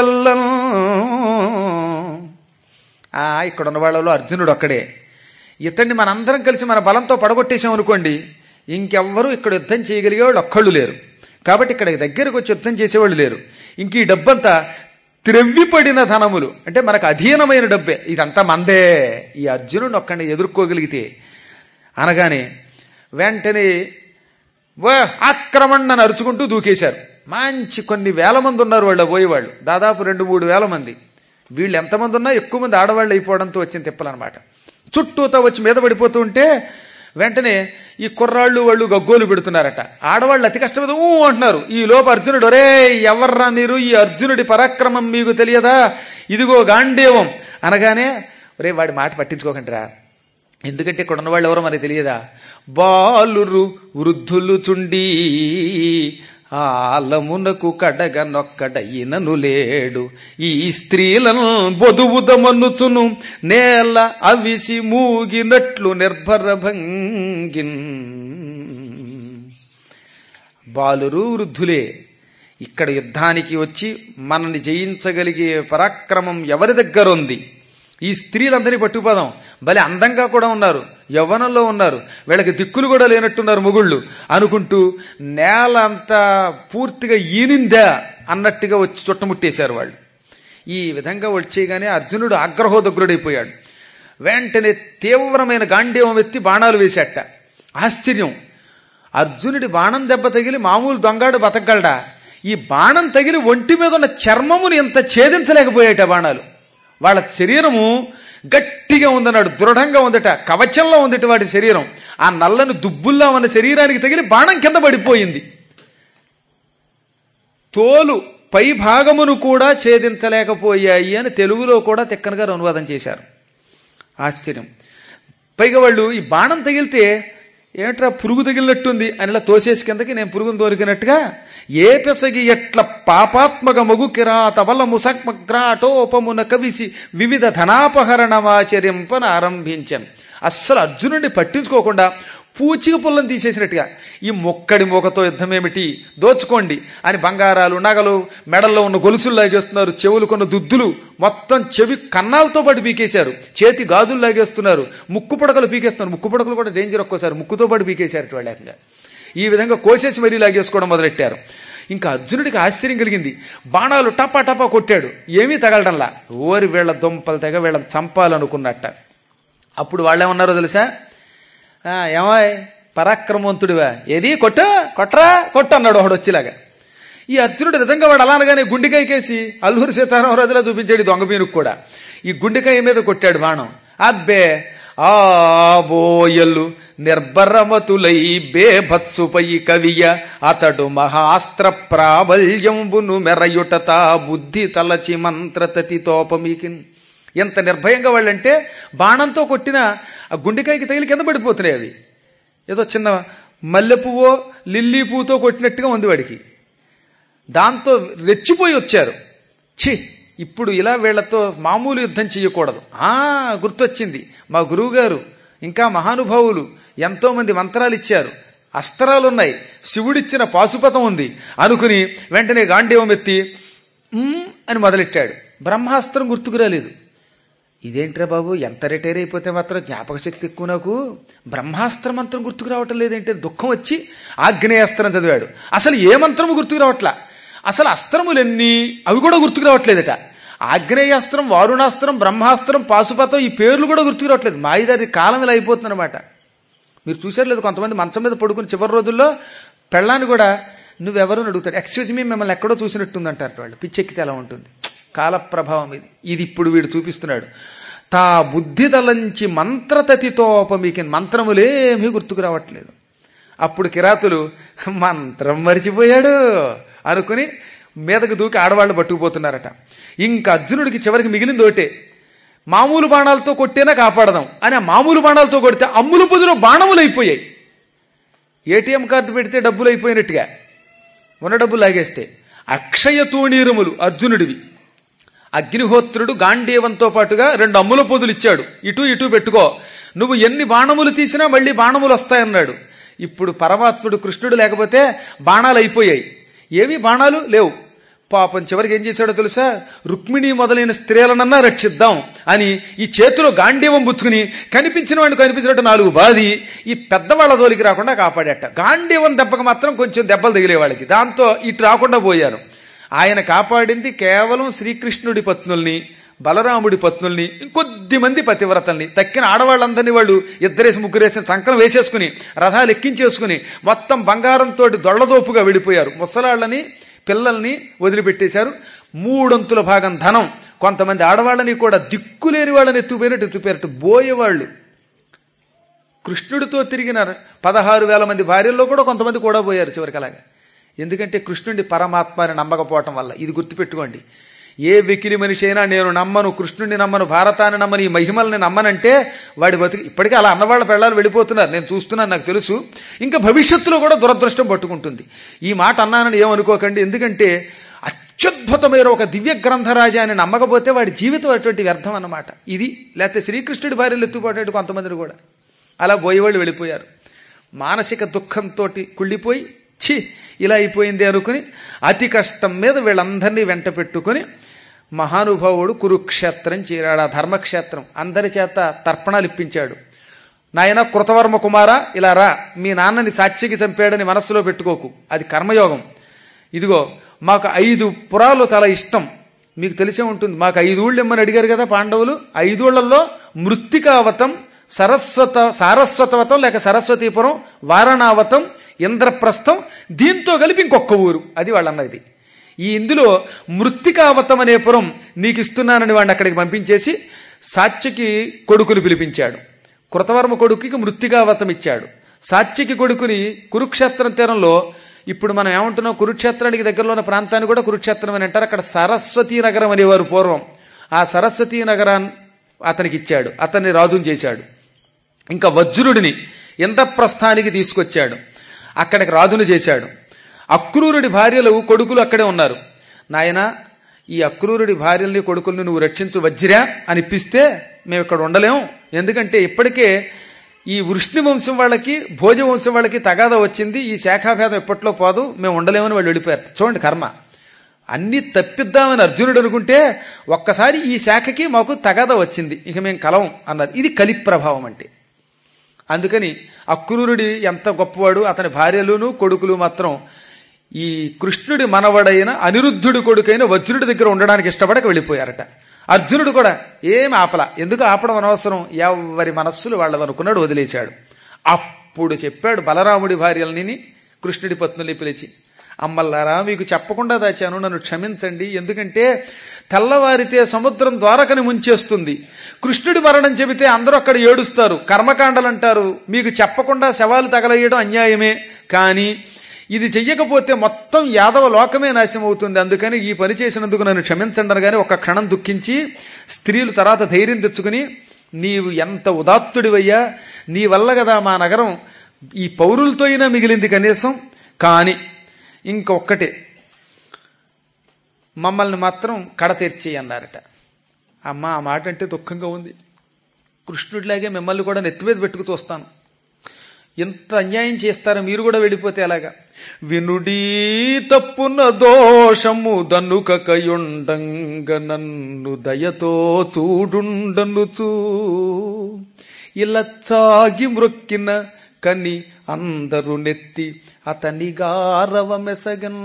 ఆ ఇక్కడ ఉన్న వాళ్ళలో అర్జునుడు ఒక్కడే ఇతన్ని మనందరం కలిసి మన బలంతో పడగొట్టేశాం అనుకోండి ఇంకెవ్వరూ ఇక్కడ యుద్ధం చేయగలిగే వాళ్ళు ఒక్కళ్ళు లేరు కాబట్టి ఇక్కడ దగ్గరకు వచ్చి యుద్ధం చేసేవాళ్ళు లేరు ఇంక ఈ డబ్బంతా త్రెవ్విపడిన ధనములు అంటే మనకు అధీనమైన డబ్బే ఇదంతా మందే ఈ అర్జునుడు ఒక్కడిని ఎదుర్కోగలిగితే అనగానే వెంటనే "వా, ఆక్రమణ అని అరుచుకుంటూ దూకేశారు మంచి కొన్ని వేల మంది ఉన్నారు వాళ్ళు పోయేవాళ్ళు దాదాపు రెండు మూడు వేల మంది వీళ్ళు ఎంతమంది ఉన్నా ఎక్కువ మంది ఆడవాళ్ళు అయిపోవడంతో వచ్చిన తిప్పలన్నమాట చుట్టూతో వచ్చి మీద పడిపోతూ ఉంటే వెంటనే ఈ కుర్రాళ్ళు వాళ్ళు గగ్గోలు పెడుతున్నారట ఆడవాళ్ళు అతి కష్టపడి ఊ అంటున్నారు ఈ లోపు అర్జునుడు ఒరే ఎవర్రా మీరు ఈ అర్జునుడి పరాక్రమం మీకు తెలియదా ఇదిగో గాంధేవం అనగానే ఒరే వాడి మాట పట్టించుకోకండిరా ఎందుకంటే ఇక్కడ ఉన్న వాళ్ళు ఎవరో మనకి తెలియదా బాలురు వృద్ధులు చుండి ఆలమునకు కడగ నొక్కడయినను లేడు ఈ స్త్రీలను బొదువుదమన్నుచును నేల అవిసి మూగినట్లు నిర్భర భంగిన్ బాలురు వృద్ధులే ఇక్కడ యుద్ధానికి వచ్చి మనల్ని జయించగలిగే పరాక్రమం ఎవరి దగ్గర ఉంది ఈ స్త్రీలందరినీ పట్టుకుపోదాం భలే అందంగా కూడా ఉన్నారు యవ్వనంలో ఉన్నారు వీళ్ళకి దిక్కులు కూడా లేనట్టున్నారు మొగుళ్ళు అనుకుంటూ నేల అంతా పూర్తిగా ఈనిందా అన్నట్టుగా వచ్చి చుట్టముట్టేశారు వాళ్ళు ఈ విధంగా వచ్చేయగానే అర్జునుడు ఆగ్రహోదగ్రుడైపోయాడు వెంటనే తీవ్రమైన గాంధీవం ఎత్తి బాణాలు వేశాట ఆశ్చర్యం అర్జునుడి బాణం దెబ్బ తగిలి మామూలు దొంగాడు బతకగలడా ఈ బాణం తగిలి ఒంటి మీద ఉన్న చర్మమును ఎంత ఛేదించలేకపోయాట బాణాలు వాళ్ళ శరీరము గట్టిగా ఉందన్నాడు దృఢంగా ఉందట కవచంలో ఉందట వాడి శరీరం ఆ నల్లని దుబ్బుల్లా ఉన్న శరీరానికి తగిలి బాణం కింద పడిపోయింది తోలు పై భాగమును కూడా ఛేదించలేకపోయాయి అని తెలుగులో కూడా తిక్కన గారు అనువాదం చేశారు ఆశ్చర్యం పైగా వాళ్ళు ఈ బాణం తగిలితే ఏమిట్రా పురుగు తగిలినట్టుంది అని ఇలా తోసేసి కిందకి నేను పురుగును దొరికినట్టుగా ఏ పెసగి ఎట్ల పాపాత్మక మగు కిరాత వల్ల ముసక్మగ్రాటోపమున కవిసి వివిధ ధనాపహరణమాచరింపన ఆరంభించాను అస్సలు అర్జునుడిని పట్టించుకోకుండా పూచిక పుల్లని తీసేసినట్టుగా ఈ మొక్కడి మూకతో యుద్ధమేమిటి దోచుకోండి అని బంగారాలు నగలు మెడల్లో ఉన్న గొలుసులు లాగేస్తున్నారు చెవులు కొన్న దుద్దులు మొత్తం చెవి కన్నాలతో పాటు పీకేశారు చేతి గాజులు లాగేస్తున్నారు ముక్కు పుడకలు పీకేస్తున్నారు ముక్కు పుడకలు కూడా డేంజర్ ఒక్కోసారి ముక్కుతో పాటు పీకేశారు వాళ్ళు ఏకంగా ఈ విధంగా కోసేసి మరీ లాగేసుకోవడం మొదలెట్టారు ఇంకా అర్జునుడికి ఆశ్చర్యం కలిగింది బాణాలు టపా టపా కొట్టాడు ఏమీ తగలడంలా ఓరి వీళ్ళ దుంపలు తెగ వీళ్ళని చంపాలనుకున్నట్ట అప్పుడు వాళ్ళేమన్నారో తెలుసా "ఆ, ఏమాయ్ పరాక్రమవంతుడివా ఏది కొట్టు కొట్రా కొట్టు అన్నాడు ఒకడు వచ్చేలాగా ఈ అర్జునుడు నిజంగా వాడు అలా అనగానే గుండెకాయకేసి అల్లూరి సీతారామరాజులా చూపించాడు ఈ దొంగ మీనుకు కూడా ఈ గుండెకాయ మీద కొట్టాడు బాణం అబ్బే ఆ బోయలు నిర్భరమతులై బేభత్సుపై కవియ అతడు మహాస్త్ర ప్రాబల్యంబును మెరయుటత బుద్ధి తలచి మంత్రతతి తోపమీకిన్ ఎంత నిర్భయంగా వాళ్ళంటే బాణంతో కొట్టిన ఆ గుండెకాయకి తగిలి కింద పడిపోతున్నాయి అవి ఏదో చిన్న మల్లె పువ్వో లిల్లీ పువ్వుతో కొట్టినట్టుగా ఉంది వాడికి దాంతో రెచ్చిపోయి వచ్చారు ఛీ ఇప్పుడు ఇలా వీళ్లతో మామూలు యుద్ధం చేయకూడదు ఆ గుర్తొచ్చింది మా గురువు గారు ఇంకా మహానుభావులు ఎంతో మంది మంత్రాలు ఇచ్చారు అస్త్రాలున్నాయి శివుడిచ్చిన పాశుపతం ఉంది అనుకుని వెంటనే గాంధీవం ఎత్తి "ఉమ్" అని మొదలెట్టాడు బ్రహ్మాస్త్రం గుర్తుకు రాలేదు ఇదేంట్రా బాబు ఎంత రిటైర్ అయిపోతే మాత్రం జ్ఞాపక శక్తి ఎక్కువ నాకు బ్రహ్మాస్త్ర మంత్రం గుర్తుకు రావటం లేదంటే దుఃఖం వచ్చి ఆగ్నేయాస్త్రం చదివాడు అసలు ఏ మంత్రము గుర్తుకు రావట్లా అసలు అస్త్రములెన్ని అవి కూడా గుర్తుకు రావట్లేదట ఆగ్నేయాస్త్రం వారుణాస్త్రం బ్రహ్మాస్త్రం పాశుపతం ఈ పేర్లు కూడా గుర్తుకు రావట్లేదు మాయిదారి కాలం ఇలా అయిపోతుంది అనమాట మీరు చూసారు లేదు కొంతమంది మంచం మీద పడుకుని చివరి రోజుల్లో పెళ్ళాన్ని కూడా నువ్వెవరు అని అడుగుతాడు ఎక్స్క్యూజ్ మీ మిమ్మల్ని ఎక్కడో చూసినట్టుందంటారు వాళ్ళు పిచ్చెక్కితే ఎలా ఉంటుంది కాల ప్రభావం ఇది ఇది ఇప్పుడు వీడు చూపిస్తున్నాడు తా బుద్ధి తలంచి మంత్రతతితోపమీకి మంత్రములేమీ గుర్తుకు రావట్లేదు అప్పుడు కిరాతులు మంత్రం మరిచిపోయాడు అనుకుని మీదకు దూకి ఆడవాళ్ళు పట్టుకుపోతున్నారట ఇంకా అర్జునుడికి చివరికి మిగిలింది ఒకటే మామూలు బాణాలతో కొట్టేనా కాపాడదాం అని ఆ మామూలు బాణాలతో కొడితే అమ్ములు పొదులు బాణములు అయిపోయాయి ఏటీఎం కార్డు పెడితే డబ్బులు అయిపోయినట్టుగా ఉన్న డబ్బులు లాగేస్తే అక్షయ తూణీరములు అర్జునుడివి అగ్నిహోత్రుడు గాంధీవంతో పాటుగా రెండు అమ్ముల పొదులు ఇచ్చాడు ఇటు ఇటు పెట్టుకో నువ్వు ఎన్ని బాణములు తీసినా మళ్ళీ బాణములు వస్తాయన్నాడు ఇప్పుడు పరమాత్ముడు కృష్ణుడు లేకపోతే బాణాలు అయిపోయాయి ఏవి బాణాలు లేవు పాపం చివరికి ఏం చేశాడో తెలుసా రుక్మిణి మొదలైన స్త్రీలనన్నా రక్షిద్దాం అని ఈ చేతిలో గాంధీవం పుచ్చుకుని కనిపించిన వాడిని కనిపించినట్టు నాలుగు బాది ఈ పెద్దవాళ్ళ జోలికి రాకుండా కాపాడట గాంధీవం దెబ్బకు మాత్రం కొంచెం దెబ్బలు తగిలే వాళ్ళకి దాంతో ఇటు రాకుండా పోయారు ఆయన కాపాడింది కేవలం శ్రీకృష్ణుడి పత్నుల్ని బలరాముడి పత్నుల్ని ఇంకొద్ది మంది పతివ్రతల్ని తక్కిన ఆడవాళ్ళందరినీ వాళ్ళు ఇద్దరేసి ముగ్గురేసి సంకలం వేసేసుకుని రథాలు ఎక్కించేసుకుని మొత్తం బంగారంతో దొళ్లదోపుగా వెళ్ళిపోయారు ముసలాళ్ళని పిల్లల్ని వదిలిపెట్టేశారు మూడొంతుల భాగం ధనం కొంతమంది ఆడవాళ్ళని కూడా దిక్కులేని వాళ్ళని ఎత్తుపోయినట్టు ఎత్తుపోయారట్టు బోయేవాళ్ళు కృష్ణుడితో తిరిగిన పదహారు వేల మంది భార్యల్లో కూడా కొంతమంది కూడా పోయారు చివరికి అలాగా ఎందుకంటే కృష్ణుడి పరమాత్మని నమ్మకపోవటం వల్ల ఇది గుర్తుపెట్టుకోండి ఏ వెకిలి మనిషి అయినా నేను నమ్మను కృష్ణుడిని నమ్మను భారతాన్ని నమ్మను ఈ మహిమల్ని నమ్మనంటే వాడి బతికి ఇప్పటికే అలా అన్నవాళ్ళ పెళ్ళాలు వెళ్ళిపోతున్నారు నేను చూస్తున్నాను నాకు తెలుసు ఇంకా భవిష్యత్తులో కూడా దురదృష్టం పట్టుకుంటుంది ఈ మాట అన్నానని ఏమనుకోకండి ఎందుకంటే అత్యద్భుతమైన ఒక దివ్య గ్రంథరాజాన్ని నమ్మకపోతే వాడి జీవితం అటువంటి వ్యర్థం అన్నమాట ఇది లేకపోతే శ్రీకృష్ణుడి భార్యలు ఎత్తుకోవటం కొంతమందిని కూడా అలా పోయేవాళ్ళు వెళ్ళిపోయారు మానసిక దుఃఖంతో కుళ్ళిపోయి ఛీ ఇలా అయిపోయింది అనుకుని అతి కష్టం మీద వీళ్ళందరినీ వెంట పెట్టుకుని మహానుభావుడు కురుక్షేత్రం చేరాడు ఆ ధర్మక్షేత్రం అందరి చేత తర్పణాలు ఇప్పించాడు నాయన కృతవర్మ కుమార ఇలా రా మీ నాన్నని సాక్షికి చంపాడని మనస్సులో పెట్టుకోకు అది కర్మయోగం ఇదిగో మాకు ఐదు పురాలు చాలా ఇష్టం మీకు తెలిసే ఉంటుంది మాకు ఐదు ఊళ్ళు ఇమ్మని అడిగారు కదా పాండవులు ఐదూళ్లలో మృత్తికావతం సరస్వత సారస్వతవతం లేక సరస్వతీపురం వారణావతం ఇంద్రప్రస్థం దీంతో కలిపి ఇంకొక ఊరు అది వాళ్ళన్నది ఈ ఇందులో మృత్తికావతం అనే పురం నీకు ఇస్తున్నానని వాడిని అక్కడికి పంపించేసి సాత్యకి కొడుకుని పిలిపించాడు కృతవర్మ కొడుకుకి మృత్తికావతం ఇచ్చాడు సాత్యకి కొడుకుని కురుక్షేత్రం తీరంలో ఇప్పుడు మనం ఏమంటున్నాం కురుక్షేత్రానికి దగ్గరలో ఉన్న ప్రాంతాన్ని కూడా కురుక్షేత్రం అని అంటారు అక్కడ సరస్వతీ నగరం అనేవారు పూర్వం ఆ సరస్వతీ నగరాన్ని అతనికి ఇచ్చాడు అతన్ని రాజుని చేశాడు ఇంకా వజ్రుడిని ఇంద్రప్రస్థానికి తీసుకొచ్చాడు అక్కడికి రాజును చేశాడు అక్రూరుడి భార్యలు కొడుకులు అక్కడే ఉన్నారు నాయన ఈ అక్రూరుడి భార్యల్ని కొడుకుల్ని నువ్వు రక్షించు వజ్రా అని ఇప్పిస్తే మేము ఇక్కడ ఉండలేము ఎందుకంటే ఇప్పటికే ఈ వృష్ణి వంశం వాళ్ళకి భోజ వంశం వాళ్ళకి తగాద వచ్చింది ఈ శాఖాభేదం ఎప్పట్లో పోదు మేము ఉండలేమని వాళ్ళు వెళ్ళిపోయారు చూడండి కర్మ అన్ని తప్పిద్దామని అర్జునుడు అనుకుంటే ఒక్కసారి ఈ శాఖకి మాకు తగాద వచ్చింది ఇక మేము కలం అన్నది ఇది కలి ప్రభావం అంటే అందుకని అక్రూరుడి ఎంత గొప్పవాడు అతని భార్యలును కొడుకులు మాత్రం ఈ కృష్ణుడి మనవడైన అనిరుద్ధుడి కొడుకైన వజ్రుడి దగ్గర ఉండడానికి ఇష్టపడక వెళ్ళిపోయారట అర్జునుడు కూడా ఏం ఆపల ఎందుకు ఆపడం అనవసరం ఎవరి మనస్సులు వాళ్ళవి అనుకున్నాడు వదిలేశాడు అప్పుడు చెప్పాడు బలరాముడి భార్యలని కృష్ణుడి పత్నుల్ని పిలిచి అమ్మల్లారా మీకు చెప్పకుండా దాచాను నన్ను క్షమించండి ఎందుకంటే తెల్లవారితే సముద్రం ద్వారకని ముంచేస్తుంది కృష్ణుడి మరణం చెబితే అందరూ అక్కడ ఏడుస్తారు కర్మకాండలు అంటారు మీకు చెప్పకుండా శవాలు తగలయ్యడం అన్యాయమే కానీ ఇది చెయ్యకపోతే మొత్తం యాదవ లోకమే నాశనం అవుతుంది అందుకని ఈ పని చేసినందుకు నన్ను క్షమించండి అనగానే ఒక క్షణం దుఃఖించి స్త్రీలు తర్వాత ధైర్యం తెచ్చుకుని నీవు ఎంత ఉదాత్తుడివయ్యా నీ వల్ల కదా మా నగరం ఈ పౌరులతో అయినా మిగిలింది కనీసం కానీ ఇంకొక్కటే మమ్మల్ని మాత్రం కడతీర్చేయి అన్నారట అమ్మ ఆ మాట అంటే దుఃఖంగా ఉంది కృష్ణుడిలాగే మిమ్మల్ని కూడా నెత్తి మీద పెట్టుకు చూస్తాను ఎంత అన్యాయం చేస్తారో మీరు కూడా వెళ్ళిపోతే ఎలాగా వినుడీ తప్పున దోషము దన్నుకయుండంగ నన్ను దయతో చూడుండనుచూ ఇలా చాగి మ్రొక్కిన కని అందరు నెత్తి అతని గారవ మెసగన్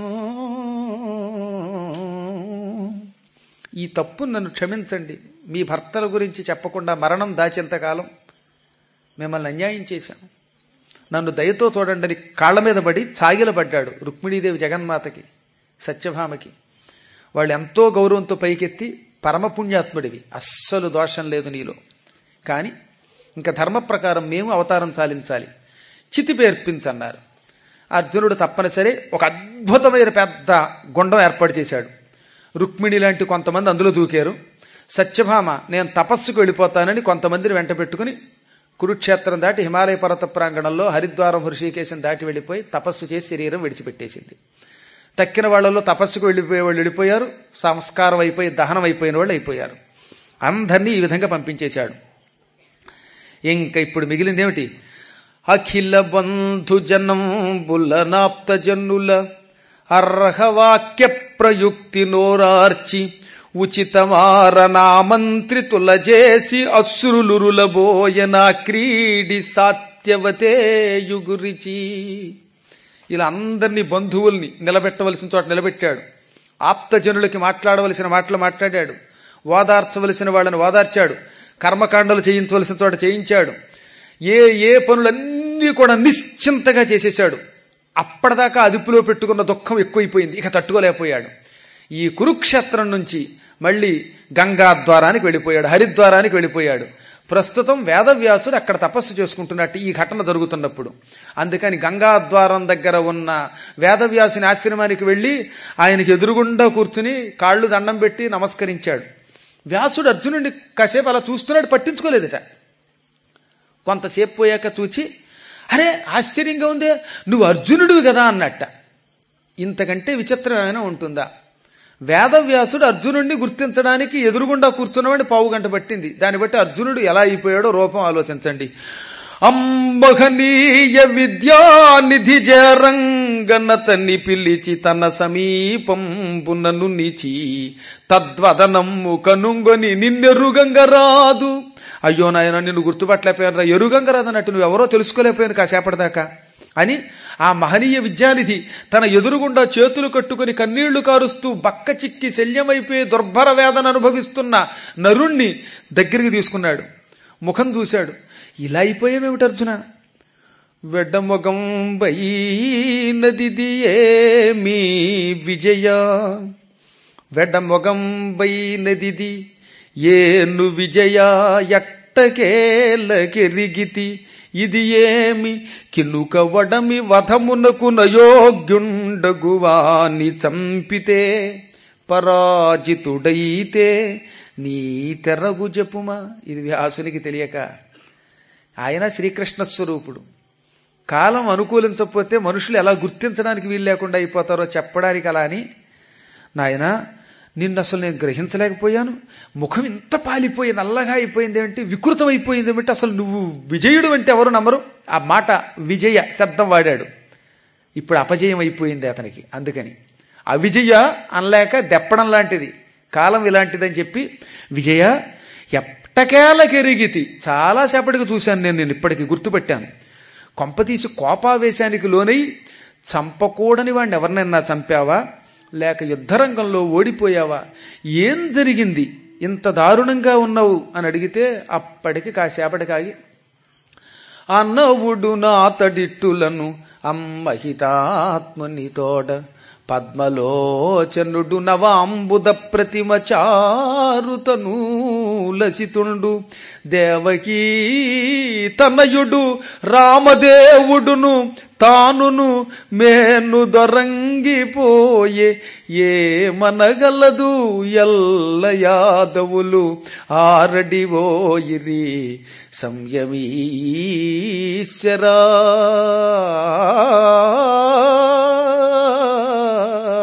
ఈ తప్పు నన్ను క్షమించండి మీ భర్తల గురించి చెప్పకుండా మరణం దాచేంతకాలం మిమ్మల్ని అన్యాయం చేశాను నన్ను దయతో చూడండి అని కాళ్ళ మీద పడి చాగిలపడ్డాడు రుక్మిణీదేవి జగన్మాతకి సత్యభామకి వాళ్ళు ఎంతో గౌరవంతో పైకెత్తి పరమపుణ్యాత్ముడివి అస్సలు దోషం లేదు నీలో కానీ ఇంకా ధర్మ ప్రకారం మేము అవతారం చాలించాలి చితి పేర్పించన్నారు అర్జునుడు తప్పనిసరి ఒక అద్భుతమైన పెద్ద గుండం ఏర్పాటు చేశాడు రుక్మిణి లాంటి కొంతమంది అందులో దూకారు సత్యభామ నేను తపస్సుకు వెళ్ళిపోతానని కొంతమందిని వెంట పెట్టుకుని కురుక్షేత్రం దాటి హిమాలయ పర్వత ప్రాంగణంలో హరిద్వారం హృషికేశం దాటి వెళ్ళిపోయి తపస్సు చేసి శరీరం విడిచిపెట్టేసింది తక్కిన వాళ్ళలో తపస్సుకు వెళ్ళిపోయే వాళ్ళు వెళ్ళిపోయారు సంస్కారం అయిపోయి దహనం అయిపోయిన వాళ్ళు అయిపోయారు అందరినీ ఈ విధంగా పంపించేశాడు ఇంకా ఇప్పుడు మిగిలిందేమిటి అఖిల బంధు జనం బుల్లనాప్త జన్నుల అర్హవాక్య ప్రయుక్తి నోరార్చి ఉచితమారనా మంత్రితుల చేసి అశ్రులురుల బోయన క్రీడి సాత్యవతే యుగురిచి ఇలా అందరినీ బంధువుల్ని నిలబెట్టవలసిన చోట నిలబెట్టాడు ఆప్తజనులకి మాట్లాడవలసిన మాటలు మాట్లాడాడు ఓదార్చవలసిన వాళ్ళని ఓదార్చాడు కర్మకాండలు చేయించవలసిన చోట చేయించాడు ఏ ఏ పనులన్నీ కూడా నిశ్చింతగా చేసేశాడు అప్పటిదాకా అదుపులో పెట్టుకున్న దుఃఖం ఎక్కువైపోయింది ఇక తట్టుకోలేకపోయాడు ఈ కురుక్షేత్రం నుంచి మళ్ళీ గంగా ద్వారానికి వెళ్ళిపోయాడు హరిద్వారానికి వెళ్ళిపోయాడు ప్రస్తుతం వేదవ్యాసుడు అక్కడ తపస్సు చేసుకుంటున్నట్టు ఈ ఘటన జరుగుతున్నప్పుడు అందుకని గంగాద్వారం దగ్గర ఉన్న వేదవ్యాసుని ఆశ్రమానికి వెళ్ళి ఆయనకి ఎదురుగుండా కూర్చుని కాళ్ళు దండం పెట్టి నమస్కరించాడు వ్యాసుడు అర్జునుడిని కాసేపు అలా చూస్తున్నాడు పట్టించుకోలేదట కొంతసేపు పోయాక చూచి అరే ఆశ్చర్యంగా ఉందే నువ్వు అర్జునుడివి కదా అన్నట్ట ఇంతకంటే విచిత్రం ఏమైనా ఉంటుందా వేదవ్యాసుడు అర్జునుడిని గుర్తించడానికి ఎదురుగుండా కూర్చున్నవాడిని పావు గంట పట్టింది దాన్ని బట్టి అర్జునుడు ఎలా అయిపోయాడో రూపం ఆలోచించండి అంబహనీయ విద్యానిధి జరంగనతని పిలిచి తన సమీపంబునను నిచి తద్వదనమ్ము కనుంగొని నిన్నెరుగంగరాదు అయ్యో నాయన నిన్ను గుర్తుపట్టలేకపోయాను ఎరుగంగరాదన్నట్టు నువ్వు ఎవరో తెలుసుకోలేకపోయాను కాసేపటిదాకా అని ఆ మహనీయ విద్యానిధి తన ఎదురుగుండా చేతులు కట్టుకుని కన్నీళ్లు కారుస్తూ బక్క చిక్కి శల్యమైపోయి దుర్భర వేదన అనుభవిస్తున్న నరుణ్ణి దగ్గరికి తీసుకున్నాడు ముఖం చూశాడు ఇలా అయిపోయామేమిటి అర్జున వెడ్డముఖం బైనది ఏమీ విజయ వెడ్డముఖం బైనదిది ఏను విజయ ఎట్టకేలకెరిగితి ఇది ఏమి కినుక వడమి వధమునకు నయోగ్యుండగువాని చంపితే పరాజితుడైతే నీ తెరగు జపుమా ఇది వ్యాసునికి తెలియక ఆయన శ్రీకృష్ణ స్వరూపుడు కాలం అనుకూలించకపోతే మనుషులు ఎలా గుర్తించడానికి వీలు లేకుండా అయిపోతారో చెప్పడానికి అలా అని నాయనా నిన్ను అసలు నేను గ్రహించలేకపోయాను ముఖం ఇంత పాలిపోయి నల్లగా అయిపోయింది ఏమిటి వికృతం అయిపోయింది ఏమిటి అసలు నువ్వు విజయుడు అంటే ఎవరు నమ్మరు ఆ మాట విజయ శబ్దం వాడాడు ఇప్పుడు అపజయం అయిపోయింది అతనికి అందుకని అవిజయ అనలేక దెప్పడం లాంటిది కాలం ఇలాంటిదని చెప్పి విజయ ఎట్టకేలకెరిగితి చాలాసేపటికి చూశాను నేను నేను ఇప్పటికి గుర్తుపెట్టాను కొంపతీసి కోపావేశానికి లోనై చంపకూడని వాడిని ఎవరినైనా చంపావా లేక యుద్ధరంగంలో ఓడిపోయావా ఏం జరిగింది ఇంత దారుణంగా ఉన్నావు అని అడిగితే అప్పటికి కాసేపటికాగి అన్నవుడు నాతడిట్టులను అమ్మహితాత్ముని తోడ పద్మలోచనుడు నవాంబుద ప్రతిమ చారుతను లసితుండు దేవకీ తనయుడు రామదేవుడును తానును మేను దొరంగిపోయే ఏ మనగలదు ఎల్ల యాదవులు ఆరడివోయిరి సంయమీశ్వరా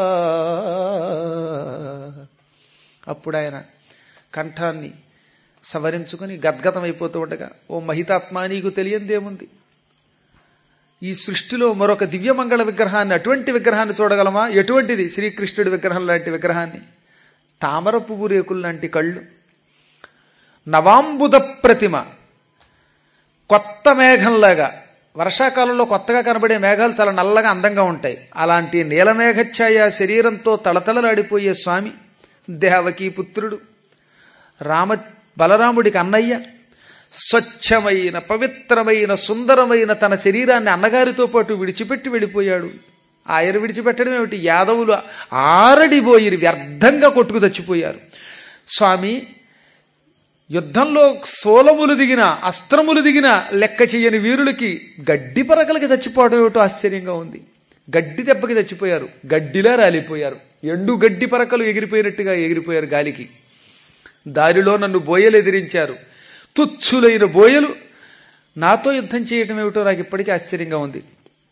అప్పుడు ఆయన కంఠాన్ని సవరించుకుని గద్గతం అయిపోతూ ఉండగా ఓ మహితాత్మ నీకు తెలియందేముంది ఈ సృష్టిలో మరొక దివ్యమంగళ విగ్రహాన్ని అటువంటి విగ్రహాన్ని చూడగలమా ఎటువంటిది శ్రీకృష్ణుడి విగ్రహం లాంటి విగ్రహాన్ని తామర పువ్వు రేకులు లాంటి కళ్ళు నవాంబుద ప్రతిమ కొత్త మేఘంలాగా వర్షాకాలంలో కొత్తగా కనబడే మేఘాలు చాలా నల్లగా అందంగా ఉంటాయి అలాంటి నీలమేఘఛాయ శరీరంతో తళతళలాడిపోయే స్వామి దేవకీ పుత్రుడు రామ బలరాముడికి అన్నయ్య స్వచ్ఛమైన పవిత్రమైన సుందరమైన తన శరీరాన్ని అన్నగారితో పాటు విడిచిపెట్టి వెళ్ళిపోయాడు ఆయన విడిచిపెట్టడం ఏమిటి యాదవులు ఆరడిపోయి వ్యర్థంగా కొట్టుకు చచ్చిపోయారు స్వామి యుద్ధంలో సోలములు దిగిన అస్త్రములు దిగిన లెక్క చెయ్యని వీరులకి గడ్డి పరకలకి చచ్చిపోవడం ఏమిటో ఆశ్చర్యంగా ఉంది గడ్డి దెబ్బకి చచ్చిపోయారు గడ్డిలా రాలిపోయారు ఎండు గడ్డి పరకలు ఎగిరిపోయినట్టుగా ఎగిరిపోయారు గాలికి దారిలో నన్ను బోయలు ఎదిరించారు తుచ్చులైన బోయలు నాతో యుద్ధం చేయటం ఏమిటో నాకు ఇప్పటికీ ఆశ్చర్యంగా ఉంది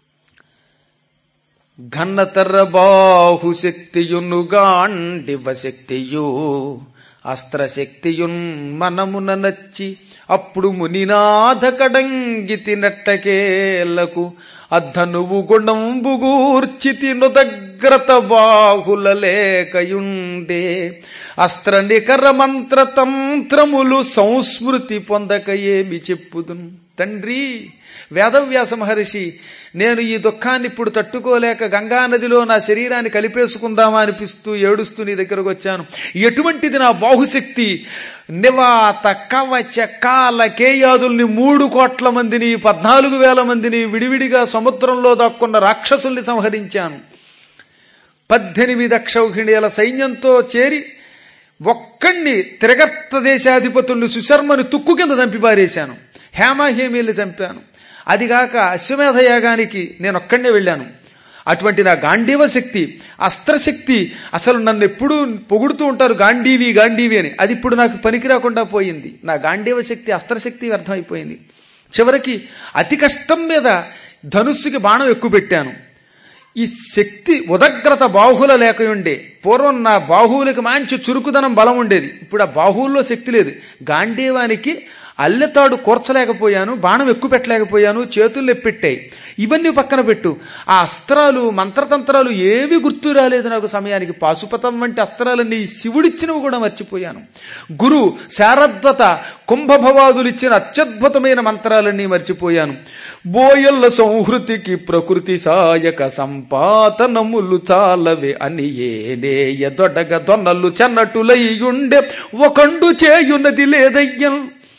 ఘన్నతర బాహు శక్తియున్నుగాండివ శక్తియు అస్త్రశక్తియున్ మనమున నచ్చి అప్పుడు మునినాథ కడంగితి నట్టకేలకు అద్ధనువు గుణంబుగూర్చితి నుదగ్రత బాహుల లేకయుండే అస్త్ర నికర మంత్ర తంత్రములు సంస్మృతి పొందక ఏమి చెప్పుదును తండ్రి వేదవ్యాస మహర్షి నేను ఈ దుఃఖాన్ని ఇప్పుడు తట్టుకోలేక గంగా నదిలో నా శరీరాన్ని కలిపేసుకుందామా అనిపిస్తూ ఏడుస్తూ నీ దగ్గరకు వచ్చాను ఎటువంటిది నా బాహుశక్తి నివాత కవచ కాల కేయాదుల్ని మూడు కోట్ల మందిని పద్నాలుగు వేల మందిని విడివిడిగా సముద్రంలో దాక్కున్న రాక్షసుల్ని సంహరించాను పద్దెనిమిది అక్షౌహిణీల సైన్యంతో చేరి ఒక్కణ్ణి త్రిగర్త దేశాధిపతుల్ని సుశర్మని తుక్కు కింద చంపి పారేశాను హేమాహేమీల్ని చంపాను అదిగాక అశ్వమేధ యాగానికి నేను ఒక్కడే వెళ్ళాను అటువంటి నా గాంధీవ శక్తి అస్త్రశక్తి అసలు నన్ను ఎప్పుడూ పొగుడుతూ ఉంటారు గాంధీవి గాంధీవి అని అది ఇప్పుడు నాకు పనికి రాకుండా పోయింది నా గాంధీవ శక్తి అస్త్రశక్తి వ్యర్థమైపోయింది చివరికి అతి కష్టం మీద ధనుస్సుకి బాణం ఎక్కువ పెట్టాను ఈ శక్తి ఉదగ్రత బాహుల లేకయుండే పూర్వం నా బాహువులకి మంచి చురుకుదనం బలం ఉండేది ఇప్పుడు ఆ బాహువుల్లో శక్తి లేదు గాంధీవానికి అల్లెతాడు కూర్చలేకపోయాను బాణం ఎక్కువ పెట్టలేకపోయాను చేతులు ఎప్పెట్టాయి ఇవన్నీ పక్కన పెట్టు ఆ అస్త్రాలు మంత్రతంత్రాలు ఏవి గుర్తు రాలేదు నాకు సమయానికి పాశుపతం వంటి అస్త్రాలన్నీ శివుడిచ్చినవి కూడా మర్చిపోయాను గురు శారద్వత కుంభభవాదులు ఇచ్చిన అత్యద్భుతమైన మంత్రాలన్నీ మర్చిపోయాను బోయల్ల సంహృతికి ప్రకృతి సాయక సంపాతనములు చాలవే అని ఏనేయ దొడగ దొన్నలు చెన్నట్టులయ్యుండే ఒకండు చేయున్నది లేదయ్యం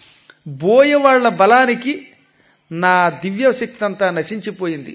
బోయవాళ్ల బలానికి నా దివ్య శక్తి అంతా నశించిపోయింది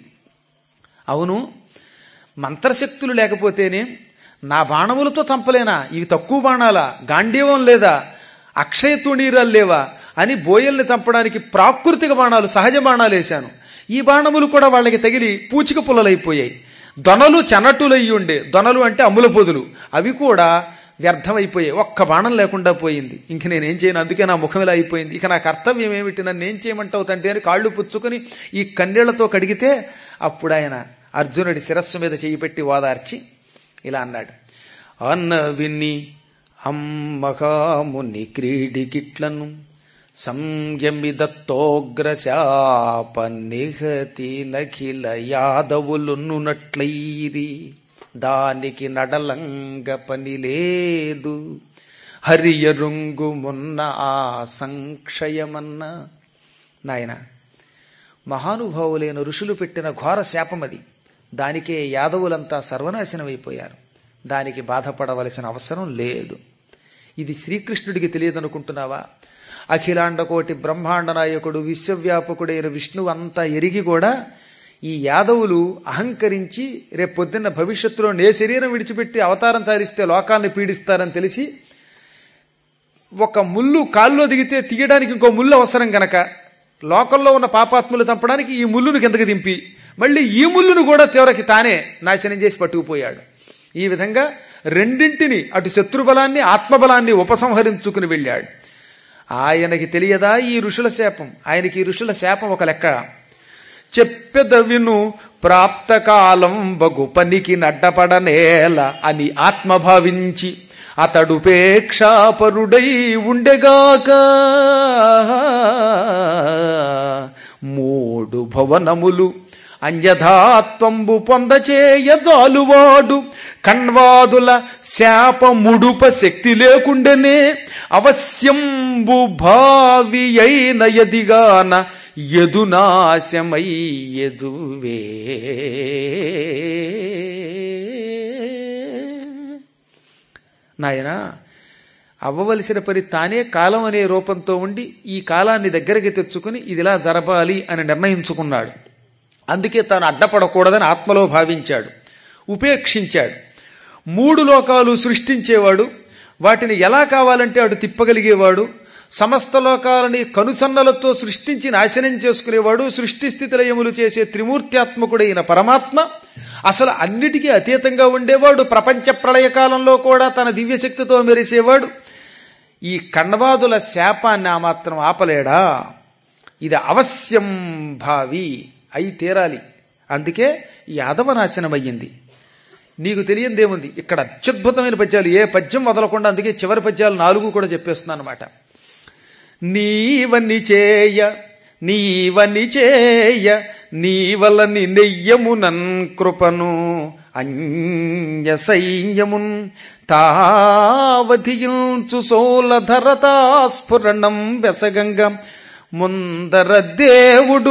అవును మంత్రశక్తులు లేకపోతేనే నా బాణములతో చంపలేనా ఇవి తక్కువ బాణాలా గాంధీవం లేదా అక్షయ తుణీరాలు లేవా అని బోయల్ని చంపడానికి ప్రాకృతిక బాణాలు సహజ బాణాలు వేశాను ఈ బాణములు కూడా వాళ్ళకి తగిలి పూచిక పుల్లలైపోయాయి దొనలు చెనట్టులయ్యుండే దొనలు అంటే అమ్ముల పొదులు అవి కూడా వ్యర్థమైపోయాయి ఒక్క బాణం లేకుండా పోయింది ఇంక నేనేం చేయను అందుకే నా ముఖం ఇలా అయిపోయింది ఇక నా కర్తవ్యం ఏమిటి నన్ను ఏం చేయమంటావు తండ్రి అని కాళ్ళు పుచ్చుకొని ఈ కన్నీళ్లతో కడిగితే అప్పుడు ఆయన అర్జునుడి శిరస్సు మీద చేయి పెట్టి ఓదార్చి ఇలా అన్నాడు అన్న విన్ని అమ్మకాముని క్రీడికిట్లను సంయమిదత్తోగ్రశాప నిహతి నఖిల యాదవులున్నునట్లయిరి దానికి నడలంగ పని లేదు హరియరుంగు మొన్న ఆ సంక్షయమన్న నాయన మహానుభావులైన ఋషులు పెట్టిన ఘోర శాపమది దానికే యాదవులంతా సర్వనాశనమైపోయారు దానికి బాధపడవలసిన అవసరం లేదు ఇది శ్రీకృష్ణుడికి తెలియదనుకుంటున్నావా అఖిలాండకోటి బ్రహ్మాండ నాయకుడు విశ్వవ్యాపకుడైన విష్ణువు అంతా ఎరిగి కూడా ఈ యాదవులు అహంకరించి రేపొద్దున్న భవిష్యత్తులో నే శరీరం విడిచిపెట్టి అవతారం సారిస్తే లోకాన్ని పీడిస్తారని తెలిసి ఒక ముళ్ళు కాల్లో దిగితే తీయడానికి ఇంకో ముళ్ళు అవసరం గనక లోకంలో ఉన్న పాపాత్ములు చంపడానికి ఈ ముళ్ళును కిందకి దింపి మళ్ళీ ఈ ముళ్ళును కూడా తీవ్రకి తానే నాశనం చేసి పట్టుకుపోయాడు ఈ విధంగా రెండింటిని అటు శత్రుబలాన్ని ఆత్మబలాన్ని ఉపసంహరించుకుని వెళ్ళాడు ఆయనకి తెలియదా ఈ ఋషుల శాపం ఆయనకి ఈ ఋషుల శాపం ఒక లెక్క చెప్పెద విను ప్రాప్తకాలం బగు పనికి నడ్డపడనేల అని ఆత్మభావించి అతడుపేక్షాపరుడై ఉండెగాక మూడు భవనములు అన్యథాత్వంబు పొందచేయ జాలువాడు కణ్వాదుల శాప ముడుప శక్తి లేకుండెనే అవశ్యంబు భావి అయిన ఎదిగాన ఎదునాశమై ఎదువే నాయనా అవ్వవలసిన పని తానే కాలం అనే రూపంతో ఉండి ఈ కాలాన్ని దగ్గరికి తెచ్చుకుని ఇదిలా జరపాలి అని నిర్ణయించుకున్నాడు అందుకే తాను అడ్డపడకూడదని ఆత్మలో భావించాడు ఉపేక్షించాడు మూడు లోకాలు సృష్టించేవాడు వాటిని ఎలా కావాలంటే అటు తిప్పగలిగేవాడు సమస్త లోకాలని కనుసన్నలతో సృష్టించి నాశనం చేసుకునేవాడు సృష్టి స్థితిలయములు చేసే త్రిమూర్త్యాత్మకుడైన పరమాత్మ అసలు అన్నిటికీ అతీతంగా ఉండేవాడు ప్రపంచ ప్రళయకాలంలో కూడా తన దివ్యశక్తితో మెరిసేవాడు ఈ కణవాదుల శాపాన్ని ఆ మాత్రం ఆపలేడా ఇది అవశ్యం భావి అయి తీరాలి అందుకే ఈ అధవనాశనం అయ్యింది నీకు తెలియందేముంది ఇక్కడ అత్యద్భుతమైన పద్యాలు ఏ పద్యం వదలకుండా అందుకే చివరి పద్యాలు నాలుగు కూడా చెప్పేస్తున్నాను అనమాట నీవని చేయ నీవని చేయ నీవలని నెయ్యమునన్ కృపను అన్య సైన్యమున్ తావధియించు సోలధరతా స్ఫురణం వెసగంగ ముందర దేవుడు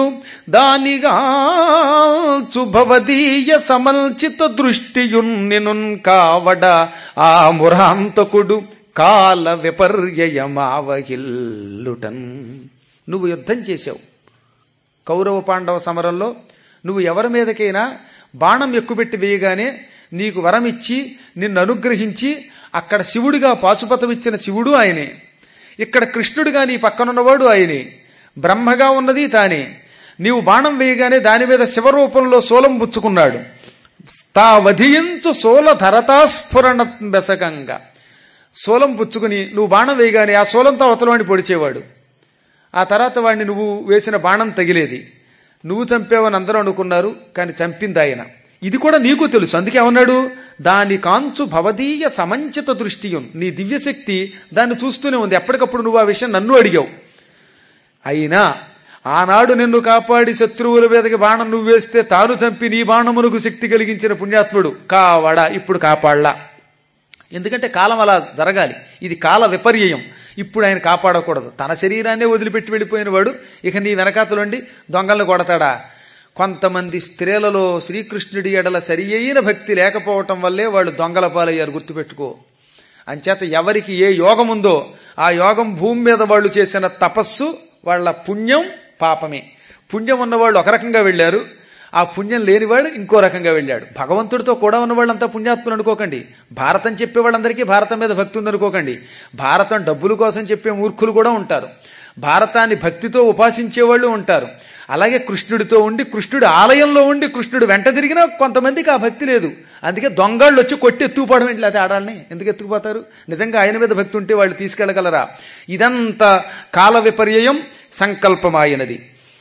దానిగాల్చు భవదీయ సమల్చిత దృష్టియున్నినున్ కావడ ఆ మురాంతకుడు కాల విపర్యయమావహిల్లుటన్ నువ్వు యుద్ధం చేశావు కౌరవ పాండవ సమరంలో నువ్వు ఎవరి మీదకైనా బాణం ఎక్కుపెట్టి వేయగానే నీకు వరం ఇచ్చి నిన్ను అనుగ్రహించి అక్కడ శివుడిగా పాశుపతం ఇచ్చిన శివుడు ఆయనే ఇక్కడ కృష్ణుడిగా నీ పక్కనున్నవాడు ఆయనే బ్రహ్మగా ఉన్నది తానే నీవు బాణం వేయగానే దాని మీద శివరూపంలో సోలం పుచ్చుకున్నాడు తా వధించు సోల ధరతాస్ఫురణ బెసకంగా సోలం పుచ్చుకుని నువ్వు బాణం వేయగానే ఆ సోలంతో అవతలవాడిని పొడిచేవాడు ఆ తర్వాత వాడిని నువ్వు వేసిన బాణం తగిలేది నువ్వు చంపావని అందరూ అనుకున్నారు కానీ చంపింది ఆయన ఇది కూడా నీకు తెలుసు అందుకే ఏమన్నాడు దాని కాంచు భవదీయ సమంచిత దృష్టియం నీ దివ్యశక్తి దాన్ని చూస్తూనే ఉంది ఎప్పటికప్పుడు నువ్వు ఆ విషయం నన్ను అడిగావు అయినా ఆనాడు నిన్ను కాపాడి శత్రువుల మీదకి బాణం నువ్వు వేస్తే తాను చంపి నీ బాణమునకు శక్తి కలిగించిన పుణ్యాత్ముడు కావాడా ఇప్పుడు కాపాడలా ఎందుకంటే కాలం అలా జరగాలి ఇది కాల విపర్యయం ఇప్పుడు ఆయన కాపాడకూడదు తన శరీరాన్నే వదిలిపెట్టి వెళ్ళిపోయిన వాడు ఇక నీ వెనకాతలుండి దొంగలను కొడతాడా కొంతమంది స్త్రీలలో శ్రీకృష్ణుడి ఎడల సరి అయిన భక్తి లేకపోవటం వల్లే వాళ్ళు దొంగల పాలయ్యారు గుర్తుపెట్టుకో అంచేత ఎవరికి ఏ యోగం ఉందో ఆ యోగం భూమి మీద వాళ్ళు చేసిన తపస్సు వాళ్ళ పుణ్యం పాపమే పుణ్యం ఉన్నవాళ్ళు ఒక రకంగా వెళ్ళారు ఆ పుణ్యం లేనివాడు ఇంకో రకంగా వెళ్ళాడు భగవంతుడితో కూడా ఉన్న వాళ్ళంతా పుణ్యాత్ములు అనుకోకండి భారతం చెప్పే వాళ్ళందరికీ భారతం మీద భక్తి ఉందనుకోకండి భారతం డబ్బుల కోసం చెప్పే మూర్ఖులు కూడా ఉంటారు భారతాన్ని భక్తితో ఉపాసించే వాళ్ళు ఉంటారు అలాగే కృష్ణుడితో ఉండి కృష్ణుడి ఆలయంలో ఉండి కృష్ణుడు వెంట తిరిగినా కొంతమందికి ఆ భక్తి లేదు అందుకే దొంగళ్ళు వచ్చి కొట్టి ఎత్తుకుపోవడం ఏంటి లేకపోతే ఆడాలని ఎందుకు ఎత్తుకుపోతారు నిజంగా ఆయన మీద భక్తి ఉంటే వాళ్ళు తీసుకెళ్లగలరా ఇదంతా కాల విపర్యయం సంకల్పమాయనది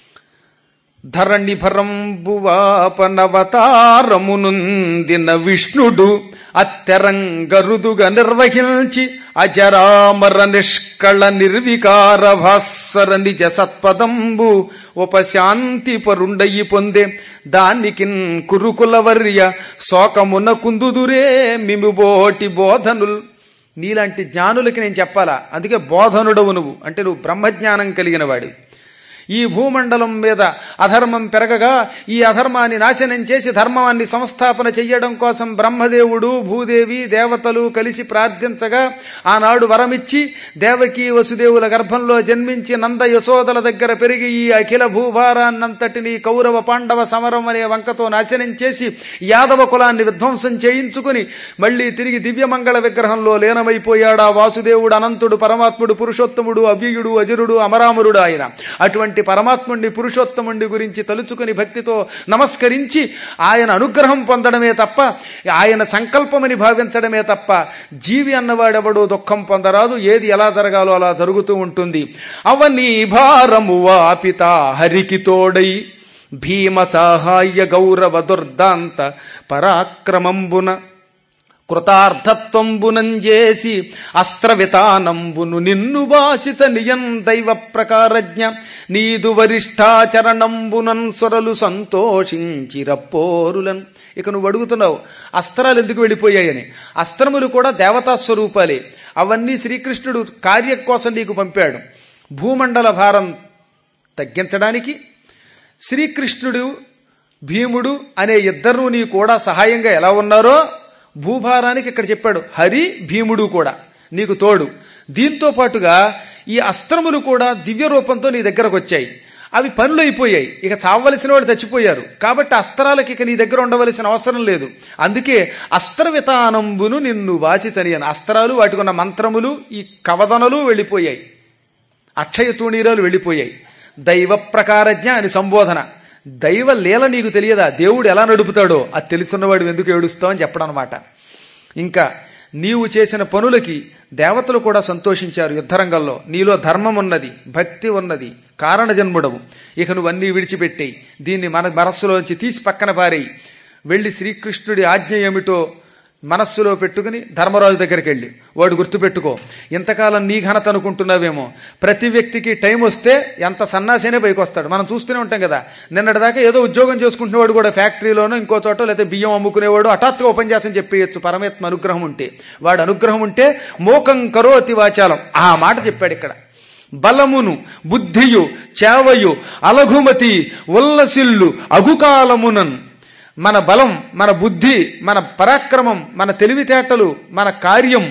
ధరణిభరంబువాపనవతారమునుందిన విష్ణుడు అత్తెరంగరుదుగా నిర్వహించి అజరామర నిష్కళ నిర్వికార భాస్వర నిజ సత్పదంబు ఉపశాంతి పరుండయి పొందే దానికిన్ కురుకులవర్య శోకమున కుందుదురే మిమిబోటి బోధనుల్ నీలాంటి జ్ఞానులకి నేను చెప్పాలా అందుకే బోధనుడవు నువ్వు అంటే నువ్వు బ్రహ్మజ్ఞానం కలిగిన వాడివి ఈ భూమండలం మీద అధర్మం పెరగగా ఈ అధర్మాన్ని నాశనం చేసి ధర్మాన్ని సంస్థాపన చెయ్యడం కోసం బ్రహ్మదేవుడు భూదేవి దేవతలు కలిసి ప్రార్థించగా ఆనాడు వరమిచ్చి దేవకి వసుదేవుల గర్భంలో జన్మించి నంద యశోదల దగ్గర పెరిగి ఈ అఖిల భూభారాన్నంతటిని కౌరవ పాండవ సమరం అనే వంకతో నాశనం చేసి యాదవ కులాన్ని విధ్వంసం చేయించుకుని మళ్ళీ తిరిగి దివ్యమంగళ విగ్రహంలో లీనమైపోయాడు ఆ వాసుదేవుడు అనంతుడు పరమాత్ముడు పురుషోత్తముడు అవ్యయుడు అజరుడు అమరామరుడు ఆయన అటువంటి పరమాత్ముడి పురుషోత్తముడి గురించి తలుచుకుని భక్తితో నమస్కరించి ఆయన అనుగ్రహం పొందడమే తప్ప ఆయన సంకల్పమని భావించడమే తప్ప జీవి అన్నవాడెవడో దుఃఖం పొందరాదు ఏది ఎలా జరగాలో అలా జరుగుతూ ఉంటుంది అవనీ భారము వాపిత హరికి తోడై భీమ సహాయ గౌరవ దుర్దాంత పరాక్రమంబున కృతార్థత్వంబునంజేసి అస్త్రవితానంబును నిన్ను వాసిత నియం దైవ ప్రకారజ్ఞ నీదు వరిష్టాచరణంబునన్ సొరలు సంతోషించిరప్పోరులన్ ఇక నువ్వు అడుగుతున్నావు అస్త్రాలు ఎందుకు వెళ్ళిపోయాయని అస్త్రములు కూడా దేవతా స్వరూపాలే అవన్నీ శ్రీకృష్ణుడు కార్యం కోసం నీకు పంపాడు భూమండల భారం తగ్గించడానికి శ్రీకృష్ణుడు భీముడు అనే ఇద్దరు నీ కూడా సహాయంగా ఎలా ఉన్నారో భూభారానికి ఇక్కడ చెప్పాడు హరి భీముడు కూడా నీకు తోడు దీంతో పాటుగా ఈ అస్త్రములు కూడా దివ్య రూపంతో నీ దగ్గరకు వచ్చాయి అవి పనులు అయిపోయాయి ఇక చావవలసిన వాళ్ళు చచ్చిపోయారు కాబట్టి అస్త్రాలకి ఇక నీ దగ్గర ఉండవలసిన అవసరం లేదు అందుకే అస్త్ర వితానంబును నిన్ను వాసిచనియను అస్త్రాలు వాటికి ఉన్న మంత్రములు ఈ కవదనలు వెళ్ళిపోయాయి అక్షయ తూణీరాలు వెళ్ళిపోయాయి దైవ ప్రకారజ్ఞ అని సంబోధన దైవ లీల నీకు తెలియదా దేవుడు ఎలా నడుపుతాడో అది తెలుసున్నవాడు ఎందుకు ఏడుస్తావు అని చెప్పడం అనమాట ఇంకా నీవు చేసిన పనులకి దేవతలు కూడా సంతోషించారు యుద్ధరంగంలో నీలో ధర్మం ఉన్నది భక్తి ఉన్నది కారణ జన్ముడవు ఇక నువ్వన్నీ విడిచిపెట్టేయి దీన్ని మన మనస్సులోంచి తీసి పక్కన పారేయి వెళ్ళి శ్రీకృష్ణుడి ఆజ్ఞ ఏమిటో మనస్సులో పెట్టుకుని ధర్మరాజు దగ్గరికి వెళ్ళి వాడు గుర్తుపెట్టుకో ఇంతకాలం నీ ఘనత అనుకుంటున్నావేమో ప్రతి వ్యక్తికి టైం వస్తే ఎంత సన్నాసైనే పైకి వస్తాడు మనం చూస్తూనే ఉంటాం కదా నిన్నటిదాకా ఏదో ఉద్యోగం చేసుకుంటున్నవాడు కూడా ఫ్యాక్టరీలోనో ఇంకో చోట లేకపోతే బియ్యం అమ్ముకునేవాడు హఠాత్తుగా ఉపన్యాసం చెప్పేయచ్చు పరమాత్మ అనుగ్రహం ఉంటే వాడు అనుగ్రహం ఉంటే మోకం కరోతి వాచాలం ఆ మాట చెప్పాడు ఇక్కడ బలమును బుద్ధియు చేవయు అలఘుమతి ఉల్లసిల్లు అగుకాలమునన్ మన బలం మన బుద్ధి మన పరాక్రమం మన తెలివితేటలు మన కార్యం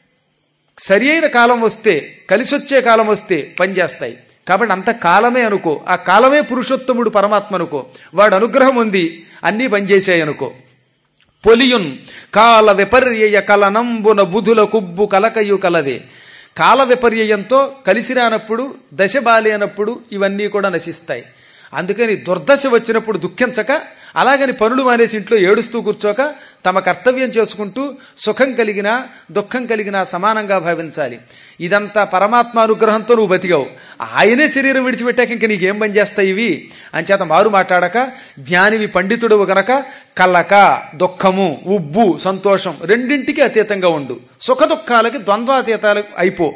సరి అయిన కాలం వస్తే కలిసొచ్చే కాలం వస్తే పనిచేస్తాయి కాబట్టి అంత కాలమే అనుకో ఆ కాలమే పురుషోత్తముడు పరమాత్మ అనుకో వాడు అనుగ్రహం ఉంది అన్నీ పనిచేసాయి అనుకో పొలియున్ కాల విపర్యయ కలనంబున బుధుల కుబ్బు కలకయు కలదే కాల విపర్యయంతో కలిసి రానప్పుడు దశ బాలేనప్పుడు ఇవన్నీ కూడా నశిస్తాయి అందుకని దుర్దశ వచ్చినప్పుడు దుఃఖించక అలాగని పనులు మానేసి ఇంట్లో ఏడుస్తూ కూర్చోక తమ కర్తవ్యం చేసుకుంటూ సుఖం కలిగినా దుఃఖం కలిగినా సమానంగా భావించాలి ఇదంతా పరమాత్మ అనుగ్రహంతో నువ్వు బతికావు ఆయనే శరీరం విడిచిపెట్టాక ఇంక నీకేం పని చేస్తాయి ఇవి అంచేత మారు మాట్లాడక జ్ఞానివి పండితుడు గనక కలక దుఃఖము ఉబ్బు సంతోషం రెండింటికి అతీతంగా ఉండు సుఖ దుఃఖాలకి ద్వంద్వాతీతాలకు అయిపో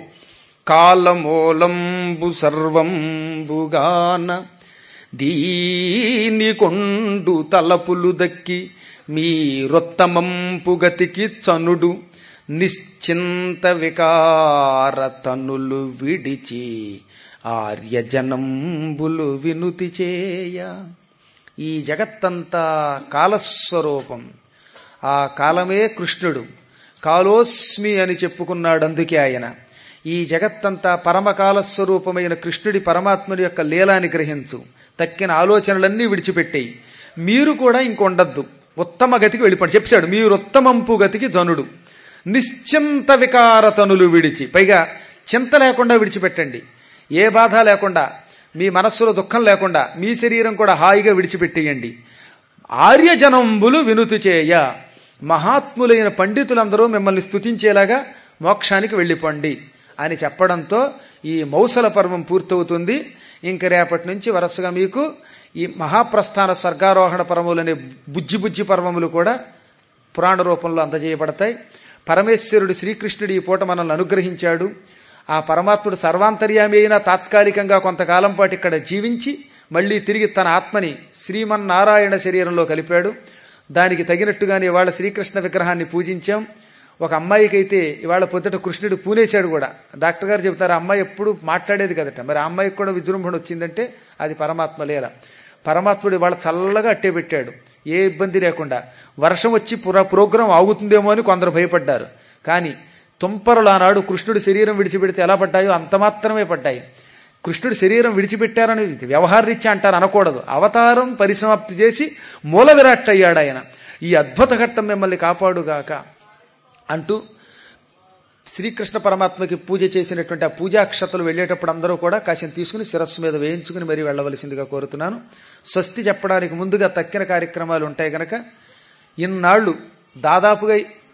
కాలమూలంబు సర్వంబుగాన దీని కొండు తలపులు దక్కి మీ రొత్తమంపు గతికి చనుడు నిశ్చింత వికార తనులు విడిచి ఆర్యజనంబులు వినుతి చేయ ఈ జగత్తంతా కాలస్వరూపం ఆ కాలమే కృష్ణుడు కాలోస్మి అని చెప్పుకున్నాడు అందుకే ఆయన ఈ జగత్తంతా పరమకాల స్వరూపమైన కృష్ణుడి పరమాత్ముడి యొక్క లీలాని గ్రహించు తక్కిన ఆలోచనలన్నీ విడిచిపెట్టేయి మీరు కూడా ఇంకొండద్దు ఉత్తమ గతికి వెళ్ళిపోండి చెప్పాడు మీరు ఉత్తమంపు గతికి జనుడు నిశ్చింత వికారతనులు విడిచి పైగా చింత లేకుండా విడిచిపెట్టండి ఏ బాధ లేకుండా మీ మనస్సులో దుఃఖం లేకుండా మీ శరీరం కూడా హాయిగా విడిచిపెట్టేయండి ఆర్యజనంబులు వినుతి చేయ మహాత్ములైన పండితులందరూ మిమ్మల్ని స్తుతించేలాగా మోక్షానికి వెళ్ళిపోండి అని చెప్పడంతో ఈ మౌసల పర్వం పూర్తవుతుంది ఇంక రేపటి నుంచి వరుసగా మీకు ఈ మహాప్రస్థాన స్వర్గారోహణ పర్వములనే బుజ్జి బుజ్జి పర్వములు కూడా పురాణ రూపంలో అందజేయబడతాయి పరమేశ్వరుడు శ్రీకృష్ణుడు ఈ పూట మనల్ని అనుగ్రహించాడు ఆ పరమాత్ముడు సర్వాంతర్యామి అయినా తాత్కాలికంగా కొంతకాలం పాటు ఇక్కడ జీవించి మళ్ళీ తిరిగి తన ఆత్మని శ్రీమన్నారాయణ శరీరంలో కలిపాడు దానికి తగినట్టుగానే ఇవాళ శ్రీకృష్ణ విగ్రహాన్ని పూజించాం ఒక అమ్మాయికైతే ఇవాళ పొద్దుట కృష్ణుడు పూనేశాడు కూడా డాక్టర్ గారు చెబుతారు ఆ అమ్మాయి ఎప్పుడు మాట్లాడేది కదట మరి ఆ అమ్మాయికి కూడా విజృంభణ వచ్చిందంటే అది పరమాత్మ లేల పరమాత్ముడు ఇవాళ చల్లగా అట్టే పెట్టాడు ఏ ఇబ్బంది లేకుండా వర్షం వచ్చి పురా ప్రోగ్రాం ఆగుతుందేమో అని కొందరు భయపడ్డారు కానీ తుంపరులు ఆనాడు కృష్ణుడి శరీరం విడిచిపెడితే ఎలా పడ్డాయో అంత మాత్రమే పడ్డాయి కృష్ణుడి శరీరం విడిచిపెట్టారని వ్యవహారరీత్యా అంటారు అనకూడదు అవతారం పరిసమాప్తి చేసి మూల విరాట్ అయ్యాడు ఆయన ఈ అద్భుత ఘట్టం మిమ్మల్ని కాపాడుగాక అంటూ శ్రీకృష్ణ పరమాత్మకి పూజ చేసినటువంటి ఆ పూజాక్షతలు వెళ్ళేటప్పుడు అందరూ కూడా కాసిన తీసుకుని శిరస్సు మీద వేయించుకుని మరీ వెళ్ళవలసిందిగా కోరుతున్నాను స్వస్తి చెప్పడానికి ముందుగా తక్కిన కార్యక్రమాలు ఉంటాయి గనక ఇన్నాళ్ళు దాదాపుగా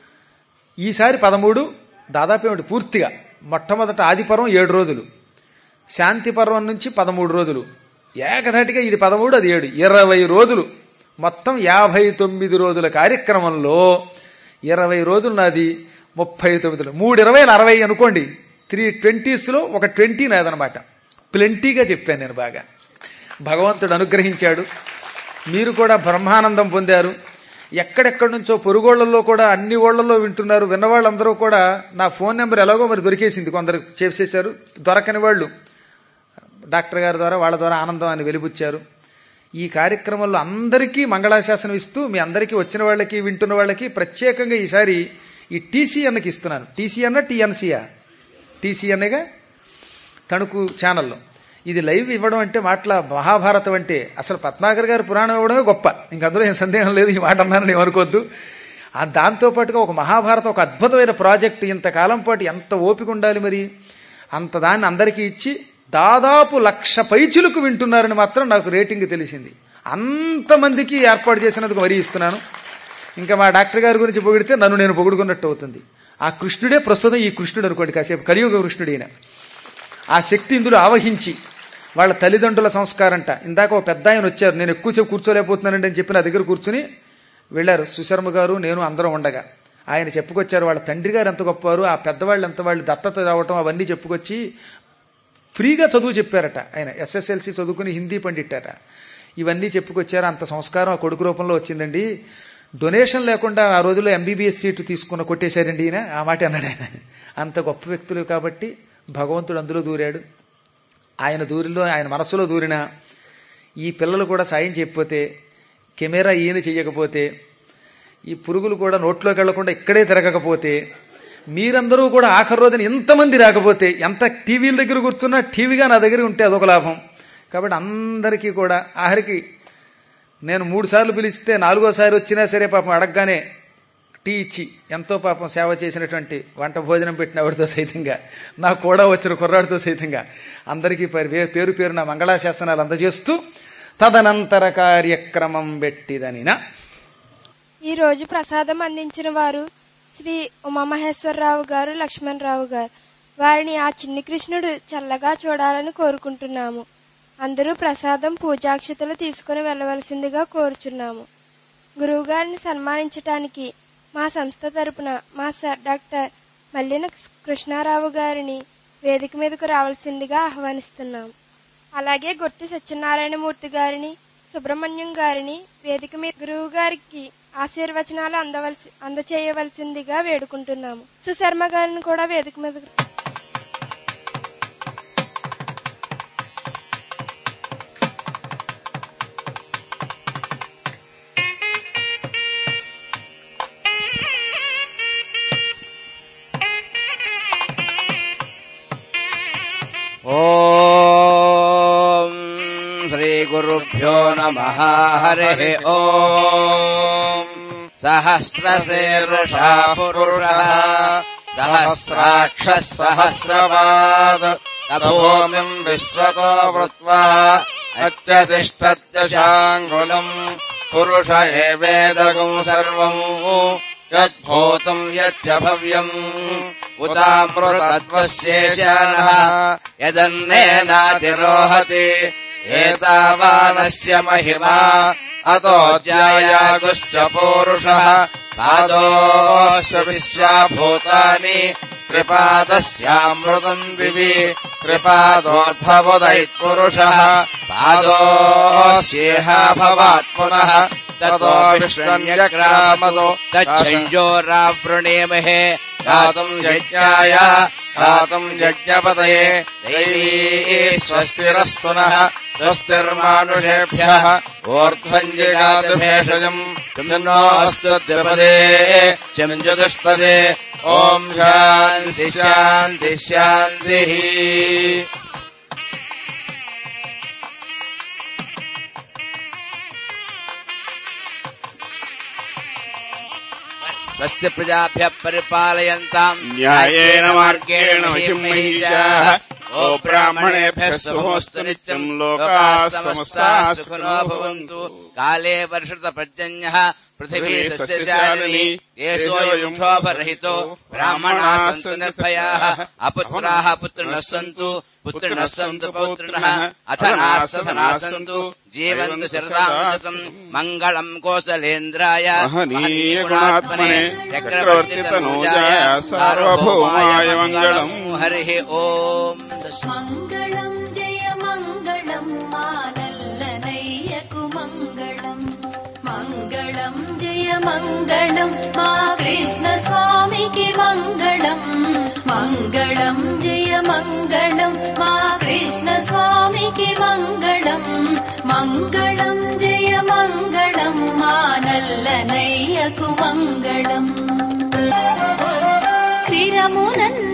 ఈసారి పదమూడు దాదాపు ఏమిటి పూర్తిగా మొట్టమొదట ఆదిపర్వం ఏడు రోజులు శాంతి పర్వం నుంచి పదమూడు రోజులు ఏకధాటిగా ఇది పదమూడు అది ఏడు ఇరవై రోజులు మొత్తం యాభై తొమ్మిది రోజుల కార్యక్రమంలో ఇరవై రోజులు నాది ముప్పై తొమ్మిదిలో మూడు ఇరవై అరవై అనుకోండి త్రీ ట్వంటీస్లో ఒక ట్వంటీ నాదనమాట ప్లెంటీగా చెప్పాను నేను బాగా భగవంతుడు అనుగ్రహించాడు మీరు కూడా బ్రహ్మానందం పొందారు ఎక్కడెక్కడి నుంచో పొరుగోళ్లలో కూడా అన్ని ఓళ్లలో వింటున్నారు విన్నవాళ్ళందరూ కూడా నా ఫోన్ నెంబర్ ఎలాగో మరి దొరికేసింది కొందరు చేసేశారు దొరకని వాళ్ళు డాక్టర్ గారి ద్వారా వాళ్ళ ద్వారా ఆనందం అని వెలిబుచ్చారు ఈ కార్యక్రమంలో అందరికీ మంగళాశాసనం ఇస్తూ మీ అందరికీ వచ్చిన వాళ్ళకి వింటున్న వాళ్ళకి ప్రత్యేకంగా ఈసారి ఈ టీసీఎన్కి ఇస్తున్నాను టీసీఎన్ టీఎన్సీయా టీసీఎన్గా తణుకు ఛానల్లో ఇది లైవ్ ఇవ్వడం అంటే మాటల మహాభారతం అంటే అసలు పద్మాకర్ గారి పురాణం ఇవ్వడమే గొప్ప ఇంక అందులో ఏం సందేహం లేదు ఈ మాట అన్నానని ఏమనుకోవద్దు ఆ దాంతోపాటుగా ఒక మహాభారతం ఒక అద్భుతమైన ప్రాజెక్ట్ ఇంతకాలం పాటు ఎంత ఓపిక ఉండాలి మరి అంత దాన్ని అందరికీ ఇచ్చి దాదాపు లక్ష పైచులకు వింటున్నారని మాత్రం నాకు రేటింగ్ తెలిసింది అంతమందికి ఏర్పాటు చేసినందుకు మరీ ఇస్తున్నాను ఇంకా మా డాక్టర్ గారి గురించి పొగిడితే నన్ను నేను పొగుడుకున్నట్టు అవుతుంది ఆ కృష్ణుడే ప్రస్తుతం ఈ కృష్ణుడు అనుకోండి కాసేపు కలియుగ కృష్ణుడు ఈయన ఆ శక్తి ఇందులో ఆవహించి వాళ్ళ తల్లిదండ్రుల సంస్కారంట ఇందాక ఒక పెద్ద ఆయన వచ్చారు నేను ఎక్కువసేపు కూర్చోలేకపోతున్నానండి అని చెప్పి నా దగ్గర కూర్చుని వెళ్ళారు సుశర్మ గారు నేను అందరం ఉండగా ఆయన చెప్పుకొచ్చారు వాళ్ళ తండ్రి గారు ఎంత గొప్పవారు ఆ పెద్దవాళ్ళు ఎంత వాళ్ళు దత్తత రావటం అవన్నీ చెప్పుకొచ్చి ఫ్రీగా చదువు చెప్పారట ఆయన ఎస్ఎస్ఎల్సి చదువుకుని హిందీ పండిట్టారట ఇవన్నీ చెప్పుకొచ్చారు అంత సంస్కారం ఆ కొడుకు రూపంలో వచ్చిందండి డొనేషన్ లేకుండా ఆ రోజుల్లో ఎంబీబీఎస్ సీటు తీసుకున్న కొట్టేశారండి ఈయన ఆ మాట అన్నాడు ఆయన అంత గొప్ప వ్యక్తులు కాబట్టి భగవంతుడు అందులో దూరాడు ఆయన దూరిలో ఆయన మనస్సులో దూరిన ఈ పిల్లలు కూడా సాయం చేయకపోతే కెమెరా ఈయన చెయ్యకపోతే ఈ పురుగులు కూడా నోట్లోకి వెళ్లకుండా ఇక్కడే తిరగకపోతే మీరందరూ కూడా ఆఖరి రోజున ఎంతమంది రాకపోతే ఎంత టీవీల దగ్గర కూర్చున్నా టీవీగా నా దగ్గర ఉంటే అదొక లాభం కాబట్టి అందరికీ కూడా ఆఖరికి నేను మూడు సార్లు పిలిస్తే నాలుగోసారి వచ్చినా సరే పాపం అడగగానే టీ ఇచ్చి ఎంతో పాపం సేవ చేసినటువంటి వంట భోజనం పెట్టిన ఆవిడతో సైతంగా నాకు కూడా వచ్చిన కుర్రాడితో సైతంగా అందరికీ పరి- పేరు పేరు నా మంగళాశాసనాలు అందజేస్తూ తదనంతర కార్యక్రమం పెట్టిదనినా ఈ రోజు ప్రసాదం అందించిన వారు శ్రీ ఉమామహేశ్వరరావు గారు లక్ష్మణరావు గారు వారిని ఆ చిన్ని కృష్ణుడు చల్లగా చూడాలని కోరుకుంటున్నాము అందరూ ప్రసాదం పూజాక్షతలు తీసుకుని వెళ్ళవలసిందిగా కోరుచున్నాము గురువుగారిని సన్మానించటానికి మా సంస్థ తరపున మా సార్ డాక్టర్ మల్లిన కృష్ణారావు గారిని వేదిక మీదకు రావాల్సిందిగా ఆహ్వానిస్తున్నాము అలాగే గుర్తి సత్యనారాయణమూర్తి గారిని సుబ్రహ్మణ్యం గారిని వేదిక మీద గురువు గారికి ఆశీర్వచనాలు అందవలసి అందచేయవలసిందిగా వేడుకుంటున్నాము సుశర్మ గారిని కూడా వేదిక మీద ॐ श्रीगुरुभ्यो नमः हरिः ॐ सहस्रशीर्षा पुरुषः सहस्राक्षः सहस्रपाद तभूमिम् विश्वतो वृत्वा अत्यतिष्ठत्यशाङ्गुलम् पुरुष एवेदगम् सर्वम् यद्भूतम् यच्च भव्यम् उदामृतत्वस्येशानः यदन्नेनातिरोहति एतावानस्य महिमा अतो ज्यायागुश्च पूरुषः पादोश्च विश्वाभूतानि त्रिपादस्यामृतम् दिवि त्रिपादोद्भवदैत्पुरुषः पादोस्येह भवात् पुनः ततो विष्णन्यग्रामतो तच्छञ्जोरावृणेमहे गातुम् यज्ञाय गातुम् यज्ञपतये दैवी स्वस्तिरस्तु नः स्वस्तिर्मानुषेभ्यः ऊर्ध्वञ्जिगातुभेषजम् किन्नो अस्तु द्विपदे चञ्जुदुष्पदे ॐ शान्ति शान्ति शान्तिः स्वस्ति प्रजाभ्यः परिपालयन्ताम् न्यायेन मार्गेण महिजाः ओ ब्राह्मणेभ्यः शुभमस्तु नित्यम् लोकाः समस्ताः सुखिनो भवन्तु काले वर्षत पर्जन्यः पृथिवी पृथिवी सस्यशालिनी सस्यशालिनी, देशोऽयम् क्षोभरहितो ब्राह्मणाः सन्तु निर्भयाः अपुत्राः पुत्रिणः सन्तु పుత్రిణः సन्तు పౌత్రిణः అథ నాస్తథనా సन्तు జీవంతు శరదాం మంగళం కోసలేంద్రాయ మహనీయ గుణాత్మనే చక్రవర్తి తనూజాయ సార్వభౌమాయ మంగళం హరి ఓం மங்களம் ஜெய மங்களம் மாநல்லனையகு மங்களம் மங்களம் ஜெய மங்களம் மா கிருஷ்ண சுவாமிக்கு மங்களம் மங்களம் ஜெய மங்களம் மா கிருஷ்ண சுவாமிக்கு மங்களம் மங்களம் ஜெய மங்களம் மாநல்லனையகு மங்களம் శిరమునన్న